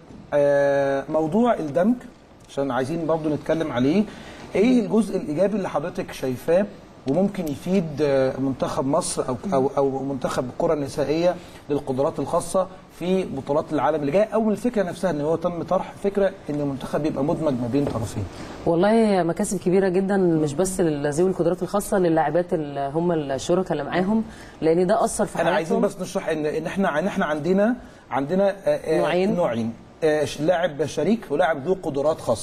وموضوع الدمج عشان عايزين برضه نتكلم عليه ايه الجزء الايجابي اللي حضرتك شايفاه وممكن يفيد آه، منتخب مصر او او او منتخب الكره النسائيه للقدرات الخاصه في بطولات العالم اللي جايه او من الفكره نفسها ان هو تم طرح فكره ان المنتخب يبقى مدمج ما بين طرفين والله مكاسب كبيره جدا مش بس لذوي القدرات الخاصه للاعبات اللي هم الشركاء اللي معاهم لان ده اثر في انا عايزين حياتهم بس نشرح ان ان احنا ان احنا عندنا عندنا آه، آه، نوعين. نوعين آه، ش- لاعب شريك ولاعب ذو قدرات خاصه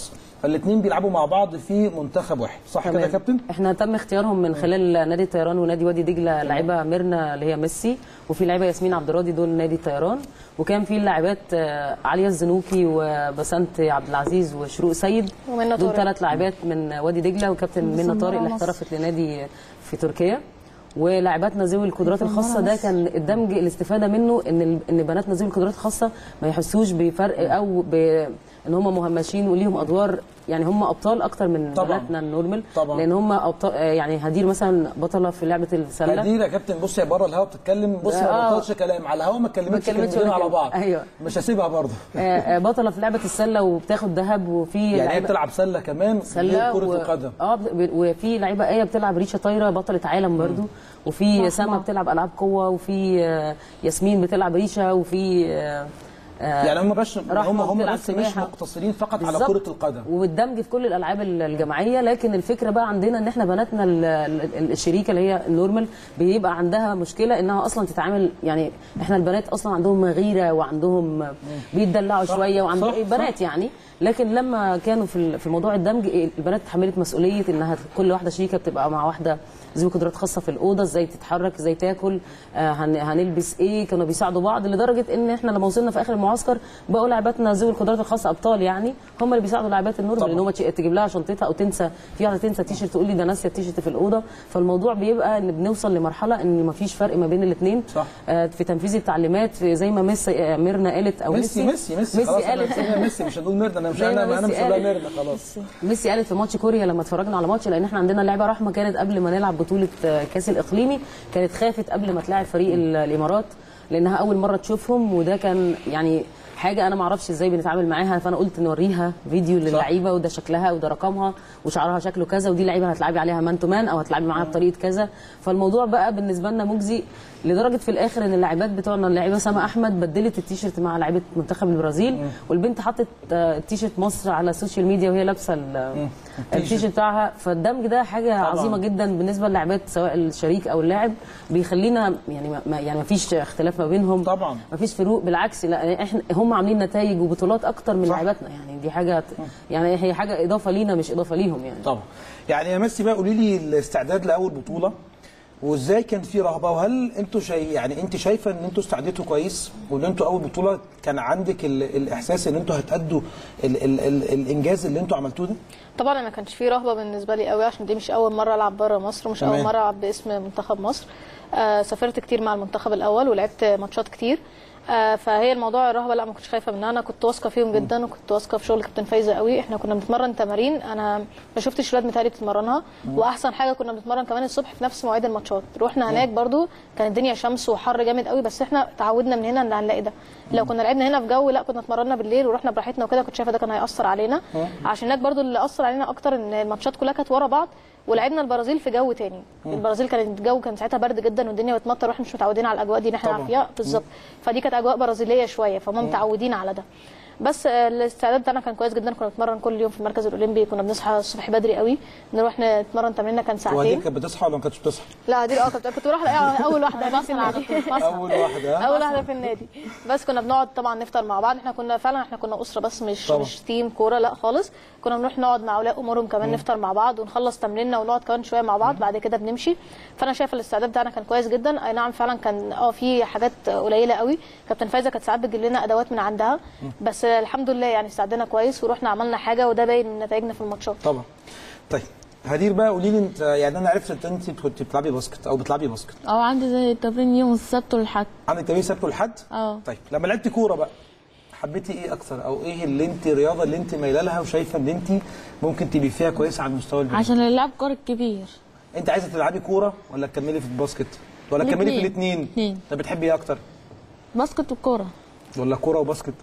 فالاثنين بيلعبوا مع بعض في منتخب واحد صح كده يا تمام. كابتن احنا تم اختيارهم من خلال نادي الطيران ونادي وادي دجله لعيبه ميرنا اللي هي ميسي وفي لعيبه ياسمين عبد الراضي دول نادي الطيران وكان في لاعبات آه، عليا الزنوكي وبسنت عبد العزيز وشروق سيد ومنى دول طارق. ثلاث لاعبات من وادي دجله وكابتن منى طارق اللي مصر. احترفت لنادي في تركيا ولاعباتنا ذوي القدرات الخاصه ده كان الدمج الاستفاده منه ان ال- ان بناتنا ذوي القدرات الخاصه ما يحسوش بفرق او ب ان هم مهمشين وليهم ادوار يعني هم ابطال اكتر من طبعاً. بناتنا النورمال طبعاً. لان هم ابطال آه، يعني هدير مثلا بطله في لعبه السله هدير يا كابتن بص يا بره الهوا بتتكلم بص ما آه. بطلش كلام على الهوا ما اتكلمتش اتكلمتش كلمتين ولا على كلمة. بعض أيوة. مش هسيبها برضه آه، آه، بطله في لعبه السله وبتاخد ذهب وفي يعني هي لعيبة- بتلعب سله كمان سله غير كره و... القدم اه ب- وفي لعيبه ايه بتلعب ريشه طايره بطله عالم برضو وفي سما بتلعب العاب قوه وفي آه، ياسمين بتلعب ريشه وفي آه، آه، يعني هم بس هم رحمة هم بتلعب بس مش سباحة. مقتصرين فقط على بالظبط. كره القدم والدمج في كل الالعاب ال- الجماعيه لكن الفكره بقى عندنا ان احنا بناتنا ال- ال- الشريكه اللي هي النورمال بيبقى عندها مشكله انها اصلا تتعامل يعني احنا البنات اصلا عندهم غيره وعندهم بيتدلعوا صح، شويه وعندهم صح، بنات يعني لكن لما كانوا في ال- في موضوع الدمج إيه، البنات اتحملت مسؤوليه انها كل واحده شريكه بتبقى مع واحده ذوي قدرات خاصه في الاوضه ازاي تتحرك ازاي تاكل آه، هن- هنلبس ايه كانوا بيساعدوا بعض لدرجه ان احنا لما وصلنا في اخر المعسكر بقوا لاعباتنا ذوي القدرات الخاصه ابطال يعني هم اللي بيساعدوا لاعبات النورمال ان هم تش- تجيب لها شنطتها او تنسى في واحده تنسى تيشرت تقول لي ده ناسيه التيشرت في الاوضه فالموضوع بيبقى ان بنوصل لمرحله ان مفيش فرق ما بين الاثنين صح. في تنفيذ التعليمات في زي ما ميسي آه، ميرنا قالت او ميسي ميسي ميسي ميسي خلاص احنا قالت نسينا ميسي مش هنقول ميرنا انا مش زي ما انا انا مش ميسي هقولها قال. ميرنا خلاص ميسي قالت في ماتش كوريا لما اتفرجنا على ماتش لان احنا عندنا لعبه رحمه كانت قبل ما نلعب بطوله آه، كاس الاقليمي كانت خافت قبل ما تلاعب فريق ال- الامارات لانها اول مره تشوفهم وده كان يعني حاجه انا ما اعرفش ازاي بنتعامل معاها فانا قلت نوريها فيديو للعيبه وده شكلها وده رقمها وشعرها شكله كذا ودي لعيبه هتلعبي عليها مان تو مان او هتلعبي معاها بطريقه كذا فالموضوع بقى بالنسبه لنا مجزي لدرجه في الاخر ان اللاعبات بتوعنا اللاعبه سما احمد بدلت التيشيرت مع لعيبه منتخب البرازيل والبنت حطت آه، تيشيرت مصر على السوشيال ميديا وهي لابسه ال- التيشيرت بتاعها فالدمج ده حاجه طبعاً. عظيمه جدا بالنسبه للاعبات سواء الشريك او اللاعب بيخلينا يعني ما ما- يعني ما فيش اختلاف ما بينهم طبعا ما فيش فروق بالعكس لا احنا هم عاملين نتائج وبطولات اكتر من لاعباتنا يعني دي حاجه يعني هي حاجه اضافه لينا مش اضافه ليهم يعني طبعا يعني يا ميسي بقى قولي لي الاستعداد لاول بطوله وازاي كان في رهبه وهل انتوا شاي يعني انت شايفه ان انتوا استعديتوا كويس وان انتوا اول بطوله كان عندك ال... الاحساس ان انتوا هتأدوا ال... ال... ال... الانجاز اللي انتوا عملتوه ده طبعا انا ما كانش في رهبه بالنسبه لي قوي عشان دي مش اول مره العب بره مصر ومش تمام. اول مره العب باسم منتخب مصر آه سافرت كتير مع المنتخب الاول ولعبت ماتشات كتير آه فهي الموضوع الرهبه لا ما كنتش خايفه منها انا كنت واثقه فيهم جدا وكنت واثقه في شغل كابتن فايزه قوي احنا كنا بنتمرن تمارين انا ما شفتش ولاد متهيألي بتتمرنها واحسن حاجه كنا بنتمرن كمان الصبح في نفس مواعيد الماتشات رحنا هناك برضو كانت الدنيا شمس وحر جامد قوي بس احنا تعودنا من هنا ان هنلاقي ده لو كنا لعبنا هنا في جو لا كنا اتمرنا بالليل ورحنا براحتنا وكده كنت شايفه ده كان هيأثر علينا عشان هناك برضو اللي أثر علينا اكتر ان الماتشات كلها كانت ورا بعض ولعبنا البرازيل في جو تاني البرازيل كان الجو كان ساعتها برد جدا والدنيا بتمطر واحنا مش متعودين على الاجواء دي ان احنا طبعاً. نلعب فيها بالظبط فدي كانت اجواء برازيليه شويه فهم متعودين على ده بس آه، الاستعداد بتاعنا كان كويس جدا كنا بنتمرن كل يوم في المركز الاولمبي كنا بنصحى الصبح بدري قوي نروح نتمرن تمريننا كان وهدي ساعتين كانت بتصحى ولا ما كانتش بتصحى لا دي اه كنت كنت بروح ألاقيها اول واحده في النادي اول واحده ها؟ اول واحده في النادي بس كنا بنقعد طبعا نفطر مع بعض احنا كنا فعلا احنا كنا اسره بس مش طبعا. مش تيم كوره لا خالص كنا بنروح نقعد مع اولياء امورهم كمان نفطر مع بعض ونخلص تمريننا ونقعد كمان شويه مع بعض بعد كده بنمشي فانا شايفه الاستعداد بتاعنا كان كويس جدا اي نعم فعلا كان اه في حاجات قليله قوي كابتن فايزه كانت ساعات بتجيب لنا ادوات من عندها بس الحمد لله يعني استعدنا كويس ورحنا عملنا حاجه وده باين من نتائجنا في الماتشات طبعا طيب هدير بقى قولي لي انت يعني انا عرفت ان انت كنت بتلعبي باسكت او بتلعبي باسكت او عندي زي تمرين يوم السبت والحد عندك تمرين سبت والحد اه طيب لما لعبتي كوره بقى حبيتي ايه اكتر او ايه اللي انت الرياضه اللي انت مايله لها وشايفه ان انت ممكن تبقي فيها كويسه على المستوى البنات عشان اللعب كورة كبير انت عايزه تلعبي كوره ولا تكملي في الباسكت ولا تكملي في الاتنين. الاثنين اتنين. طب بتحبي ايه اكتر باسكت والكورة ولا كوره وباسكت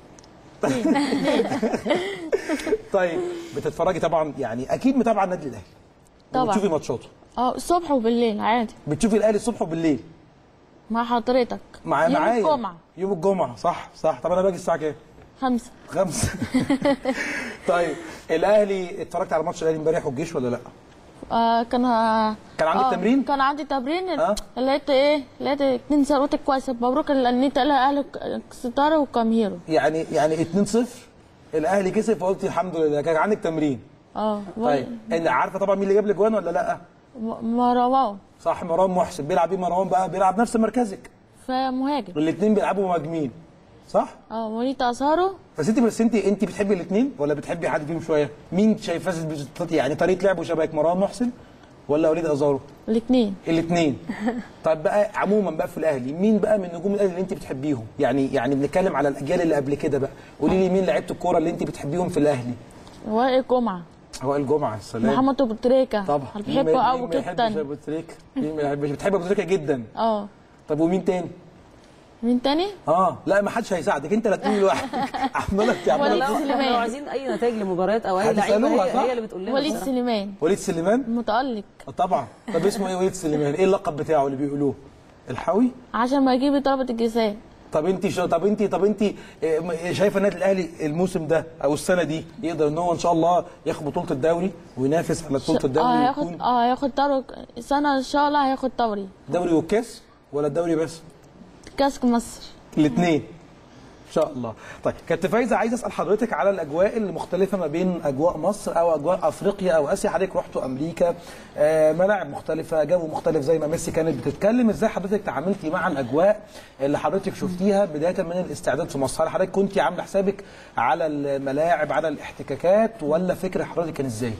طيب بتتفرجي طبعا يعني اكيد متابعه النادي الاهلي طبعا. بتشوفي ماتشاته اه الصبح وبالليل عادي بتشوفي الاهلي الصبح وبالليل مع حضرتك مع يوم معايا الجمعة يوم الجمعه صح صح طب انا باجي الساعه كام خمسة خمسة طيب الاهلي اتفرجت على ماتش الاهلي امبارح والجيش ولا لا آه كان كان عندك آه تمرين؟ كان عندي تمرين آه. لقيت ايه لقيت اتنين ثروتك كويسة مبروك لأن لها أهل ستارة وكاميرو يعني يعني 2-0 الاهلي كسب فقلت الحمد لله كان عندك تمرين اه طيب انت عارفه طبعا مين اللي جاب الاجوان ولا لا م- مروان صح مروان محسن بيلعب بيه مروان بقى بيلعب نفس مركزك فمهاجم الاثنين بيلعبوا مهاجمين صح اه وليد ازهرو بس انت بس انت انت بتحبي الاثنين ولا بتحبي حد فيهم شويه مين شايفاه بت- يعني طريقه لعبه شبهك مروان محسن ولا وليد ازارو الاثنين الاثنين طب بقى عموما بقى في الاهلي مين بقى من نجوم الاهلي اللي انت بتحبيهم يعني يعني بنتكلم على الاجيال اللي قبل كده بقى قولي لي مين لعيبه الكوره اللي انت بتحبيهم في الاهلي وائل جمعه وائل جمعه السلام محمد ابو تريكه طبعا انا مين ما- بحبه مين قوي ما يحبش جدا ابو تريكه مين ما يحبش بتحب ابو تريكه جدا اه طب ومين تاني مين تاني اه لا ما حدش هيساعدك انت لا تقولي لوحدك عماله لا عماله لو احنا لو عايزين اي نتائج لمباريات او اي لعيبه هتسألوها، هي, صح؟ هي اللي بتقول لنا وليد بصراحة. سليمان وليد سليمان متألق آه طبعا طب اسمه ايه وليد سليمان ايه اللقب بتاعه اللي بيقولوه الحاوي عشان ما يجيب ضربة الجزاء طب انت شو طب انت طب انت اه، شايفه النادي الاهلي الموسم ده او السنه دي يقدر ان هو ان شاء الله ياخد بطوله الدوري وينافس على بطوله اه الدوري هياخد ويكون اه هياخد دوري السنة ان شاء الله هياخد دوري دوري والكاس ولا الدوري بس؟ كاس مصر الاثنين ان شاء الله طيب كابتن فايزه عايز اسال حضرتك على الاجواء المختلفه ما بين اجواء مصر او اجواء افريقيا او اسيا حضرتك رحتوا امريكا آه ملاعب مختلفه جو مختلف زي ما ميسي كانت بتتكلم ازاي حضرتك تعاملتي مع الاجواء اللي حضرتك شفتيها بدايه من الاستعداد في مصر هل حضرتك كنت عامله حسابك على الملاعب على الاحتكاكات ولا فكر حضرتك كان ازاي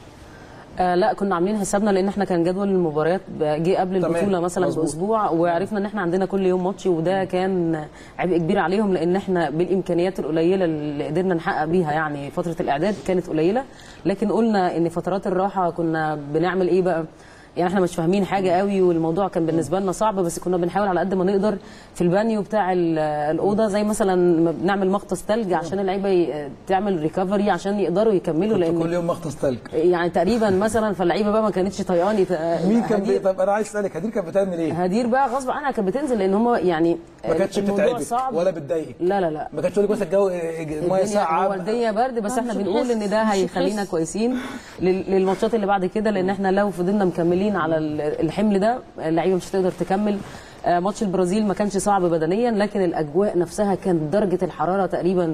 آه لا كنا عاملين حسابنا لان احنا كان جدول المباريات جه قبل تمام، البطوله مثلا مظبوط. باسبوع وعرفنا ان احنا عندنا كل يوم ماتش وده كان عبء كبير عليهم لان احنا بالامكانيات القليله اللي قدرنا نحقق بيها يعني فتره الاعداد كانت قليله لكن قلنا ان فترات الراحه كنا بنعمل ايه بقى يعني احنا مش فاهمين حاجه قوي والموضوع كان بالنسبه لنا صعب بس كنا بنحاول على قد ما نقدر في البانيو بتاع ال- الاوضه زي مثلا ما بنعمل مغطس ثلج عشان اللعيبه ي- تعمل ريكفري عشان يقدروا يكملوا كنت لان كل يوم مغطس ثلج يعني تقريبا مثلا فاللعيبه بقى ما كانتش طيقاني مين كان بي... هدير, طب انا عايز اسالك هدير كانت بتعمل ايه؟ هدير بقى غصب عنها كانت بتنزل لان هم يعني ما كانتش الموضوع بتتعبك صعب ولا بتضايقك لا لا لا ما كانتش تقول لك مثلا الجو الميه الدنيا ساقعه هو الدنيا برد بس احنا مش بنقول ان ده هتحس- مش هيخلينا هتحس. كويسين لل- للماتشات اللي بعد كده لان احنا لو فضلنا مكملين على ال- الحمل ده اللعيبه مش هتقدر تكمل آه، ماتش البرازيل ما كانش صعب بدنيا لكن الاجواء نفسها كانت درجه الحراره تقريبا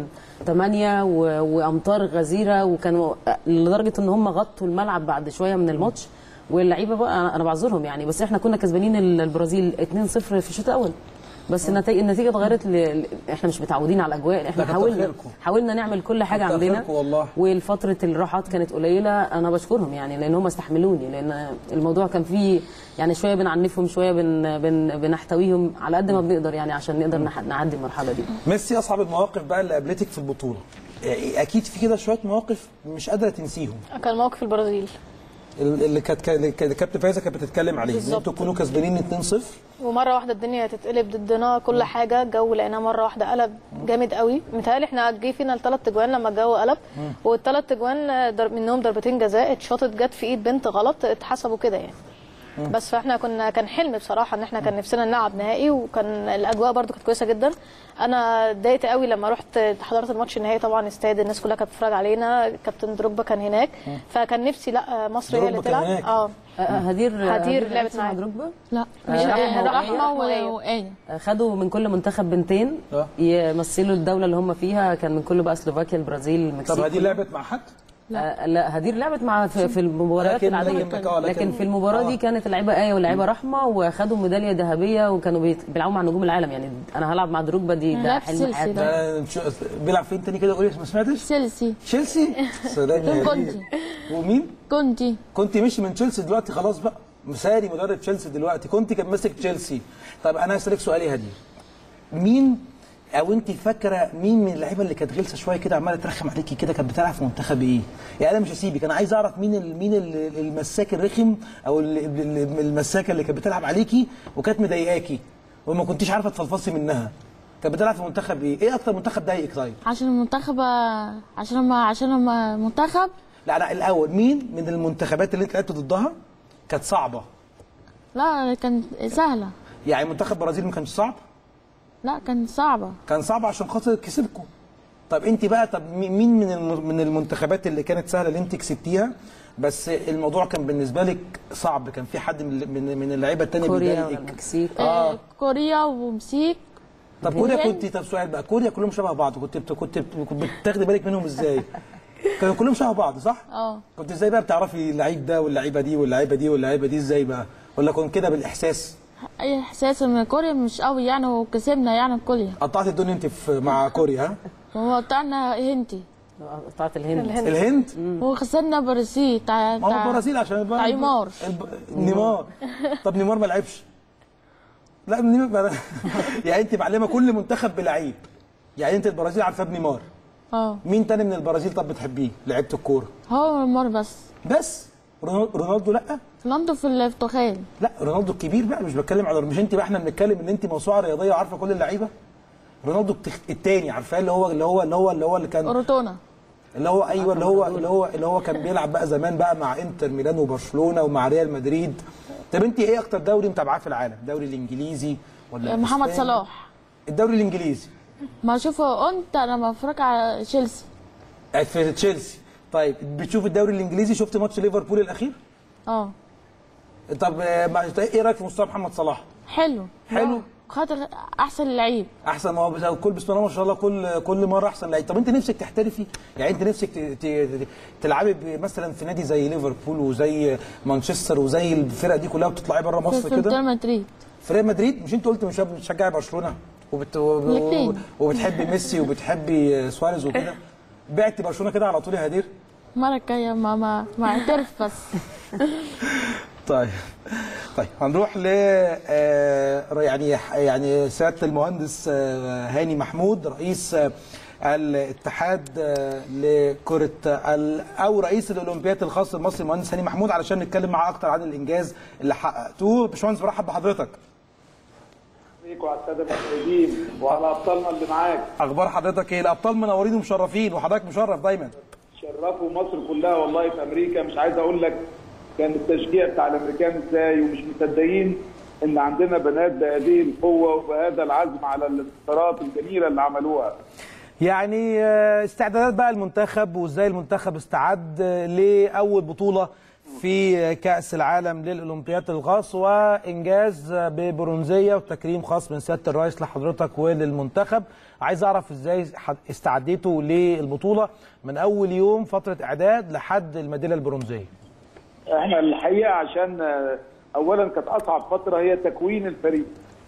8 و- وامطار غزيره وكانوا آه، لدرجه ان هم غطوا الملعب بعد شويه من الماتش واللعيبه بقى أنا- انا بعذرهم يعني بس احنا كنا كسبانين ال- البرازيل 2-0 في الشوط الاول بس النتيجه النتيجه اتغيرت ل... ل- احنا مش متعودين على الاجواء احنا كتر حاولنا خيركم. حاولنا نعمل كل حاجه كتر عندنا خيركم والله. والفتره الراحات كانت قليله انا بشكرهم يعني لان هم استحملوني لان الموضوع كان فيه يعني شويه بنعنفهم شويه بن بن بنحتويهم على قد ما بنقدر يعني عشان نقدر نح- نعدي المرحله دي ميسي اصعب المواقف بقى اللي قابلتك في البطوله يعني اكيد في كده شويه مواقف مش قادره تنسيهم كان موقف البرازيل اللي كانت اللي كانت كابتن فايزه كانت بتتكلم عليه ان بالظبط. انتوا تكونوا كاسبانين 2-0 ومره واحده الدنيا تتقلب ضدنا كل حاجه الجو لقيناه مره واحده قلب جامد قوي متهيألي احنا جه فينا الثلاث اجوان لما الجو قلب والثلاث اجوان ضرب منهم ضربتين جزاء اتشاطت جت في ايد بنت غلط اتحسبوا كده يعني بس فاحنا كنا كان حلم بصراحه ان احنا كان نفسنا نلعب نهائي وكان الاجواء برده كانت كويسه جدا انا اتضايقت قوي لما رحت حضرت الماتش النهائي طبعا استاد الناس كلها كانت بتتفرج علينا كابتن دروجبا كان هناك فكان نفسي لا مصر هي اللي دروجبا كان تلعب هناك. اه آه، هدير هدير لعبت مع معايا. دروجبا لا مش رحمة رحمة وآية. و- وآية خدوا من كل منتخب بنتين آه. يمثلوا الدوله اللي هم فيها كان من كل بقى سلوفاكيا البرازيل المكسيك طب هذه لعبت مع حد؟ لا, لا هدير لعبت مع في, في المباريات لكن- العاديه لكن- آه، لكن- لكن, في المباراه آه. دي كانت اللعيبه ايه واللعيبه رحمه وخدوا ميداليه ذهبيه وكانوا بيت- بيلعبوا مع نجوم العالم يعني انا هلعب مع دروجبا دي ده لا، في حلم سلسلة. حياتي ده نشوف- بيلعب فين تاني كده قولي ما سمعتش؟ تشيلسي تشيلسي سلام يا كنت هدير. ومين؟ كنت كنت مشي من تشيلسي دلوقتي خلاص بقى مساري مدرب تشيلسي دلوقتي كنت كان ماسك تشيلسي طب انا هسالك سؤال يا هدي مين او انت فاكره مين من اللعيبه اللي كانت غلسه شويه كده عماله ترخم عليكي كده كانت بتلعب في منتخب ايه؟ يعني انا مش هسيبك انا عايز اعرف مين ال- مين ال- المساك الرخم او ال- ال- المساكه اللي كانت بتلعب عليكي وكانت مضايقاكي وما كنتيش عارفه تفلفصي منها كانت بتلعب في منتخب ايه؟ ايه اكتر منتخب ضايقك طيب؟ عشان المنتخب عشان ما عشان ما المنتخب لا لا الاول مين من المنتخبات اللي انت لعبت ضدها كانت صعبه؟ لا كانت سهلة يعني منتخب البرازيل ما كانش صعب؟ لا كانت صعبة كان صعب عشان خاطر كسبكم طب انت بقى طب مي- مين من الم- من المنتخبات اللي كانت سهله اللي انت كسبتيها بس الموضوع كان بالنسبه لك صعب كان في حد من من من اللعيبه التانيه كوريا بيضايقك والمكسيك اه آه، كوريا ومكسيك طب كوريا الهند. كنت طب سؤال بقى كوريا كلهم شبه بعض كنت بت- كنت بت- كنت بتاخدي بالك منهم ازاي؟ كانوا كلهم شبه بعض صح؟ اه كنت ازاي بقى بتعرفي اللعيب ده واللعيبه دي واللعيبه دي واللعيبه دي ازاي بقى؟ ولا كنت كده بالاحساس؟ اي احساس ان كوريا مش قوي يعني وكسبنا يعني كوريا قطعت الدنيا انت في مع كوريا ها؟ هو بتاعنا هندي قطعت الهند الهند؟ وخسرنا برازيل بتاع ما هو البرازيل عشان بقى بتاع نيمار الب... نيمار طب نيمار ما لعبش لا نيمار ما... يعني انت معلمه كل منتخب بلعيب يعني انت البرازيل عارفاه بنيمار اه مين تاني من البرازيل طب بتحبيه لعيبه الكوره هو نيمار بس بس رونالدو رونالدو لا رونالدو في البرتغال لا رونالدو الكبير بقى مش بتكلم على مش انت بقى احنا بنتكلم ان انت موسوعه رياضيه وعارفه كل اللعيبه رونالدو التخ... التاني عارفاه اللي هو اللي هو اللي هو اللي هو اللي كان اوروتونا اللي هو ايوه اللي هو اللي هو اللي هو كان بيلعب بقى زمان بقى مع انتر ميلان وبرشلونه ومع ريال مدريد طب انت ايه اكتر دوري متابعاه في العالم الدوري الانجليزي ولا محمد الإسباني؟ صلاح الدوري الانجليزي ما شوفه انت لما اتفرج على تشيلسي في تشيلسي طيب بتشوف الدوري الانجليزي شفت ماتش ليفربول الاخير اه طب آه، ما- ايه رايك في مستوى محمد صلاح حلو حلو خاطر احسن لعيب احسن ما هو بس- كل بسم الله ما شاء الله كل كل مره احسن لعيب طب انت نفسك تحترفي يعني انت نفسك ت- ت- ت- تلعبي ب- مثلا في نادي زي ليفربول وزي مانشستر وزي الفرق دي كلها وبتطلعي بره في مصر في كده ريال مدريد في ريال مدريد مش انت قلت مش بتشجعي برشلونه وبت... الاتنين. وبتحبي ميسي وبتحبي سواريز وكده بعتي برشلونه كده على طول يا هدير المره الجايه ما ما ما اعترف بس طيب طيب هنروح ل آه، يعني يعني سياده المهندس آه، هاني محمود رئيس آه، الاتحاد آه، لكره ال- او رئيس الاولمبياد الخاص المصري المهندس هاني محمود علشان نتكلم معاه اكتر عن الانجاز اللي حققتوه باشمهندس برحب بحضرتك عليك وعلى الساده المشاهدين وعلى ابطالنا اللي معاك اخبار حضرتك ايه الابطال منورين ومشرفين وحضرتك مشرف دايما شرفوا مصر كلها والله في امريكا مش عايز اقول لك كان التشجيع بتاع الامريكان ازاي ومش مصدقين ان عندنا بنات بهذه القوه وبهذا العزم على الانتصارات الجميله اللي عملوها يعني آه، استعدادات بقى المنتخب وازاي المنتخب استعد آه، لاول بطوله في آه، كاس العالم للاولمبياد الخاص وانجاز آه، ببرونزيه وتكريم خاص من سياده الرئيس لحضرتك وللمنتخب عايز اعرف ازاي حد- استعديتوا للبطوله من اول يوم فتره اعداد لحد الميداليه البرونزيه احنا الحقيقه عشان آه، اولا كانت اصعب فتره هي تكوين الفريق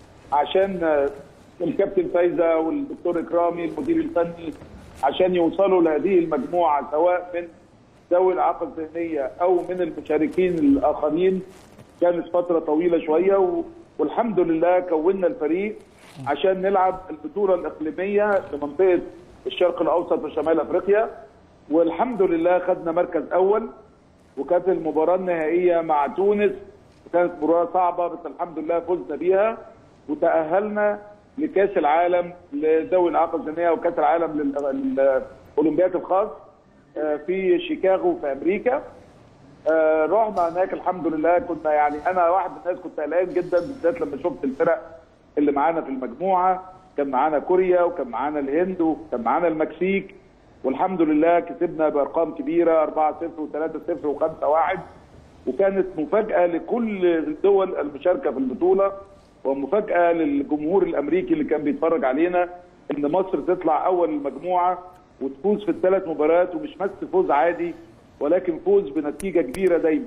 عشان آه، الكابتن فايزه والدكتور اكرامي المدير الفني عشان يوصلوا لهذه المجموعه سواء من ذوي الاعاقه الذهنيه او من المشاركين الاخرين كانت فتره طويله شويه و... والحمد لله كونا الفريق عشان نلعب البطوله الاقليميه لمنطقه الشرق الاوسط وشمال افريقيا والحمد لله خدنا مركز اول وكانت المباراه النهائيه مع تونس كانت مباراه صعبه بس الحمد لله فزنا بيها وتاهلنا لكاس العالم لذوي الاعاقه الذهنيه وكاس العالم لل- للاولمبياد الخاص آه، في شيكاغو في امريكا آه، رحنا هناك الحمد لله كنا يعني انا واحد من الناس كنت قلقان جدا بالذات لما شفت الفرق اللي معانا في المجموعه كان معانا كوريا وكان معانا الهند وكان معانا المكسيك والحمد لله كسبنا بارقام كبيره 4 0 و3 0 و5 1 وكانت مفاجاه لكل الدول المشاركه في البطوله ومفاجاه للجمهور الامريكي اللي كان بيتفرج علينا ان مصر تطلع اول المجموعه وتفوز في الثلاث مباريات ومش بس فوز عادي ولكن فوز بنتيجه كبيره دايما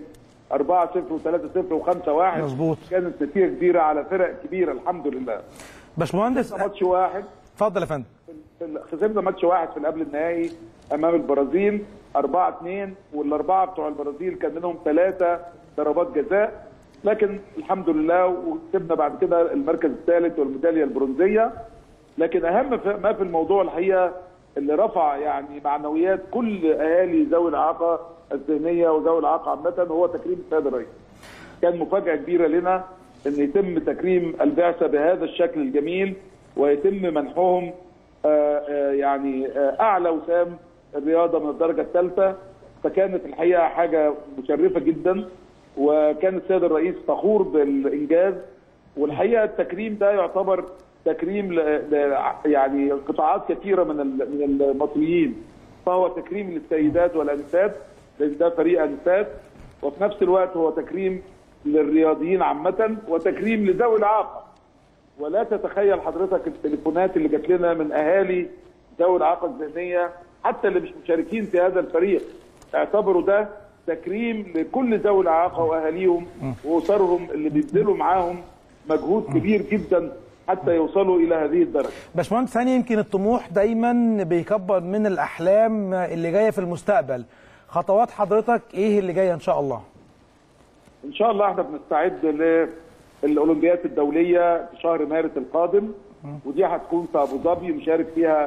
4 0 و3 0 و5 1 مظبوط كانت نتيجه كبيره على فرق كبيره الحمد لله باشمهندس ماتش واحد اتفضل يا فندم خسرنا ماتش واحد في قبل النهائي امام البرازيل 4 2 والاربعه بتوع البرازيل كان منهم ثلاثه ضربات جزاء لكن الحمد لله وكسبنا بعد كده المركز الثالث والميداليه البرونزيه لكن اهم في- ما في الموضوع الحقيقه اللي رفع يعني معنويات كل اهالي ذوي الاعاقه الذهنيه وذوي الاعاقه عامه هو تكريم السيد الرئيس. كان مفاجاه كبيره لنا ان يتم تكريم البعثه بهذا الشكل الجميل ويتم منحهم آه، آه، يعني آه، اعلى وسام الرياضه من الدرجه الثالثه فكانت الحقيقه حاجه مشرفه جدا وكان السيد الرئيس فخور بالانجاز والحقيقه التكريم ده يعتبر تكريم ل... ل... يعني قطاعات كثيره من ال... من المصريين فهو تكريم للسيدات والانسات لان ده فريق انسات وفي نفس الوقت هو تكريم للرياضيين عامه وتكريم لذوي الاعاقه ولا تتخيل حضرتك التليفونات اللي جات لنا من اهالي ذوي الاعاقه الذهنيه حتى اللي مش مشاركين في هذا الفريق اعتبروا ده تكريم لكل ذوي الاعاقه واهاليهم واسرهم اللي بيبذلوا معاهم مجهود كبير جدا حتى يوصلوا الى هذه الدرجه. باشمهندس ثاني يمكن الطموح دايما بيكبر من الاحلام اللي جايه في المستقبل خطوات حضرتك ايه اللي جايه ان شاء الله ان شاء الله احنا بنستعد للاولمبياد الدوليه في شهر مارس القادم ودي هتكون في ابو ظبي مشارك فيها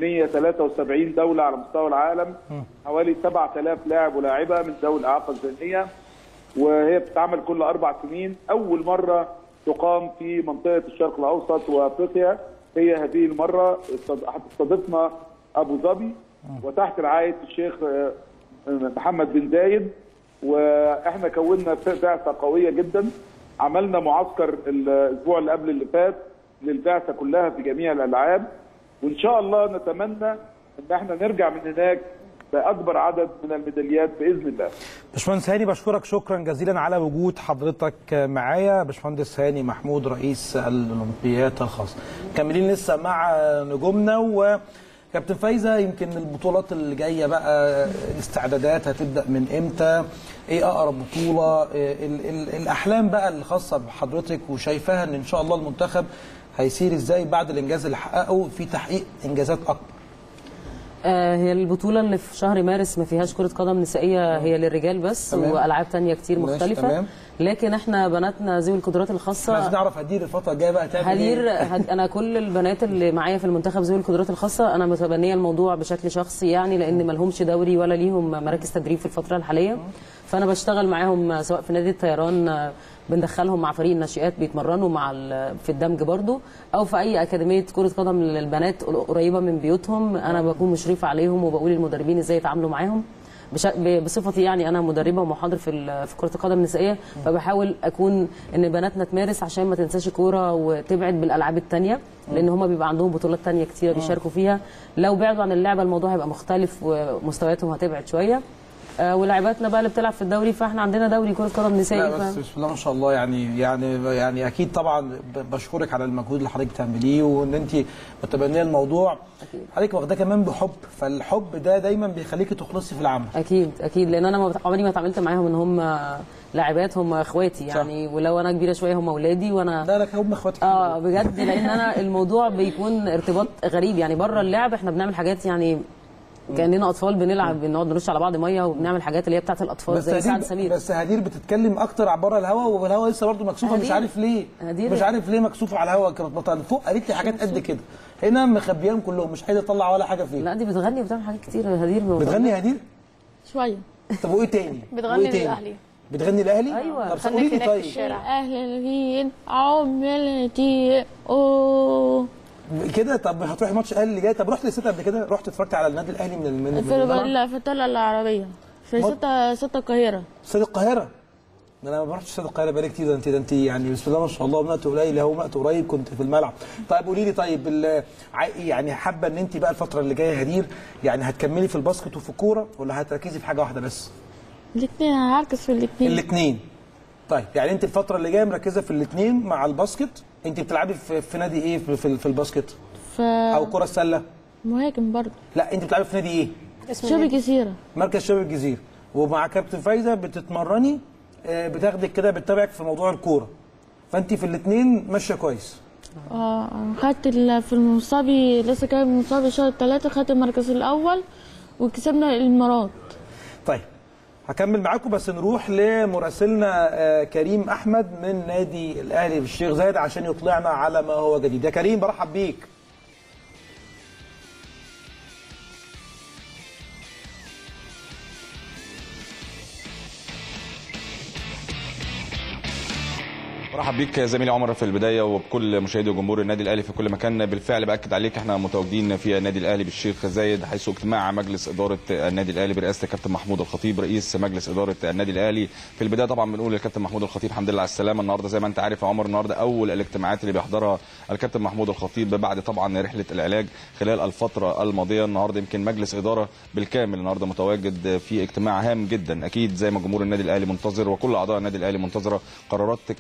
173 دوله على مستوى العالم حوالي 7000 لاعب ولاعبه من ذوي الاعاقه الذهنيه وهي بتتعمل كل اربع سنين اول مره تقام في منطقه الشرق الاوسط وافريقيا هي هذه المره استض- هتستضيفنا ابو ظبي وتحت رعايه الشيخ آه، محمد بن زايد واحنا كونا بعثه قويه جدا عملنا معسكر الاسبوع اللي قبل اللي فات للبعثه كلها في جميع الالعاب وان شاء الله نتمنى ان احنا نرجع من هناك باكبر عدد من الميداليات باذن الله. باشمهندس هاني بشكرك شكرا جزيلا على وجود حضرتك معايا باشمهندس هاني محمود رئيس الاولمبياد الخاص مكملين لسه مع نجومنا وكابتن فايزه يمكن البطولات اللي جايه بقى الاستعدادات هتبدا من امتى ايه اقرب بطوله إيه ال ال الاحلام بقى الخاصه بحضرتك وشايفاها ان ان شاء الله المنتخب هيسير ازاي بعد الانجاز اللي حققه في تحقيق انجازات اكبر آه، هي البطولة اللي في شهر مارس ما فيهاش كرة قدم نسائية هي للرجال بس تمام. وألعاب تانية كتير ماشي، مختلفة تمام. لكن احنا بناتنا ذوي القدرات عايزين الخاصة نعرف هدير الفتره الجايه بقى تعمل هدير ايه هد... انا كل البنات اللي معايا في المنتخب ذوي القدرات الخاصه انا متبنيه الموضوع بشكل شخصي يعني لان ما لهمش دوري ولا ليهم مراكز تدريب في الفتره الحاليه فانا بشتغل معاهم سواء في نادي الطيران آه، بندخلهم مع فريق الناشئات بيتمرنوا مع ال... في الدمج برضو او في اي اكاديميه كره قدم للبنات قريبه من بيوتهم انا بكون مشرفه عليهم وبقول للمدربين ازاي يتعاملوا معاهم بش... ب- بصفتي يعني انا مدربه ومحاضر في ال- في كره القدم النسائيه فبحاول اكون ان بناتنا تمارس عشان ما تنساش الكوره وتبعد بالالعاب التانية لان هم بيبقى عندهم بطولات تانية كتير بيشاركوا فيها لو بعدوا عن اللعبه الموضوع هيبقى مختلف ومستوياتهم هتبعد شويه آه، ولاعباتنا بقى اللي بتلعب في الدوري فاحنا عندنا دوري كره قدم نسائي لا ف- بس بسم الله ما شاء الله يعني يعني يعني اكيد طبعا ب- بشكرك على المجهود اللي حضرتك بتعمليه وان انت متبنيه الموضوع حضرتك واخداه كمان بحب فالحب ده دايما بيخليكي تخلصي في العمل اكيد اكيد لان انا ما بت- عمري ما اتعاملت معاهم ان هم لاعبات هم اخواتي يعني ولو انا كبيره شويه هم اولادي وانا لا لا هم اخواتك اه بجد لان انا الموضوع بيكون ارتباط غريب يعني بره اللعب احنا بنعمل حاجات يعني كاننا اطفال بنلعب بنقعد نرش على بعض ميه وبنعمل حاجات اللي هي بتاعت الاطفال بس زي سعد هدير سمير بس هدير بتتكلم اكتر عن بره الهوا والهوا لسه برضه مكسوفه مش هدير- عارف ليه هدير- مش عارف ليه مكسوفه على الهوا كانت بطل فوق قالت لي حاجات قد كده هنا مخبياهم كلهم مش عايزه تطلع ولا حاجه فيه لا دي بتغني وبتعمل حاجات كتير هدير بتغني هدير شويه طب وايه تاني بتغني وإيه تاني؟ للاهلي بتغني الاهلي أيوة. طب خليك قولي لي هناك في طيب الشارع. اهل الهين عملتي اوه كده طب هتروحي ماتش الاهلي اللي جاي طب رحت للست قبل كده رحت اتفرجت على النادي الاهلي من من من في الملعب؟ لا في الطلعه العربيه في مط- ستة ستة القاهره استاد القاهره ده انا ما رحتش استاد القاهره بقالي كتير ده انت ده انت يعني بسم الله ما شاء الله وقت قليل اهو وقت قريب كنت في الملعب طيب قولي لي طيب ال- عاي- يعني حابه ان انت بقى الفتره اللي جايه هدير يعني هتكملي في الباسكت وفي الكوره ولا هتركزي في حاجه واحده بس الاثنين هركز في الاثنين الاثنين طيب يعني انت الفتره اللي جايه مركزه في الاثنين مع الباسكت انت بتلعبي في, في نادي ايه في, في, في الباسكت او كره السله فمهاجم برضه لا انت بتلعبي في نادي ايه شبه جزيره مركز شباب الجزيره ومع كابتن فايزه بتتمرني آه، بتاخدك كده بتتابعك في موضوع الكوره فانت في الاثنين ماشيه كويس اه خدت ال- في المصابي لسه جاي من مصابي شهر ثلاثة خدت المركز الأول وكسبنا الإمارات طيب هكمل معاكم بس نروح لمراسلنا آه، كريم احمد من نادي الاهلي في الشيخ زايد عشان يطلعنا على ما هو جديد يا كريم برحب بيك برحب بيك زميلي عمر في البدايه وبكل مشاهدي وجمهور النادي الاهلي في كل مكان بالفعل باكد عليك احنا متواجدين في النادي الاهلي بالشيخ زايد حيث اجتماع مجلس اداره النادي الاهلي برئاسه الكابتن محمود الخطيب رئيس مجلس اداره النادي الاهلي في البدايه طبعا بنقول للكابتن محمود الخطيب الحمد لله على السلامه النهارده زي ما انت عارف يا عمر النهارده اول الاجتماعات اللي بيحضرها الكابتن محمود الخطيب بعد طبعا رحله العلاج خلال الفتره الماضيه النهارده يمكن مجلس اداره بالكامل النهارده متواجد في اجتماع هام جدا اكيد زي ما جمهور النادي الاهلي منتظر وكل اعضاء النادي الاهلي منتظره قرارات كثيره جدا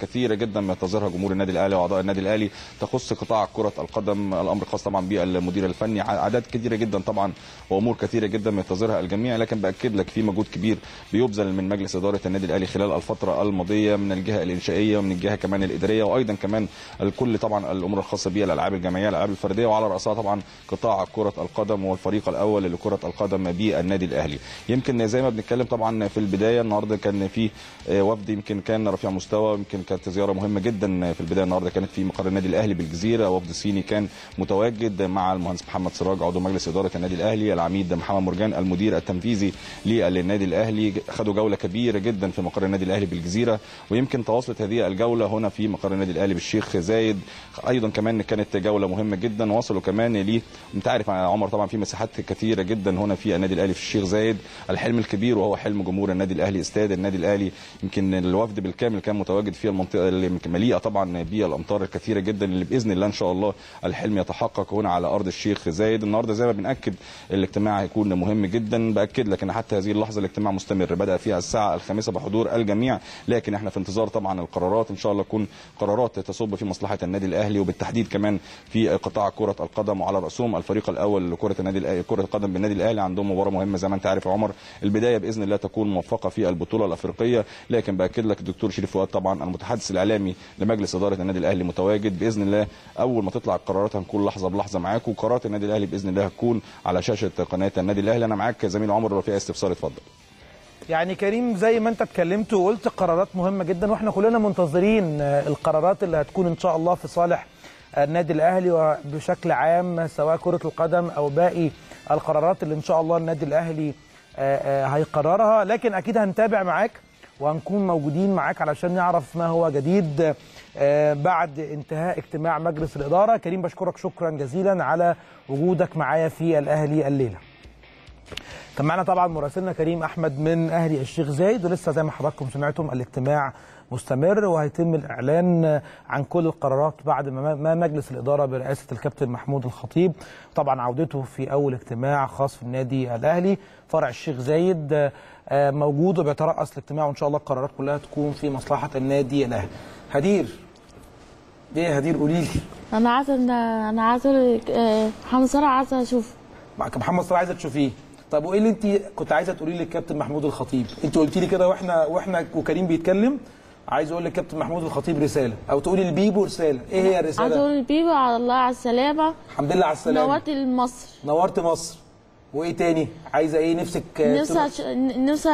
جدا ينتظرها جمهور النادي الاهلي واعضاء النادي الاهلي تخص قطاع كره القدم الامر خاص طبعا بالمدير الفني اعداد كثيره جدا طبعا وامور كثيره جدا ينتظرها الجميع لكن باكد لك في مجهود كبير بيبذل من مجلس اداره النادي الاهلي خلال الفتره الماضيه من الجهه الانشائيه ومن الجهه كمان الاداريه وايضا كمان الكل طبعا الامور الخاصه بالالعاب الجماعيه الالعاب الفرديه وعلى راسها طبعا قطاع كره القدم والفريق الاول لكره القدم بالنادي الاهلي يمكن زي ما بنتكلم طبعا في البدايه النهارده كان في وفد يمكن كان رفيع مستوى يمكن كانت زياره مهمه جدا في البدايه النهارده كانت في مقر النادي الاهلي بالجزيره وفد صيني كان متواجد مع المهندس محمد سراج عضو مجلس اداره النادي الاهلي العميد محمد مرجان المدير التنفيذي للنادي الاهلي خدوا جوله كبيره جدا في مقر النادي الاهلي بالجزيره ويمكن تواصلت هذه الجوله هنا في مقر النادي الاهلي بالشيخ زايد ايضا كمان كانت جوله مهمه جدا وصلوا كمان ل انت عارف يا عمر طبعا في مساحات كثيره جدا هنا في النادي الاهلي في الشيخ زايد الحلم الكبير وهو حلم جمهور النادي الاهلي استاد النادي الاهلي يمكن الوفد بالكامل كان متواجد في المنطقه اللي مليئه طبعا بالامطار الكثيره جدا اللي باذن الله ان شاء الله الحلم يتحقق هنا على ارض الشيخ زايد النهارده زي ما بناكد الاجتماع هيكون مهم جدا باكد لك ان حتى هذه اللحظه الاجتماع مستمر بدا فيها الساعه الخامسه بحضور الجميع لكن احنا في انتظار طبعا القرارات ان شاء الله تكون قرارات تصب في مصلحه النادي الاهلي وبالتحديد كمان في قطاع كره القدم وعلى راسهم الفريق الاول لكره النادي الاهلي كره القدم بالنادي الاهلي عندهم مباراه مهمه زي ما انت عارف يا عمر البدايه باذن الله تكون موفقه في البطوله الافريقيه لكن باكد لك الدكتور شريف فؤاد طبعا المتحدث الاعلامي لمجلس اداره النادي الاهلي متواجد باذن الله اول ما تطلع القرارات هنكون لحظه بلحظه معاكم وقرارات النادي الاهلي باذن الله هتكون على شاشه قناه النادي الاهلي انا معاك زميل عمر لو في استفسار اتفضل يعني كريم زي ما انت اتكلمت وقلت قرارات مهمه جدا واحنا كلنا منتظرين القرارات اللي هتكون ان شاء الله في صالح النادي الاهلي وبشكل عام سواء كره القدم او باقي القرارات اللي ان شاء الله النادي الاهلي هيقررها لكن اكيد هنتابع معاك وهنكون موجودين معاك علشان نعرف ما هو جديد بعد انتهاء اجتماع مجلس الاداره كريم بشكرك شكرا جزيلا على وجودك معايا في الاهلي الليله كان معنا طبعا مراسلنا كريم احمد من اهلي الشيخ زايد ولسه زي ما حضراتكم سمعتم الاجتماع مستمر وهيتم الاعلان عن كل القرارات بعد ما مجلس الاداره برئاسه الكابتن محمود الخطيب طبعا عودته في اول اجتماع خاص في النادي الاهلي فرع الشيخ زايد موجود وبيترأس الاجتماع وان شاء الله القرارات كلها تكون في مصلحه النادي الاهلي هدير ايه يا هدير قولي لي انا عايزه انا عايزه محمد صلاح عايزه اشوفه محمد صلاح عايزه تشوفيه طب وايه اللي انت كنت عايزه تقولي للكابتن محمود الخطيب انت قلت لي كده واحنا واحنا وكريم بيتكلم عايز اقول للكابتن محمود الخطيب رساله او تقولي لبيبو رساله ايه هي الرساله عايز اقول لبيبو على الله على السلامه الحمد لله على السلامه نورت مصر نورت مصر وايه تاني عايزه ايه نفسك نفسي أش... نفسي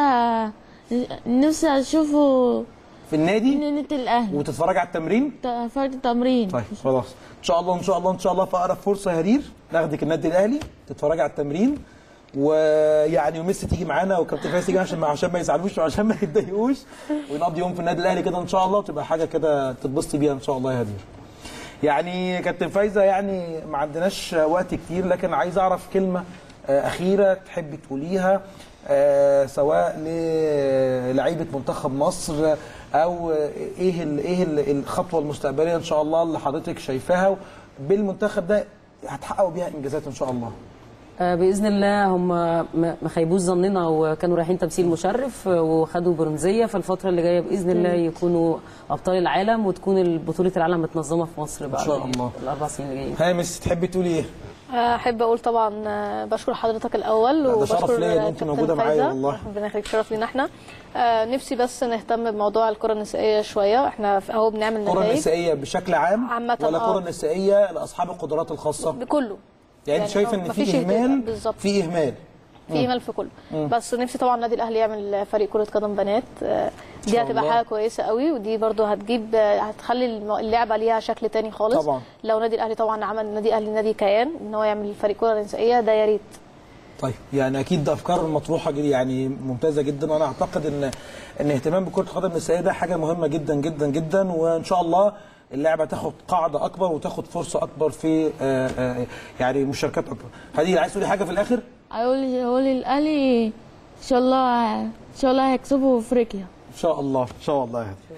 نفسي اشوفه في النادي نادي الاهلي وتتفرج على التمرين تتفرج التمرين طيب خلاص ان شاء الله ان شاء الله ان شاء الله في اقرب فرصه يا هرير ناخدك النادي الاهلي تتفرج على التمرين ويعني وميسي تيجي معانا وكابتن فايز تيجي عشان عشان ما يزعلوش وعشان ما يتضايقوش ونقضي يوم في النادي الاهلي كده ان شاء الله وتبقى حاجه كده تتبسطي بيها ان شاء الله يا هدير. يعني كابتن فايزه يعني ما عندناش وقت كتير لكن عايز اعرف كلمه اخيره تحبي تقوليها سواء للعيبه منتخب مصر او ايه ال ايه ال الخطوه المستقبليه ان شاء الله اللي حضرتك شايفاها بالمنتخب ده هتحققوا بيها انجازات ان شاء الله. باذن الله هم ما خيبوش ظننا وكانوا رايحين تمثيل مشرف وخدوا برونزيه فالفتره اللي جايه باذن الله يكونوا ابطال العالم وتكون بطوله العالم متنظمه في مصر بقى ان شاء الله الاربع سنين الجايين هامس تحبي تقولي ايه؟ احب اقول طبعا بشكر حضرتك الاول وبشكر ده شرف ليا ان انت موجوده معايا والله ربنا يخليك شرف لينا احنا نفسي بس نهتم بموضوع الكره النسائيه شويه احنا اهو بنعمل نتائج الكره النسائيه بشكل عام عامه ولا الكره النسائيه لاصحاب القدرات الخاصه بكله يعني انت شايفه ان في اهمال في اهمال في اهمال في كله بس نفسي طبعا النادي الاهلي يعمل فريق كره قدم بنات دي هتبقى حاجه كويسه قوي ودي برده هتجيب هتخلي اللعبه ليها شكل تاني خالص طبعا لو النادي الاهلي طبعا عمل النادي الاهلي نادي كيان ان هو يعمل فريق كره نسائيه ده يا ريت طيب يعني اكيد ده افكار مطروحه يعني ممتازه جدا وانا اعتقد ان ان اهتمام بكره القدم النسائيه ده حاجه مهمه جدا جدا جدا وان شاء الله اللعبه تاخد قاعده اكبر وتاخد فرصه اكبر في آآ آآ يعني مشاركات اكبر هدي عايز تقولي حاجه في الاخر اقول اقول الاهلي ان شاء الله ان شاء الله هيكسبوا افريقيا ان شاء الله ان شاء الله يا هدي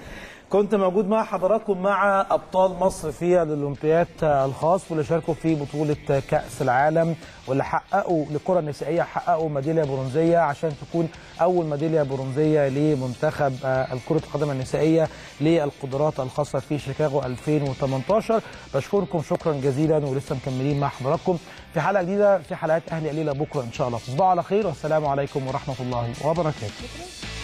كنت موجود مع حضراتكم مع ابطال مصر في الاولمبياد الخاص واللي شاركوا في بطوله كاس العالم واللي حققوا للكره النسائيه حققوا ميداليه برونزيه عشان تكون اول ميداليه برونزيه لمنتخب الكره القدم النسائيه للقدرات الخاصه في شيكاغو 2018 بشكركم شكرا جزيلا ولسه مكملين مع حضراتكم في حلقه جديده في حلقات اهلي قليله بكره ان شاء الله تصبحوا على خير والسلام عليكم ورحمه الله وبركاته